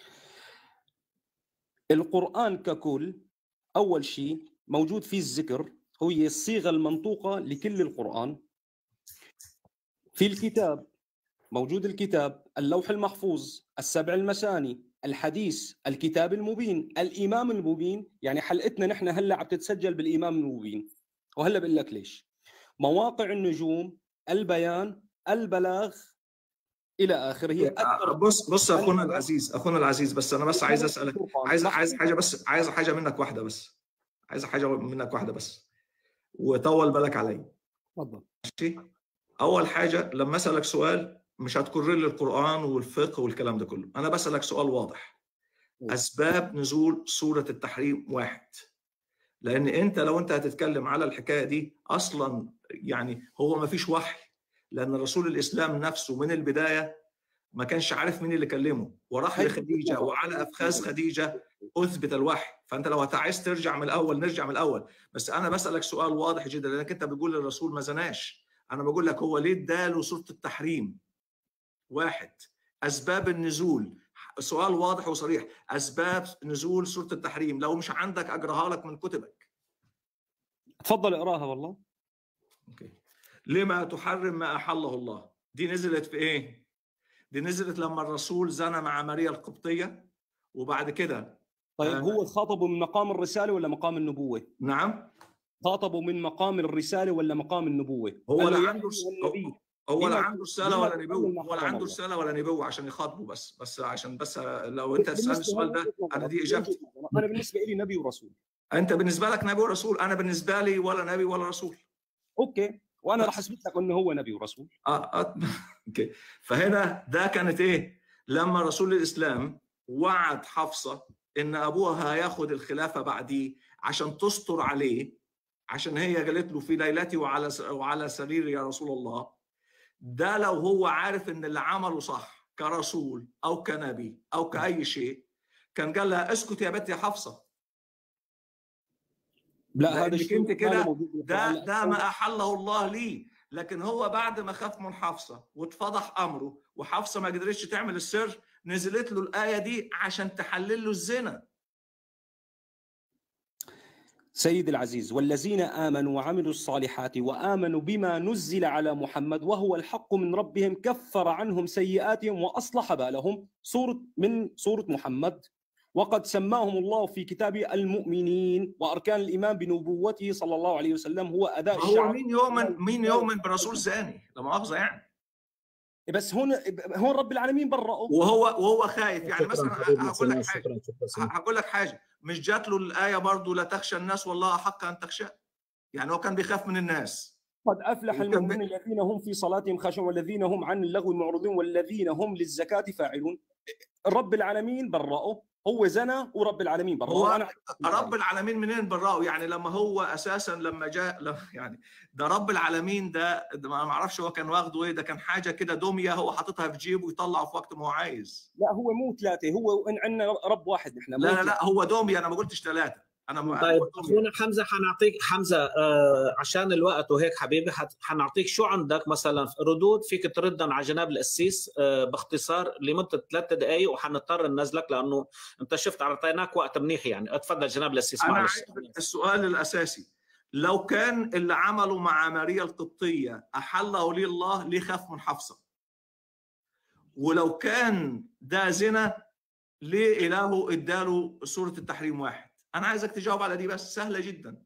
القران ككل اول شيء موجود فيه الذكر هي الصيغه المنطوقه لكل القران في الكتاب موجود الكتاب اللوح المحفوظ السبع المثاني الحديث الكتاب المبين الامام المبين يعني حلقتنا نحن هلا عم تتسجل بالامام المبين وهلا بقول لك ليش مواقع النجوم البيان البلاغ الى اخره هي اكثر بص بص يا اخونا العزيز اخونا العزيز بس انا بس عايز اسالك عايز عايز حاجه بس عايز حاجه منك واحده بس عايز حاجه منك واحده بس وطول بالك عليا تفضل ماشي اول حاجه لما اسالك سؤال مش هتكرر لي القران والفقه والكلام ده كله انا بسالك سؤال واضح اسباب نزول سوره التحريم واحد لان انت لو انت هتتكلم على الحكايه دي اصلا يعني هو ما فيش وحي لان رسول الاسلام نفسه من البدايه ما كانش عارف مين اللي كلمه وراح لخديجه وعلى افخاذ خديجه اثبت الوحي فانت لو عايز ترجع من الاول نرجع من الاول بس انا بسالك سؤال واضح جدا لانك انت بتقول للرسول ما زناش انا بقول لك هو ليه اداله سوره التحريم واحد اسباب النزول سؤال واضح وصريح اسباب نزول سوره التحريم لو مش عندك اقراها لك من كتبك تفضل اقراها والله اوكي لما تحرم ما احله الله دي نزلت في ايه دي نزلت لما الرسول زنى مع ماريا القبطيه وبعد كده طيب آه. هو خاطبوا من مقام الرساله ولا مقام النبوه؟ نعم خاطبوا من مقام الرساله ولا مقام النبوه؟ هو قال له لا يا عنده أيها النبي هو لا لما- عنده رساله لما ولا تقبل نبوه ما هو لا حرم عنده الله؟ رساله ولا نبوه عشان يخاطبه بس بس عشان بس لو انت تسالني بالنسبة السؤال لي ده وجهة انا نظرك، دي وجهة اجابتي نظرك. انا بالنسبه لي نبي ورسول انت بالنسبه لك نبي ورسول انا بالنسبه لي ولا نبي ولا رسول اوكي وانا بس. راح اثبت لك انه هو نبي ورسول اه اه اوكي فهنا ده كانت ايه لما رسول الاسلام وعد حفصه ان ابوها هياخد الخلافه بعديه عشان تستر عليه عشان هي قالت له في ليلتي وعلى وعلى سريري يا رسول الله ده لو هو عارف ان اللي عمله صح كرسول او كنبي او كاي شيء كان قال لها اسكت يا بنت يا حفصه لا لأنك هذا الشيء أنت ما كده له موجود بالقرآن. ده ده ما احله الله لي لكن هو بعد ما خاف من حفصه واتفضح امره وحفصه ما قدرتش تعمل السر نزلت له الايه دي عشان تحلل له الزنا سيد العزيز والذين امنوا وعملوا الصالحات وامنوا بما نزل على محمد وهو الحق من ربهم كفر عنهم سيئاتهم واصلح بالهم سوره من سوره محمد وقد سماهم الله في كتابه المؤمنين واركان الايمان بنبوته صلى الله عليه وسلم هو اداء هو الشعب مين يؤمن مين يؤمن برسول ثاني لا مؤاخذه يعني بس هون هون رب العالمين برأوا وهو وهو خايف يعني شكراً مثلا حبيبي هقول لك سلمان، حاجه شكرا شكرا سلمان. هقول لك حاجه مش جات له الايه برضه لا تخشى الناس والله حق ان تخشى يعني هو كان بيخاف من الناس قد افلح وكان المؤمنون الذين هم في صلاتهم خاشعون والذين هم عن اللغو معرضون والذين هم للزكاه فاعلون رب العالمين برأوا هو زنى ورب العالمين برأوا هو انا رب العالمين منين براه يعني لما هو اساسا لما جاء لما يعني ده رب العالمين ده, ده ما اعرفش هو كان واخده ايه ده كان حاجه كده دميه هو حاططها في جيبه ويطلعه في وقت ما هو عايز لا هو مو ثلاثه هو إن عندنا رب واحد نحن مو لا لا ثلاثة. لا هو دميه انا ما قلتش ثلاثه انا ما طيب أنا قلت دمية. اخونا حمزه حنعطيك حمزه آه عشان الوقت وهيك حبيبي حت- حنعطيك شو عندك مثلا ردود فيك تردن على جناب القسيس آه باختصار لمده ثلاث دقائق وحنضطر ننزلك لانه انت شفت اعطيناك وقت منيح يعني اتفضل جناب القسيس انا معلش عارف السؤال الاساسي لو كان اللي عمله مع ماريا القبطيه احله لي الله ليه خاف من حفصه ولو كان ده زنا ليه الهه اداله سوره التحريم واحد انا عايزك تجاوب على دي بس سهله جدا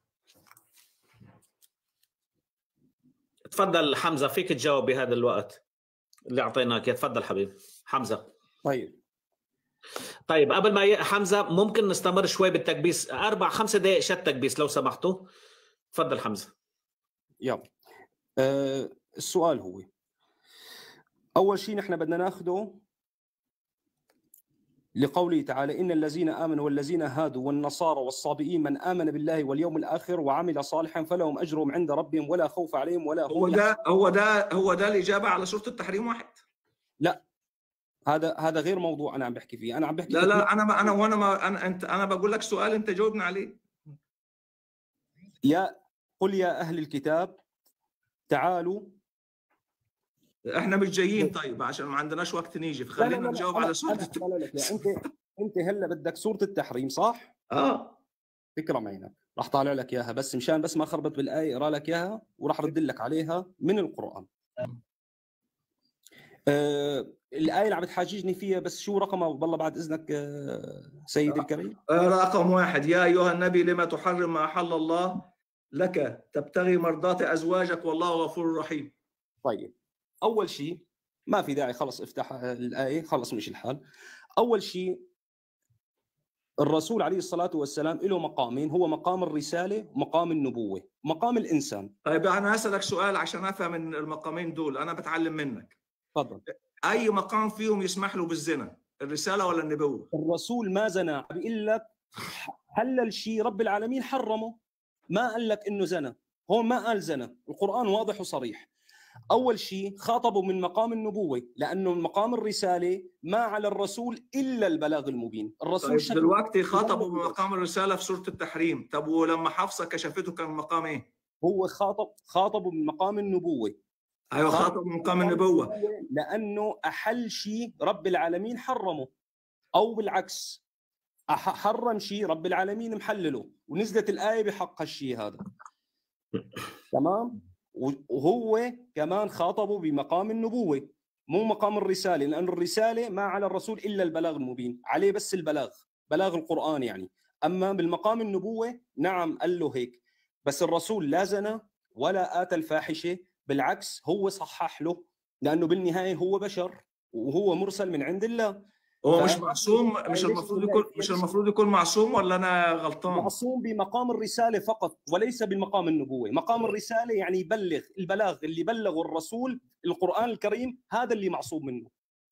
تفضل حمزه فيك تجاوب بهذا الوقت اللي اعطيناك إياه. تفضل حبيبي حمزه طيب طيب قبل ما ي... حمزه ممكن نستمر شوي بالتكبيس اربع خمس دقائق شت تكبيس لو سمحتوا تفضل حمزه يلا آه السؤال هو اول شيء نحن بدنا ناخذه لقوله تعالى ان الذين امنوا والذين هادوا والنصارى والصابئين من امن بالله واليوم الاخر وعمل صالحا فلهم اجرهم عند ربهم ولا خوف عليهم ولا هو هم ده هو ده هو ده الاجابه على سوره التحريم واحد هذا هذا غير موضوع انا عم بحكي فيه انا عم بحكي لا لك لا انا ما انا وانا ما انا انت انا بقول لك سؤال انت جاوبنا عليه يا قل يا اهل الكتاب تعالوا احنا مش جايين طيب عشان ما عندناش وقت نيجي لا لا فخلينا لا لا نجاوب أنا- على سوره أنا- الت- لا لا لا لا، انت انت هلا بدك سوره التحريم صح؟ اه تكرم عينك راح طالع لك اياها بس مشان بس ما خربط بالايه اقرا لك اياها وراح رد لك عليها من القران آه الايه اللي عم بتحاججني فيها بس شو رقمها والله بعد اذنك آه سيدي الكريم آه، رقم واحد يا أيها النبي لما تحرم ما أحل الله لك تبتغي مرضات أزواجك والله غفور رحيم طيب اول شيء ما في داعي خلص افتح آه، الايه خلص مش الحال اول شيء الرسول عليه الصلاه والسلام له مقامين هو مقام الرساله ومقام النبوه مقام الانسان طيب أنا هسألك سؤال عشان أفهم من المقامين دول أنا بتعلم منك تفضل أي مقام فيهم يسمح له بالزنا الرسالة ولا النبوة الرسول ما زنى بيقول لك حلل شيء رب العالمين حرمه ما قال لك انه زنى هون ما قال زنى القران واضح وصريح اول شيء خاطبوا من مقام النبوه لانه من مقام الرساله ما على الرسول الا البلاغ المبين الرسول طيب شكل- دلوقتي خاطبوا بمقام الرسالة في سورة التحريم طب ولما حفصة كشفته كان مقام إيه؟ هو خاطب خاطبوا من مقام النبوه أيوه خاطبوا بمقام النبوة لانه احل شيء رب العالمين حرمه او بالعكس أح- حرم شيء رب العالمين محلله ونزلت الايه بحق هالشيء هذا تمام وهو كمان خاطبه بمقام النبوه مو مقام الرساله لان الرساله ما على الرسول الا البلاغ المبين عليه بس البلاغ بلاغ القران يعني اما بالمقام النبوه نعم قال له هيك بس الرسول لا زنى ولا اتى الفاحشه بالعكس هو صحح له لانه بالنهايه هو بشر وهو مرسل من عند الله هو مش ف- معصوم مش ليش المفروض بالله يكون مش يلزم؟ المفروض يكون معصوم ولا انا غلطان؟ معصوم بمقام الرساله فقط وليس بمقام النبوه، مقام الرساله يعني يبلغ البلاغ اللي بلغه الرسول القران الكريم هذا اللي معصوم منه.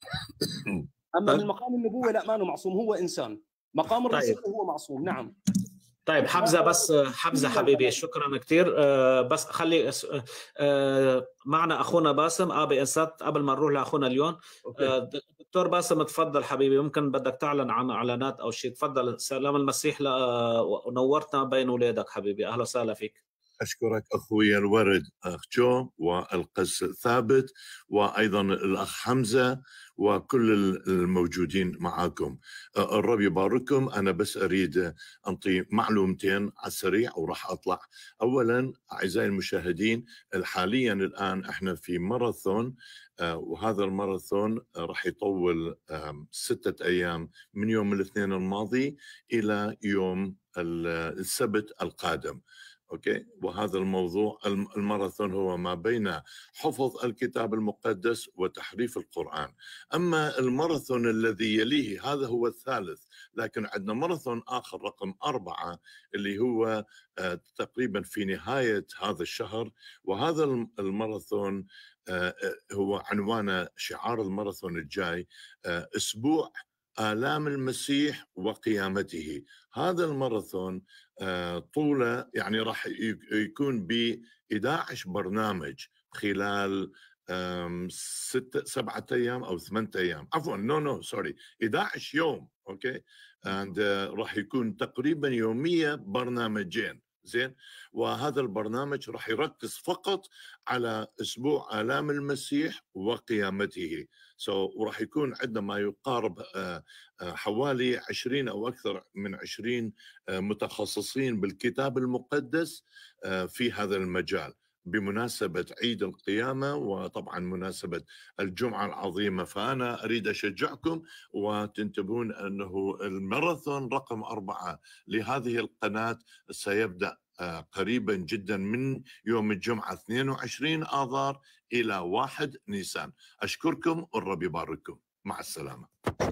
اما طيب. بالمقام النبوه لا ما هو معصوم هو انسان، مقام طيب. الرساله هو معصوم نعم. طيب حمزه بس حمزه حبيبي شكرا كثير بس خلي أس- آه، معنا اخونا باسم ابي انسات قبل ما نروح لاخونا اليون أوكي. آه، دكتور باسم تفضل حبيبي ممكن بدك تعلن عن اعلانات او شيء تفضل سلام المسيح ل- ونورتنا بين اولادك حبيبي اهلا وسهلا فيك أشكرك أخوي الورد أخ جو والقس ثابت وأيضا الأخ حمزة وكل الموجودين معاكم أه، الرب يبارككم أنا بس أريد أنطي معلومتين على السريع وراح أطلع أولا أعزائي المشاهدين حاليا الآن إحنا في ماراثون أه، وهذا الماراثون أه، راح يطول أم، ستة أيام من يوم الاثنين الماضي إلى يوم ال- السبت القادم اوكي وهذا الموضوع الم- الماراثون هو ما بين حفظ الكتاب المقدس وتحريف القران اما الماراثون الذي يليه هذا هو الثالث لكن عندنا ماراثون اخر رقم أربعة اللي هو آه، تقريبا في نهايه هذا الشهر وهذا الم- الماراثون آه، آه، هو عنوانه شعار الماراثون الجاي آه، اسبوع آلام المسيح وقيامته هذا الماراثون آه، طوله يعني راح ي- يكون ب 11 برنامج خلال آم، ستة سبعة أيام أو ثمانية أيام عفوا نو نو سوري 11 يوم أوكي and راح يكون تقريبا يوميا برنامجين زين وهذا البرنامج راح يركز فقط على اسبوع الام المسيح وقيامته سو so, وراح يكون عندنا ما يقارب آه، آه، حوالي 20 او اكثر من 20 آه، متخصصين بالكتاب المقدس آه، في هذا المجال بمناسبة عيد القيامة وطبعا مناسبة الجمعة العظيمة فأنا أريد أشجعكم وتنتبهون أنه الماراثون رقم أربعة لهذه القناة سيبدأ آه، قريبا جدا من يوم الجمعة 22 آذار إلى 1 نيسان أشكركم والرب يبارككم مع السلامة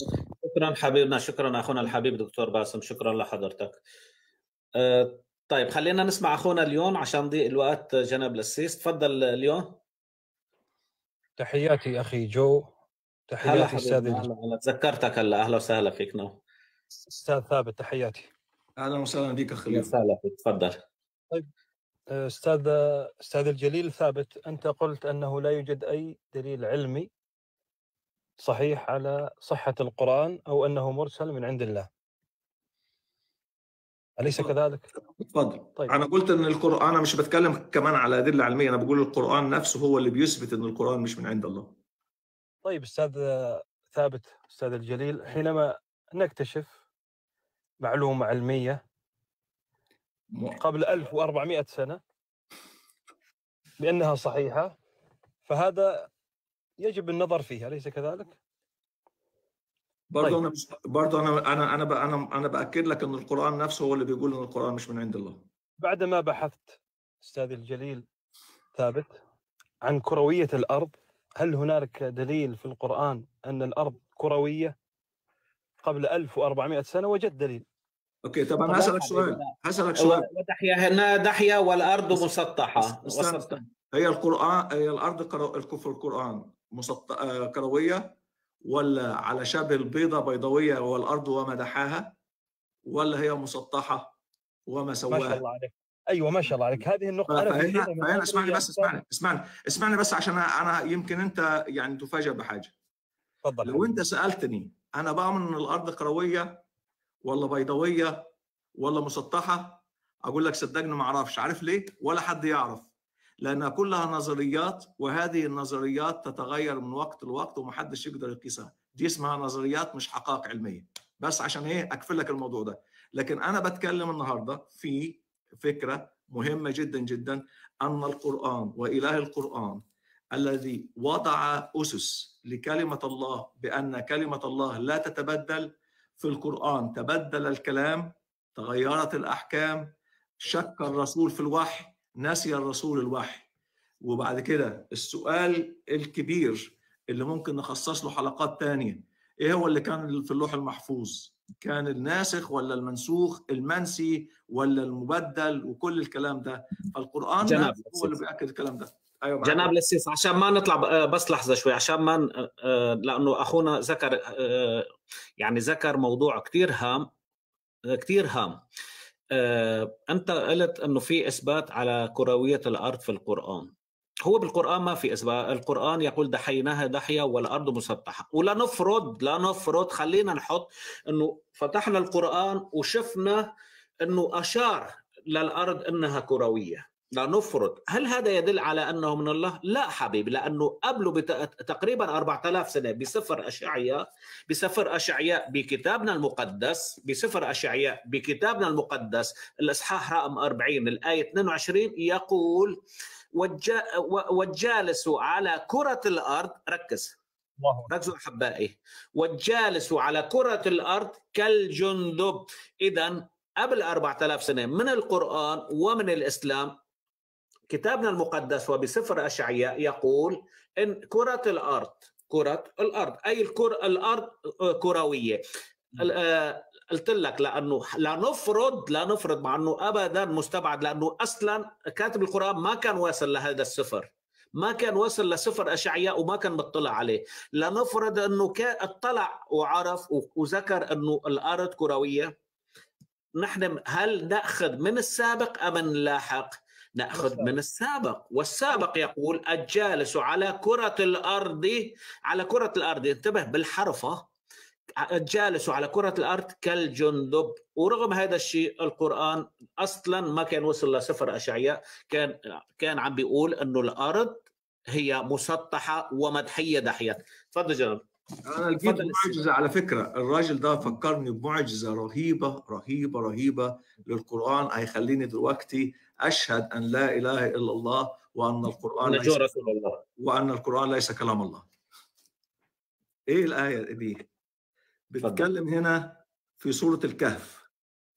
شكرا حبيبنا شكرا اخونا الحبيب دكتور باسم شكرا لحضرتك آه، طيب خلينا نسمع اخونا اليون عشان ضيق الوقت جناب السيس تفضل اليون تحياتي اخي جو هلا تحياتي استاذ حبيبنا هلا هلا تذكرتك هلا اهلا وسهلا فيك نو استاذ ثابت تحياتي اهلا وسهلا بك اخي اهلا اليوم وسهلا فيك تفضل استاذ استاذ الجليل ثابت انت قلت انه لا يوجد اي دليل علمي صحيح على صحه القران او انه مرسل من عند الله اليس كذلك؟ تفضل طيب. انا قلت ان القران انا مش بتكلم كمان على ادله علميه انا بقول القران نفسه هو اللي بيثبت ان القران مش من عند الله طيب استاذ ثابت استاذ الجليل حينما نكتشف معلومه علميه م- قبل 1400 سنه بانها صحيحه فهذا يجب النظر فيها اليس كذلك؟ برضه طيب. انا مش برضه انا انا انا بقى انا انا باكد لك ان القران نفسه هو اللي بيقول ان القران مش من عند الله بعدما بحثت استاذ الجليل ثابت عن كرويه الارض هل هنالك دليل في القران ان الارض كرويه قبل 1400 سنه وجدت دليل اوكي طب انا طب هسالك حبيبي، سؤال هسالك سؤال ودحية هنا دحية والأرض بس- مسطحة بس- استنى وسط استنى هي القران هي الارض كرو... الكفر القران مسط... آه، كرويه ولا على شبه البيضه بيضاويه والارض وما دحاها ولا هي مسطحه وما ما شاء سواها الله عليك ايوه ما شاء الله عليك هذه النقطه انا فهنا كثيرا من فهنا أقول اسمعني يا بس أستاذ- اسمعني اسمعني اسمعني بس عشان انا يمكن انت يعني تفاجئ بحاجه تفضل لو حبيبي. انت سالتني انا بامن ان الارض كرويه ولا بيضاويه ولا مسطحه اقول لك صدقني ما اعرفش عارف ليه ولا حد يعرف لانها كلها نظريات وهذه النظريات تتغير من وقت لوقت ومحدش يقدر يقيسها دي اسمها نظريات مش حقائق علميه بس عشان ايه اكفل لك الموضوع ده لكن انا بتكلم النهارده في فكره مهمه جدا جدا ان القران واله القران الذي وضع اسس لكلمه الله بان كلمه الله لا تتبدل في القرآن تبدل الكلام تغيرت الأحكام شك الرسول في الوحي نسي الرسول الوحي وبعد كده السؤال الكبير اللي ممكن نخصص له حلقات تانية ايه هو اللي كان في اللوح المحفوظ كان الناسخ ولا المنسوخ المنسي ولا المبدل وكل الكلام ده فالقرآن جناب نفسه هو اللي بيأكد الكلام ده ايوه معاك. جناب لسيس عشان ما نطلع ب- آه، بس لحظه شوي عشان ما ن- آه، لانه اخونا ذكر آه، يعني ذكر موضوع كثير هام كثير هام آه، انت قلت انه في اثبات على كرويه الارض في القران هو بالقران ما في اثبات القران يقول دحيناها دحيه والارض مسطحه ولا نفرض لا نفرض خلينا نحط انه فتحنا القران وشفنا انه اشار للارض انها كرويه لا نفرض هل هذا يدل على انه من الله لا حبيبي لانه قبله بت- تقريبا 4000 سنه بسفر اشعياء بسفر اشعياء بكتابنا المقدس بسفر اشعياء بكتابنا المقدس الاصحاح رقم 40 الايه 22 يقول والجا- والجالس على كره الارض ركز الله ركزوا احبائي والجالس على كره الارض كالجندب اذا قبل 4000 سنه من القران ومن الاسلام كتابنا المقدس وبسفر اشعياء يقول ان كره الارض كره الارض اي الكر الارض آه، كرويه ال- آه، قلت لك لانه لا نفرض لا نفرض مع انه ابدا مستبعد لانه اصلا كاتب القران ما كان واصل لهذا السفر ما كان وصل لسفر اشعياء وما كان مطلع عليه لنفرض انه كان اطلع وعرف و- وذكر انه الارض كرويه نحن هل ناخذ من السابق ام نلاحق؟ ناخذ من السابق والسابق يقول الجالس على كره الارض على كره الارض انتبه بالحرفه الجالس على كرة الأرض كالجندب ورغم هذا الشيء القرآن أصلا ما كان وصل لسفر أشعياء كان كان عم بيقول أنه الأرض هي مسطحة ومدحية دحية تفضل جناب انا لقيت تفضل معجزه على فكره الراجل ده فكرني بمعجزه رهيبه رهيبه رهيبه للقران هيخليني دلوقتي اشهد ان لا اله الا الله وان القران ليس نجو رسول الله وان القران ليس كلام الله. ايه الايه دي؟ بتتكلم هنا في سوره الكهف.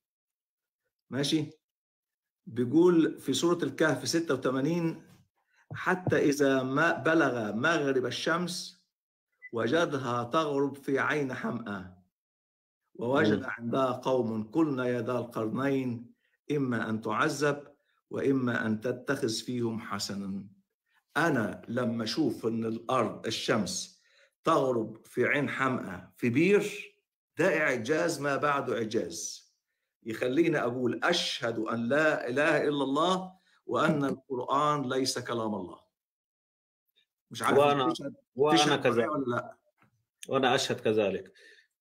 ماشي؟ بيقول في سوره الكهف 86 حتى اذا ما بلغ مغرب الشمس وجدها تغرب في عين حمأة ووجد مم. عندها قوم قلنا يا ذا القرنين إما أن تعذب وإما أن تتخذ فيهم حسنا أنا لما أشوف أن الأرض الشمس تغرب في عين حمأة في بير ده إعجاز ما بعده إعجاز يخليني أقول أشهد أن لا إله إلا الله وأن القرآن ليس كلام الله مش عارف وأنا تشهد وأنا تشهد معايا كذلك ولا لا وأنا أشهد كذلك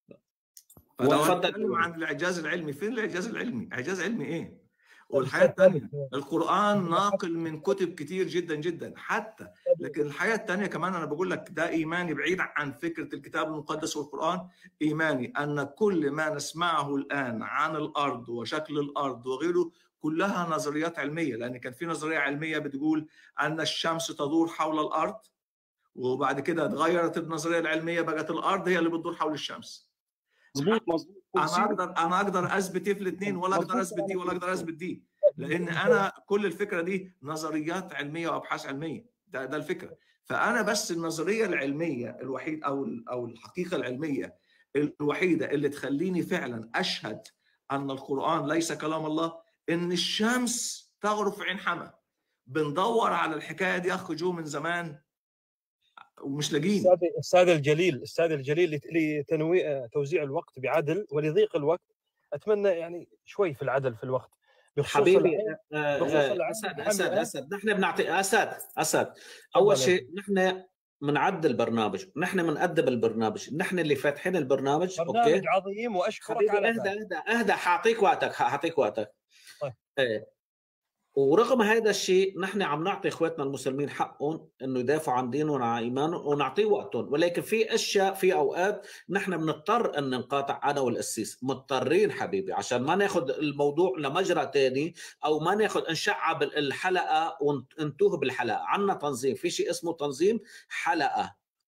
فلو وتفضل هنتكلم عن الاعجاز العلمي فين الاعجاز العلمي اعجاز علمي ايه والحياه الثانيه القران ناقل من كتب كتير جدا جدا حتى لكن الحياه الثانيه كمان انا بقول لك ده ايماني بعيد عن فكره الكتاب المقدس والقران ايماني ان كل ما نسمعه الان عن الارض وشكل الارض وغيره كلها نظريات علميه لان كان في نظريه علميه بتقول ان الشمس تدور حول الارض وبعد كده اتغيرت النظريه العلميه بقت الارض هي اللي بتدور حول الشمس مضبوط مضبوط انا اقدر انا اقدر اثبت ايه في الاثنين ولا اقدر اثبت دي ولا اقدر اثبت دي لان انا كل الفكره دي نظريات علميه وابحاث علميه ده ده الفكره فانا بس النظريه العلميه الوحيد او او الحقيقه العلميه الوحيده اللي تخليني فعلا اشهد ان القران ليس كلام الله ان الشمس تغرب في عين حما بندور على الحكايه دي اخ جو من زمان ومش لاقيين استاذ استاذ الجليل استاذ الجليل لتنويع توزيع الوقت بعدل ولضيق الوقت اتمنى يعني شوي في العدل في الوقت بخصوص حبيبي العين- آه، بخصوص آه، العين اسد محمد اسد أه؟ اسد نحن بنعطي اسد اسد اول تفضل. شيء نحن بنعدل البرنامج نحن بنقدم البرنامج نحن اللي فاتحين البرنامج اوكي برنامج عظيم واشكرك حبيبي على اهدى ذلك اهدى اهدى حاعطيك وقتك حاعطيك وقتك طيب. ايه ورغم هذا الشيء نحن عم نعطي اخواتنا المسلمين حقهم انه يدافعوا عن دينهم وعن ايمانهم ونعطيه وقتهم ولكن في اشياء في اوقات نحن بنضطر ان نقاطع انا والقسيس مضطرين حبيبي عشان ما ناخذ الموضوع لمجرى تاني او ما ناخذ نشعب الحلقه ونتوه بالحلقه عندنا تنظيم في شيء اسمه تنظيم حلقه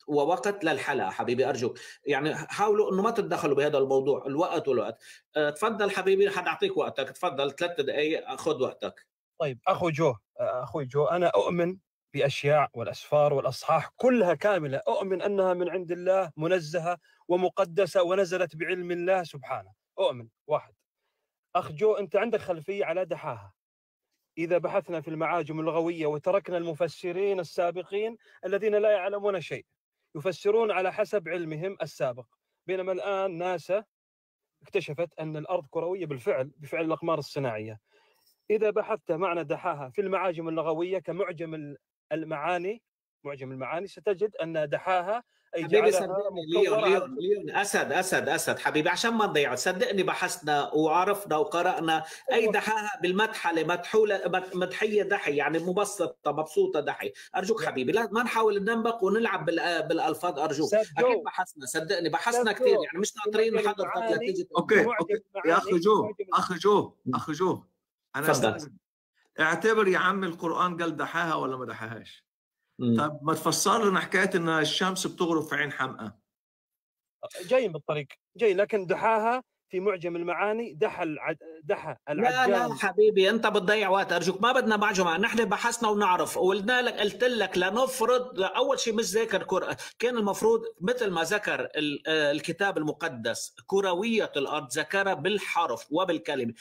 ووقت للحلقه حبيبي ارجوك يعني حاولوا انه ما تتدخلوا بهذا الموضوع الوقت والوقت أه، تفضل حبيبي حنعطيك وقتك تفضل ثلاث دقائق خذ وقتك طيب اخو جو اخوي جو انا اؤمن باشياء والاسفار والاصحاح كلها كامله اؤمن انها من عند الله منزهه ومقدسه ونزلت بعلم الله سبحانه اؤمن واحد اخ جو انت عندك خلفيه على دحاها اذا بحثنا في المعاجم اللغويه وتركنا المفسرين السابقين الذين لا يعلمون شيء يفسرون على حسب علمهم السابق بينما الان ناسا اكتشفت ان الارض كرويه بالفعل بفعل الاقمار الصناعيه اذا بحثت معنى دحاها في المعاجم اللغويه كمعجم المعاني معجم المعاني ستجد ان دحاها اي حبيبي جعلها صدقني مكورة ليون على ليون ليون اسد اسد اسد حبيبي عشان ما نضيع صدقني بحثنا وعرفنا وقرانا اي دحاها بالمدحله مدحوله مد- مدحيه دحي يعني مبسطه مبسوطه دحي ارجوك حبيبي لا ما نحاول ننبق ونلعب بال- بالالفاظ ارجوك ساد اكيد جو بحثنا صدقني بحثنا ساد كثير جو يعني مش ناطرين بمعجم حضرتك المعاني لتيجي اوكي بمعجم اوكي يا اخي المعاني جو بمعجم اخي جو اخي جو انا تفضل استاذن اعتبر يا عم القران قال دحاها ولا ما دحاهاش مم. طب ما تفسر لنا حكايه ان الشمس بتغرب في عين حمقى جاي بالطريق جاي لكن دحاها في معجم المعاني دحى العد... دحى لا لا العجام حبيبي انت بتضيع وقت ارجوك ما بدنا معجمه نحن بحثنا ونعرف وقلنا لك قلت لك لنفرض اول شيء مش ذاكر كرة كان المفروض مثل ما ذكر ال- آه، الكتاب المقدس كرويه الارض ذكرها بالحرف وبالكلمه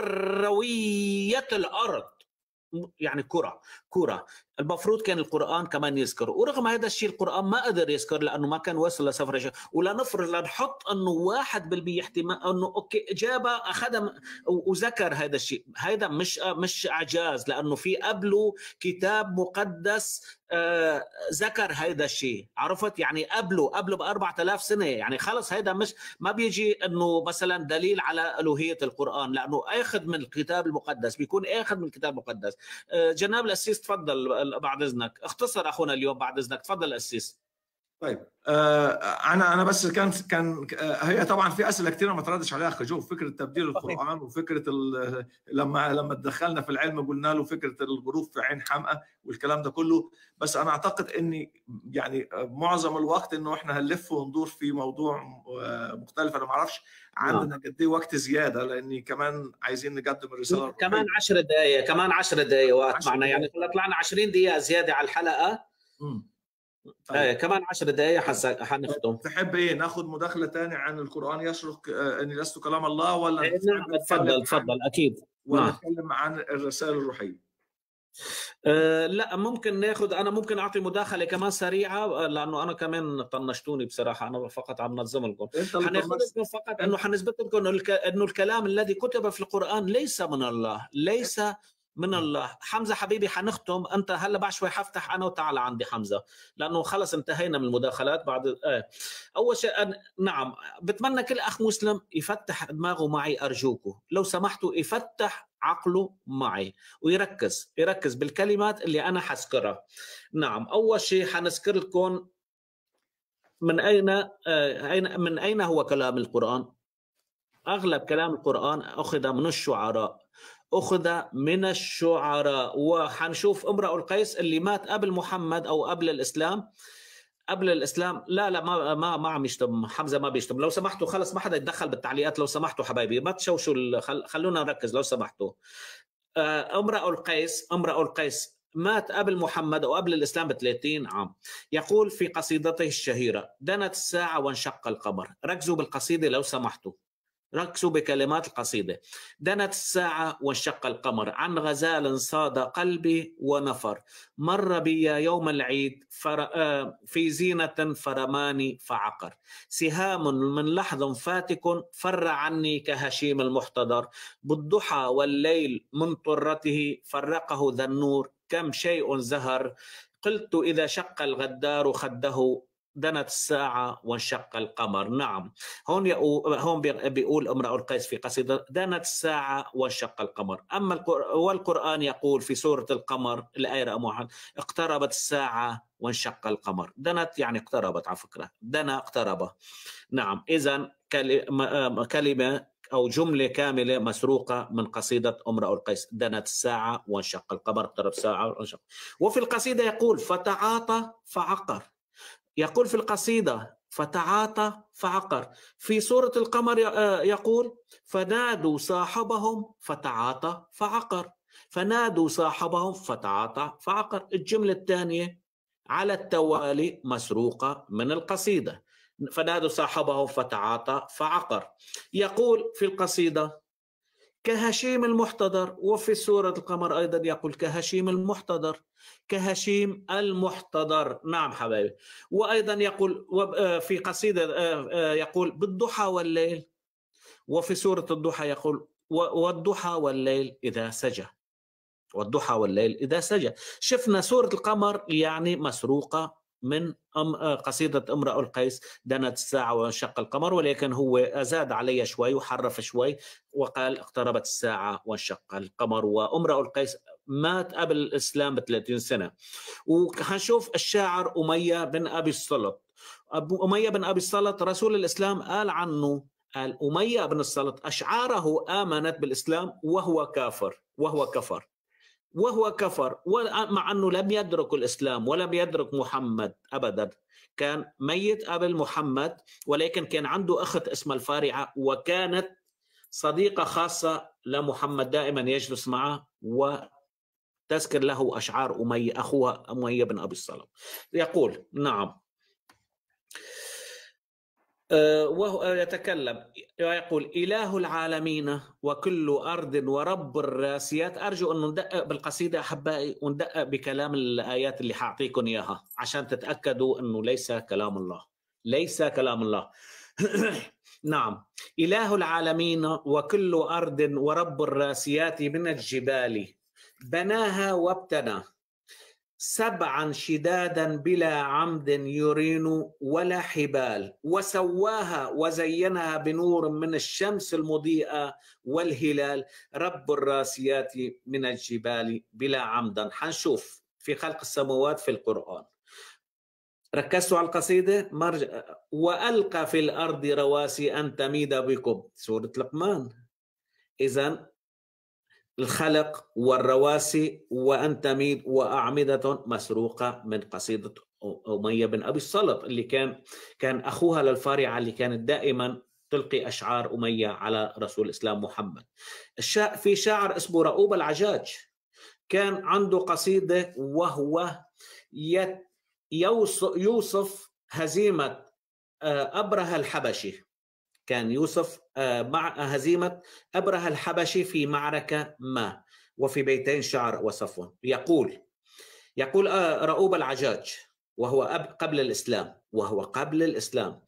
كرويه الارض يعني كرة كرة المفروض كان القرآن كمان يذكر ورغم هذا الشيء القرآن ما قدر يذكر لأنه ما كان وصل لسفر الشيء ولا نفرض لنحط أنه واحد بالمية احتمال أنه أوكي جابها أخذها م- و- وذكر هذا الشيء هذا مش مش إعجاز لأنه في قبله كتاب مقدس آه، ذكر هذا الشيء عرفت يعني قبله قبله ب 4000 سنة يعني خلص هذا مش ما بيجي انه مثلا دليل على الوهيه القران لانه اخذ من الكتاب المقدس بيكون اخذ من الكتاب المقدس آه، جناب الاسيس تفضل بعد اذنك اختصر اخونا اليوم بعد اذنك تفضل الاسيس طيب آه انا انا بس كان كان آه، هي طبعا في اسئله كثيره ما تردش عليها اخ جو فكره تبديل صحيح القران وفكره ال- لما لما دخلنا في العلم قلنا له فكره الغروب في عين حمقى والكلام ده كله بس انا اعتقد اني يعني معظم الوقت انه احنا هنلف وندور في موضوع آه، مختلف انا ما اعرفش نعم عندنا قد ايه وقت زياده لاني كمان عايزين نقدم الرساله كمان الروحيه 10 دقائق كمان 10 دقائق وقت 10 معنا يعني دقائق طلعنا 20 دقيقه زياده على الحلقه امم ايه طيب كمان 10 دقائق حس- حنختم تحب ايه ناخذ مداخله ثانيه عن القران يشرق آه، اني لست كلام الله ولا إيه، تحب نعم نتكلم تفضل عن تفضل اكيد ولا نعم نتكلم عن الرسائل الروحيه أه لا ممكن ناخذ انا ممكن اعطي مداخله كمان سريعه آه، لانه انا كمان طنشتوني بصراحه انا فقط عم نظم لكم انت اللي حناخذ طنشت لكم فقط انت انه حنثبت لكم انه الك... انه الكلام الذي كتب في القران ليس من الله ليس من الله حمزه حبيبي حنختم انت هلا بعد شوي حفتح انا وتعال عندي حمزه لانه خلص انتهينا من المداخلات بعد آه. اول شيء أنا... نعم بتمنى كل اخ مسلم يفتح دماغه معي ارجوكم لو سمحتوا يفتح عقله معي ويركز يركز بالكلمات اللي انا حذكرها نعم اول شيء حنذكر لكم من اين آه، اين من اين هو كلام القران اغلب كلام القران اخذ من الشعراء اخذ من الشعراء وحنشوف امرأ القيس اللي مات قبل محمد او قبل الاسلام قبل الاسلام لا لا ما ما ما عم يشتم حمزه ما بيشتم لو سمحتوا خلص ما حدا يتدخل بالتعليقات لو سمحتوا حبايبي ما تشوشوا ال- خل... خلونا نركز لو سمحتوا آه، امرأ القيس امرأ القيس مات قبل محمد او قبل الاسلام ب 30 عام يقول في قصيدته الشهيره دنت الساعه وانشق القمر ركزوا بالقصيده لو سمحتوا ركزوا بكلمات القصيدة دنت الساعة وانشق القمر عن غزال صاد قلبي ونفر مر بي يوم العيد فر... آه، في زينة فرماني فعقر سهام من لحظ فاتك فر عني كهشيم المحتضر بالضحى والليل من طرته فرقه ذا النور كم شيء زهر قلت إذا شق الغدار خده دنت الساعة وانشق القمر نعم هون يقو... هون بي- بيقول امرأ القيس في قصيدة دنت الساعة وانشق القمر أما القر... والقرآن يقول في سورة القمر الآية رقم واحد اقتربت الساعة وانشق القمر دنت يعني اقتربت على فكرة دنا اقترب نعم إذا كل... م- كلمة أو جملة كاملة مسروقة من قصيدة امرأ القيس دنت الساعة وانشق القمر اقترب الساعة وانشق وفي القصيدة يقول فتعاطى فعقر يقول في القصيدة فتعاطى فعقر في سورة القمر يقول فنادوا صاحبهم فتعاطى فعقر فنادوا صاحبهم فتعاطى فعقر الجملة الثانية على التوالي مسروقة من القصيدة فنادوا صاحبهم فتعاطى فعقر يقول في القصيدة كهشيم المحتضر وفي سورة القمر أيضا يقول كهشيم المحتضر كهشيم المحتضر نعم حبايبي وأيضا يقول في قصيدة يقول بالضحى والليل وفي سورة الضحى يقول والضحى والليل إذا سجى والضحى والليل إذا سجى شفنا سورة القمر يعني مسروقة من قصيدة امرأ القيس دنت الساعة وانشق القمر ولكن هو زاد عليها شوي وحرف شوي وقال اقتربت الساعة وانشق القمر وامرأ القيس مات قبل الإسلام ب 30 سنة وهنشوف الشاعر أمية بن أبي السلط أبو أمية بن أبي السلط رسول الإسلام قال عنه قال أمية بن السلط أشعاره آمنت بالإسلام وهو كافر وهو كفر وهو كفر مع انه لم يدرك الاسلام ولم يدرك محمد ابدا كان ميت قبل محمد ولكن كان عنده اخت اسمها الفارعه وكانت صديقه خاصه لمحمد دائما يجلس معه وتذكر له اشعار اميه اخوها اميه بن ابي الصلب يقول نعم وهو يتكلم ويقول إله العالمين وكل أرض ورب الراسيات أرجو أن ندقق بالقصيدة أحبائي وندقق بكلام الآيات اللي حأعطيكم إياها عشان تتأكدوا أنه ليس كلام الله ليس كلام الله نعم إله العالمين وكل أرض ورب الراسيات من الجبال بناها وابتنى سبعا شدادا بلا عمد يرين ولا حبال وسواها وزينها بنور من الشمس المضيئة والهلال رب الراسيات من الجبال بلا عمدا حنشوف في خلق السماوات في القرآن ركزتوا على القصيدة مرجع وألقى في الأرض رواسي أن تميد بكم سورة لقمان إذا الخلق والرواسي وأن تميد وأعمدة مسروقة من قصيدة أمية بن أبي السلط اللي كان كان أخوها للفارعة اللي كانت دائما تلقي أشعار أمية على رسول الإسلام محمد الشا... في شاعر اسمه رؤوب العجاج كان عنده قصيدة وهو يت... يوصف هزيمة أبره الحبشي كان يوسف مع هزيمة أبره الحبشي في معركة ما وفي بيتين شعر وصفوان يقول يقول رؤوب العجاج وهو قبل الإسلام وهو قبل الإسلام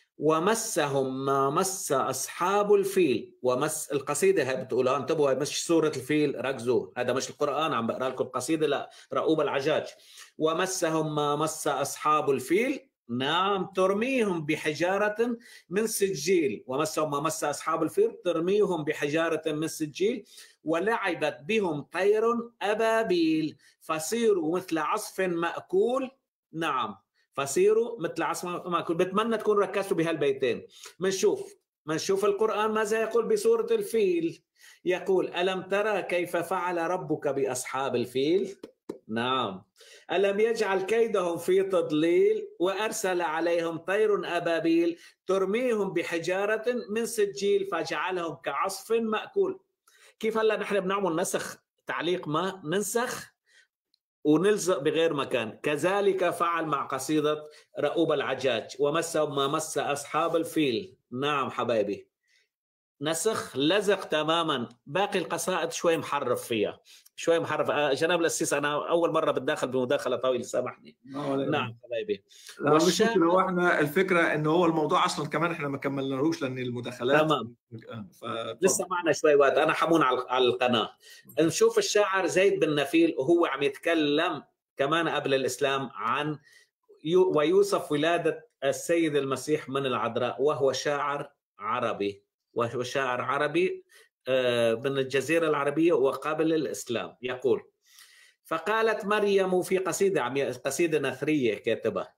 ومسهم ما مس أصحاب الفيل ومس القصيدة هاي بتقولها انتبهوا مش سورة الفيل ركزوا هذا مش القرآن عم بقرأ لكم قصيدة لا رؤوب العجاج ومسهم ما مس أصحاب الفيل نعم ترميهم بحجارة من سجيل ومسهم ما مس أصحاب الفيل ترميهم بحجارة من سجيل ولعبت بهم طير أبابيل فصيروا مثل عصف مأكول نعم فصيروا مثل عصف مأكول بتمنى تكون ركزتوا بهالبيتين منشوف منشوف القرآن ماذا يقول بسورة الفيل يقول ألم ترى كيف فعل ربك بأصحاب الفيل نعم ألم يجعل كيدهم في تضليل وأرسل عليهم طير أبابيل ترميهم بحجارة من سجيل فجعلهم كعصف مأكول كيف هلا نحن بنعمل نسخ تعليق ما ننسخ ونلزق بغير مكان كذلك فعل مع قصيدة رؤوب العجاج ومسهم ما مس أصحاب الفيل نعم حبايبي نسخ لزق تماما باقي القصائد شوي محرف فيها شوي محرف جناب الاسيس انا اول مره بتداخل بمداخله طويله سامحني نعم حبايبي لا مش هو احنا الفكره انه هو الموضوع اصلا كمان احنا ما كملناهوش لان المداخلات تمام لسه معنا شوي وقت انا حمون على القناه نشوف الشاعر زيد بن نفيل وهو عم يتكلم كمان قبل الاسلام عن ويوصف ولاده السيد المسيح من العذراء وهو شاعر عربي وهو شاعر عربي من الجزيرة العربية وقبل الإسلام يقول فقالت مريم في قصيدة قصيدة نثرية كاتبة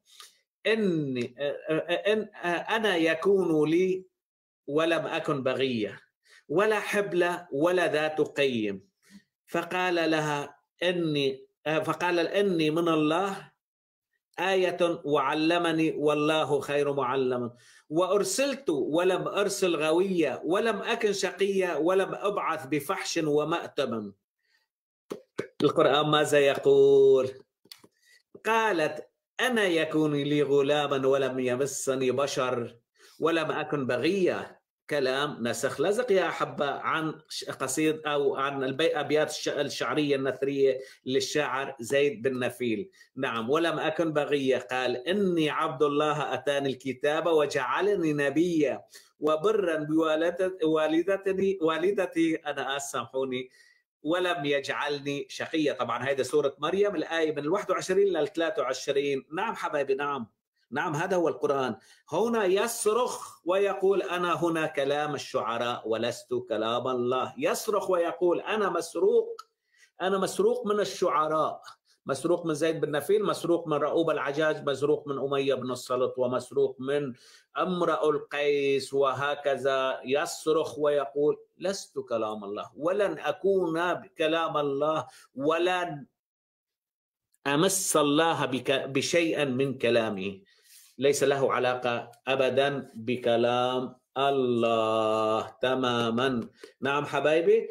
إني إن أنا يكون لي ولم أكن بغية ولا حبلة ولا ذات قيم فقال لها إني فقال إني من الله آية وعلمني والله خير معلم وأرسلت ولم أرسل غوية ولم أكن شقية ولم أبعث بفحش ومأتم القرآن ماذا يقول قالت أنا يكون لي غلاما ولم يمسني بشر ولم أكن بغية كلام نسخ لزق يا أحبة عن قصيد أو عن الأبيات الشعرية النثرية للشاعر زيد بن نفيل نعم ولم أكن بغية قال إني عبد الله أتاني الكتاب وجعلني نبيا وبرا بوالدتي والدتي أنا أسامحوني ولم يجعلني شقيا طبعا هذه سورة مريم الآية من ال 21 لل 23 نعم حبايبي نعم نعم هذا هو القرآن هنا يصرخ ويقول أنا هنا كلام الشعراء ولست كلام الله يصرخ ويقول أنا مسروق أنا مسروق من الشعراء مسروق من زيد بن نفيل مسروق من رؤوب العجاج مسروق من أمية بن السلط ومسروق من امرأ القيس وهكذا يصرخ ويقول لست كلام الله ولن أكون كلام الله ولن أمس الله بشيء من كلامه ليس له علاقة أبدا بكلام الله تماما نعم حبايبي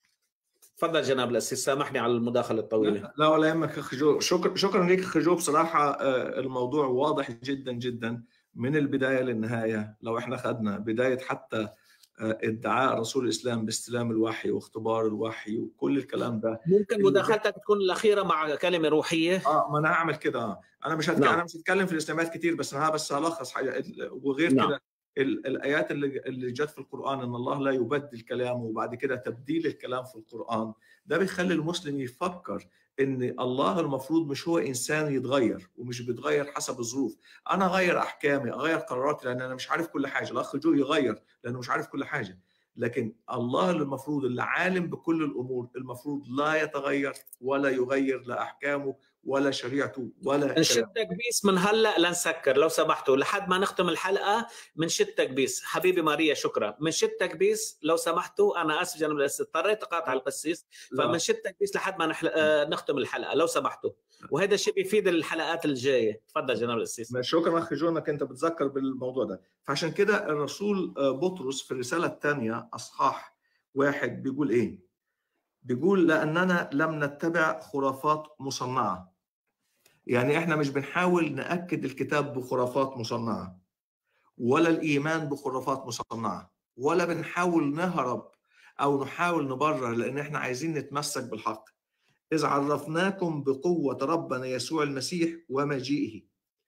تفضل جناب الأسيس سامحني على المداخلة الطويلة لا ولا يهمك اخ جو شكرا شكرا لك اخ جو بصراحة الموضوع واضح جدا جدا من البداية للنهاية لو احنا خدنا بداية حتى ادعاء رسول الاسلام باستلام الوحي واختبار الوحي وكل الكلام ده ممكن مداخلتك تكون الاخيره مع كلمه روحيه اه ما انا هعمل كده اه انا مش هتكلم نعم. انا مش هتكلم في الاسلامات كتير بس انا بس هلخص حاجه وغير نعم. كده الايات اللي اللي جت في القران ان الله لا يبدل كلامه وبعد كده تبديل الكلام في القران ده بيخلي المسلم يفكر ان الله المفروض مش هو انسان يتغير ومش بيتغير حسب الظروف انا اغير احكامي اغير قراراتي لان انا مش عارف كل حاجه الاخ جو يغير لانه مش عارف كل حاجه لكن الله اللي المفروض اللي عالم بكل الامور المفروض لا يتغير ولا يغير لا احكامه ولا شريعته ولا نشد تكبيس من هلا لنسكر لو سمحتوا لحد ما نختم الحلقه من شد تكبيس حبيبي ماريا شكرا من شد تكبيس لو سمحتوا انا اسف جنب اضطريت اقاطع القسيس فمن شد تكبيس لحد ما نحل... نختم الحلقه لو سمحتوا وهذا الشيء بيفيد الحلقات الجايه تفضل جناب القسيس شكرا اخي جو انك انت بتذكر بالموضوع ده فعشان كده الرسول بطرس في الرساله الثانيه اصحاح واحد بيقول ايه بيقول لاننا لم نتبع خرافات مصنعه يعني احنا مش بنحاول ناكد الكتاب بخرافات مصنعه ولا الايمان بخرافات مصنعه ولا بنحاول نهرب او نحاول نبرر لان احنا عايزين نتمسك بالحق اذ عرفناكم بقوه ربنا يسوع المسيح ومجيئه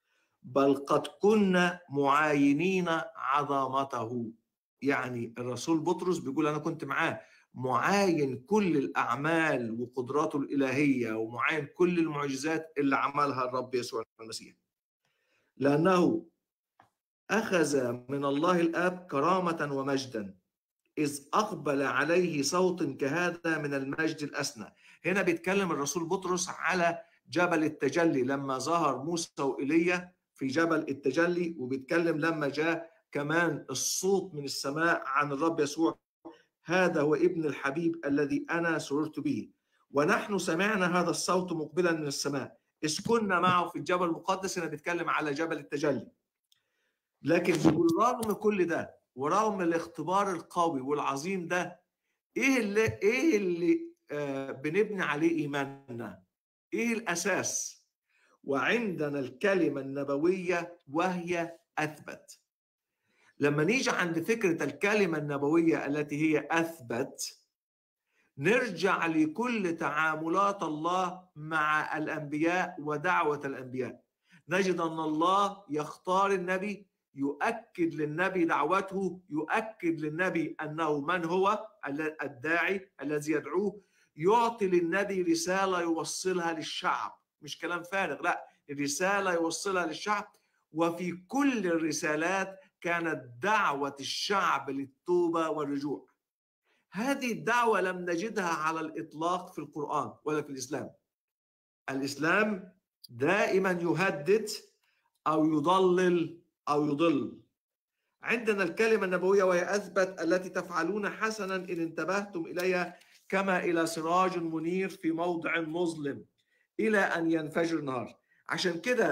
بل قد كنا معاينين عظمته يعني الرسول بطرس بيقول انا كنت معاه معاين كل الاعمال وقدراته الالهيه ومعاين كل المعجزات اللي عملها الرب يسوع المسيح لانه اخذ من الله الاب كرامه ومجدا اذ اقبل عليه صوت كهذا من المجد الاسنى هنا بيتكلم الرسول بطرس على جبل التجلي لما ظهر موسى وايليا في جبل التجلي وبيتكلم لما جاء كمان الصوت من السماء عن الرب يسوع هذا هو ابن الحبيب الذي انا سررت به ونحن سمعنا هذا الصوت مقبلا من السماء اذ كنا معه في الجبل المقدس انا بيتكلم على جبل التجلي لكن بالرغم كل ده ورغم الاختبار القوي والعظيم ده ايه اللي ايه اللي آه بنبني عليه ايماننا ايه الاساس وعندنا الكلمه النبويه وهي اثبت لما نيجي عند فكرة الكلمة النبوية التي هي أثبت نرجع لكل تعاملات الله مع الأنبياء ودعوة الأنبياء نجد أن الله يختار النبي يؤكد للنبي دعوته يؤكد للنبي أنه من هو الداعي الذي يدعوه يعطي للنبي رسالة يوصلها للشعب مش كلام فارغ لا رسالة يوصلها للشعب وفي كل الرسالات كانت دعوة الشعب للتوبة والرجوع هذه الدعوة لم نجدها على الإطلاق في القرآن ولا في الإسلام الإسلام دائما يهدد أو يضلل أو يضل عندنا الكلمة النبوية وهي أثبت التي تفعلون حسنا إن انتبهتم إليها كما إلى سراج منير في موضع مظلم إلى أن ينفجر النهار عشان كده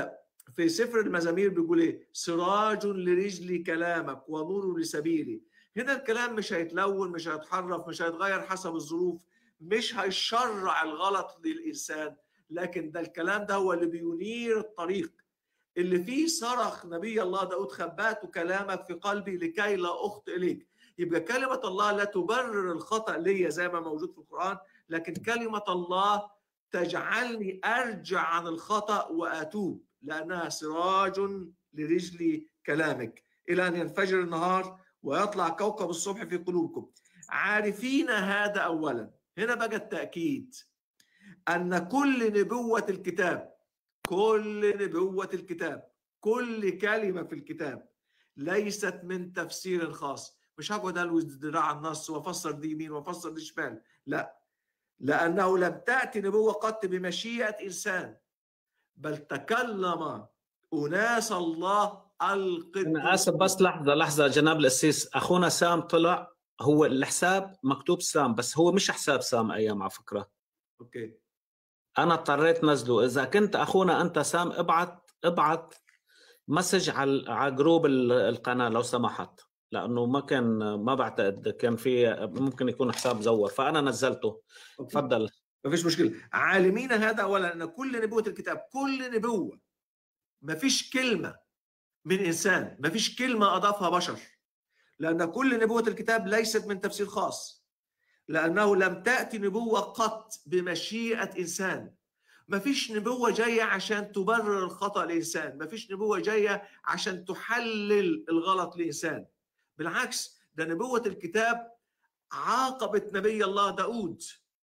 في سفر المزامير بيقول ايه سراج لرجلي كلامك ونور لسبيلي هنا الكلام مش هيتلون مش هيتحرف مش هيتغير حسب الظروف مش هيشرع الغلط للانسان لكن ده الكلام ده هو اللي بينير الطريق اللي فيه صرخ نبي الله داود خبات كلامك في قلبي لكي لا اخطئ اليك يبقى كلمه الله لا تبرر الخطا ليا زي ما موجود في القران لكن كلمه الله تجعلني ارجع عن الخطا واتوب لانها سراج لرجلي كلامك الى ان ينفجر النهار ويطلع كوكب الصبح في قلوبكم عارفين هذا اولا هنا بقى التاكيد ان كل نبوه الكتاب كل نبوه الكتاب كل كلمه في الكتاب ليست من تفسير خاص مش هقعد الوز ذراع النص وافسر دي يمين وافسر دي شمال لا لانه لم تاتي نبوه قط بمشيئه انسان بل تكلم اناس الله القدوس انا اسف بس لحظه لحظه جناب الاسيس اخونا سام طلع هو الحساب مكتوب سام بس هو مش حساب سام ايام على فكره اوكي انا اضطريت نزله اذا كنت اخونا انت سام ابعت ابعت مسج على على جروب ال- القناه لو سمحت لانه ما كان ما بعتقد كان في ممكن يكون حساب زور فانا نزلته أوكي. تفضل ما فيش مشكله عالمين هذا اولا ان كل نبوه الكتاب كل نبوه ما فيش كلمه من انسان ما فيش كلمه اضافها بشر لان كل نبوه الكتاب ليست من تفسير خاص لانه لم تاتي نبوه قط بمشيئه انسان ما فيش نبوه جايه عشان تبرر الخطا لانسان ما فيش نبوه جايه عشان تحلل الغلط لانسان بالعكس ده نبوه الكتاب عاقبت نبي الله داود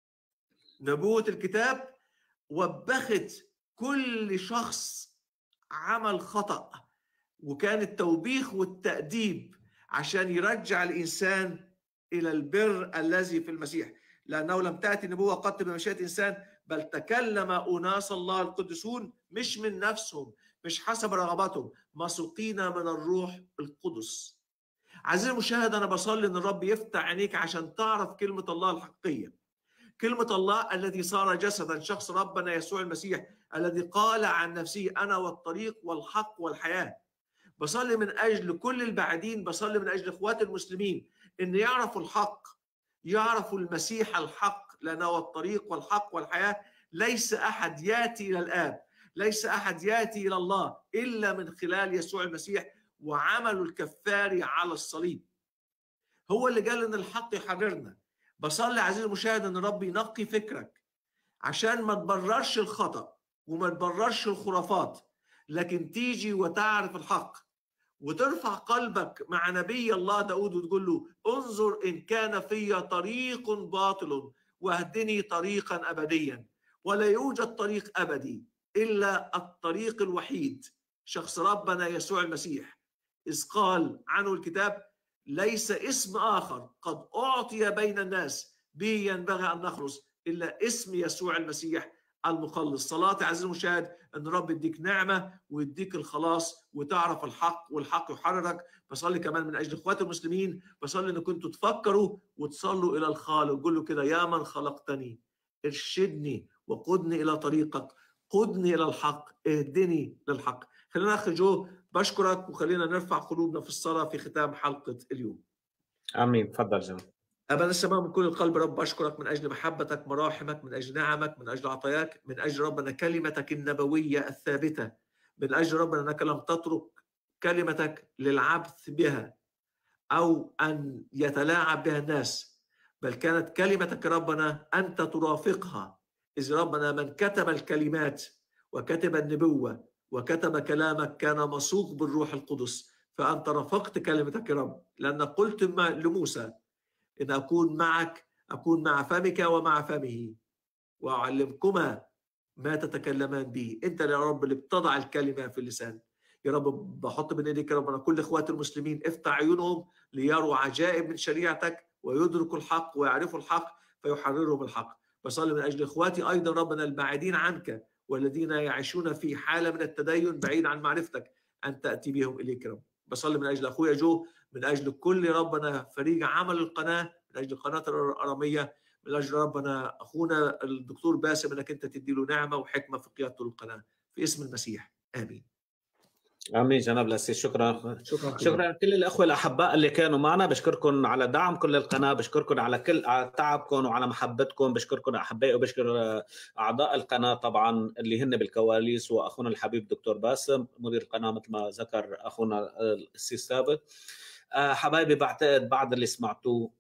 نبوة الكتاب وبخت كل شخص عمل خطأ وكان التوبيخ والتأديب عشان يرجع الإنسان إلى البر الذي في المسيح لأنه لم تأتي نبوة قط بمشيئة إنسان بل تكلم أناس الله القدسون مش من نفسهم مش حسب رغباتهم مسوقين من الروح القدس عزيزي المشاهد أنا بصلي إن الرب يفتح عينيك عشان تعرف كلمة الله الحقيقية كلمة الله الذي صار جسدا شخص ربنا يسوع المسيح الذي قال عن نفسه أنا والطريق والحق والحياة بصلي من أجل كل البعدين بصلي من أجل إخوات المسلمين إن يعرفوا الحق يعرفوا المسيح الحق لأنه هو الطريق والحق والحياة ليس أحد يأتي إلى الآب ليس أحد يأتي إلى الله إلا من خلال يسوع المسيح وعمله الكفاري على الصليب هو اللي قال إن الحق يحررنا بصلي عزيزي المشاهد ان الرب ينقي فكرك عشان ما تبررش الخطا وما تبررش الخرافات لكن تيجي وتعرف الحق وترفع قلبك مع نبي الله داود وتقول له انظر ان كان في طريق باطل واهدني طريقا ابديا ولا يوجد طريق ابدي الا الطريق الوحيد شخص ربنا يسوع المسيح اذ قال عنه الكتاب ليس اسم آخر قد أعطي بين الناس به ينبغي أن نخلص إلا اسم يسوع المسيح المخلص صلاة عزيزي المشاهد أن رب يديك نعمة ويديك الخلاص وتعرف الحق والحق يحررك بصلي كمان من أجل إخوات المسلمين بصلي أن كنتوا تفكروا وتصلوا إلى الخالق وقولوا كده يا من خلقتني ارشدني وقدني إلى طريقك قدني إلى الحق اهدني للحق خلينا أخي جو بشكرك وخلينا نرفع قلوبنا في الصلاة في ختام حلقة اليوم امين تفضل جناب أبا السماء من كل القلب رب أشكرك من أجل محبتك مراحمك من أجل نعمك من أجل عطاياك من أجل ربنا كلمتك النبوية الثابتة من أجل ربنا أنك لم تترك كلمتك للعبث بها أو أن يتلاعب بها الناس بل كانت كلمتك ربنا أنت ترافقها إذ ربنا من كتب الكلمات وكتب النبوة وكتب كلامك كان مسوق بالروح القدس فأنت رافقت كلمتك يا رب لأن قلت لموسى إن أكون معك أكون مع فمك ومع فمه وأعلمكما ما تتكلمان به أنت يا رب اللي بتضع الكلمة في اللسان يا رب بحط بين ايديك يا ربنا كل اخوات المسلمين افتح عيونهم ليروا عجائب من شريعتك ويدركوا الحق ويعرفوا الحق فيحررهم الحق بصلي من اجل اخواتي ايضا ربنا البعيدين عنك والذين يعيشون في حاله من التدين بعيد عن معرفتك ان تاتي بهم اليك يا رب بصلي من اجل اخويا جو من اجل كل ربنا فريق عمل القناه من اجل القناه الاراميه من اجل ربنا اخونا الدكتور باسم انك انت تدي له نعمه وحكمه في قيادته للقناه في اسم المسيح امين امين جناب الاسيس شكرا شكرا شكرا لكل الاخوه الاحباء اللي كانوا معنا بشكركم على دعم كل القناه بشكركم على كل على تعبكم وعلى محبتكم بشكركم احبائي وبشكر آه، اعضاء القناه طبعا اللي هن بالكواليس واخونا الحبيب دكتور باسم مدير القناه مثل ما ذكر اخونا آه، السيس ثابت آه، حبايبي بعتقد بعد اللي سمعتوه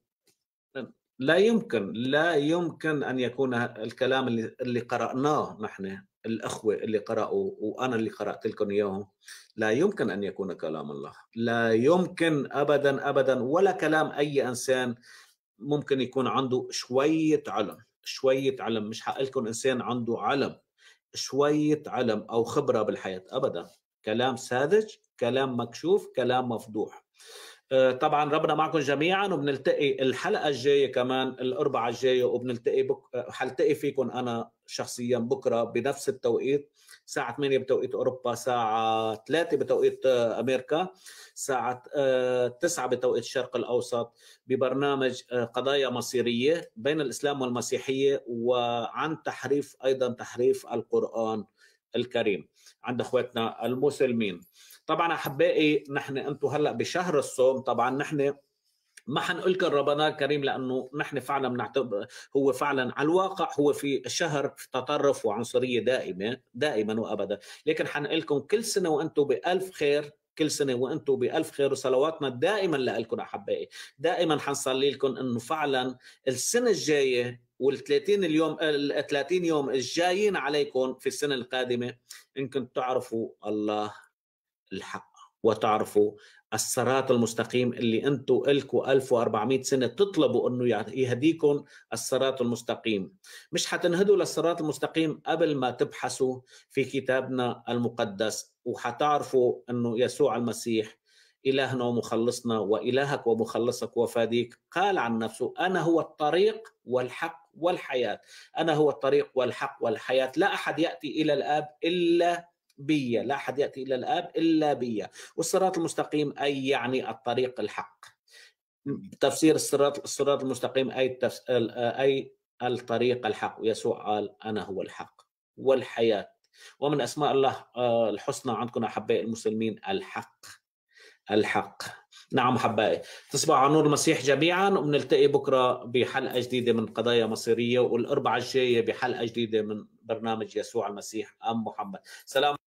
لا يمكن لا يمكن ان يكون الكلام اللي اللي قراناه نحن الاخوه اللي قرأوا وانا اللي قرات لكم اياهم لا يمكن ان يكون كلام الله لا يمكن ابدا ابدا ولا كلام اي انسان ممكن يكون عنده شويه علم شويه علم مش حق لكم انسان عنده علم شويه علم او خبره بالحياه ابدا كلام ساذج كلام مكشوف كلام مفضوح آه، طبعا ربنا معكم جميعا وبنلتقي الحلقه الجايه كمان الاربعاء الجايه وبنلتقي بك... آه، حلتقي فيكم انا شخصيا بكره بنفس التوقيت الساعة 8 بتوقيت أوروبا الساعة 3 بتوقيت آه، أمريكا الساعة 9 بتوقيت الشرق الأوسط ببرنامج قضايا مصيرية بين الإسلام والمسيحية وعن تحريف أيضا تحريف القرآن الكريم عند اخواتنا المسلمين طبعا احبائي نحن انتم هلا بشهر الصوم طبعا نحن ما حنقول لكم رمضان الكريم لانه نحن فعلا بنعتبر هو فعلا على الواقع هو في شهر تطرف وعنصريه دائمه دائما وابدا لكن حنقول لكم كل سنه وانتم بالف خير كل سنه وانتم بالف خير وصلواتنا دائما لكم احبائي دائما حنصلي لكم انه فعلا السنه الجايه وال 30 اليوم ال 30 يوم الجايين عليكم في السنه القادمه انكم تعرفوا الله الحق وتعرفوا الصراط المستقيم اللي انتم لكم 1400 سنه تطلبوا انه يهديكم الصراط المستقيم مش حتنهدوا للصراط المستقيم قبل ما تبحثوا في كتابنا المقدس وحتعرفوا انه يسوع المسيح إلهنا ومخلصنا وإلهك ومخلصك وفاديك قال عن نفسه أنا هو الطريق والحق والحياة أنا هو الطريق والحق والحياة لا أحد يأتي إلى الآب إلا بي لا أحد يأتي إلى الآب إلا بي والصراط المستقيم أي يعني الطريق الحق تفسير الصراط الصراط المستقيم أي التفس... أي الطريق الحق ويسوع قال أنا هو الحق والحياة ومن أسماء الله آه، الحسنى عندكم أحبائي المسلمين الحق الحق نعم أحبائي تصبحوا على نور المسيح جميعا وبنلتقي بكرة بحلقة جديدة من قضايا مصيرية والأربعة الجاية بحلقة جديدة من برنامج يسوع المسيح أم محمد سلام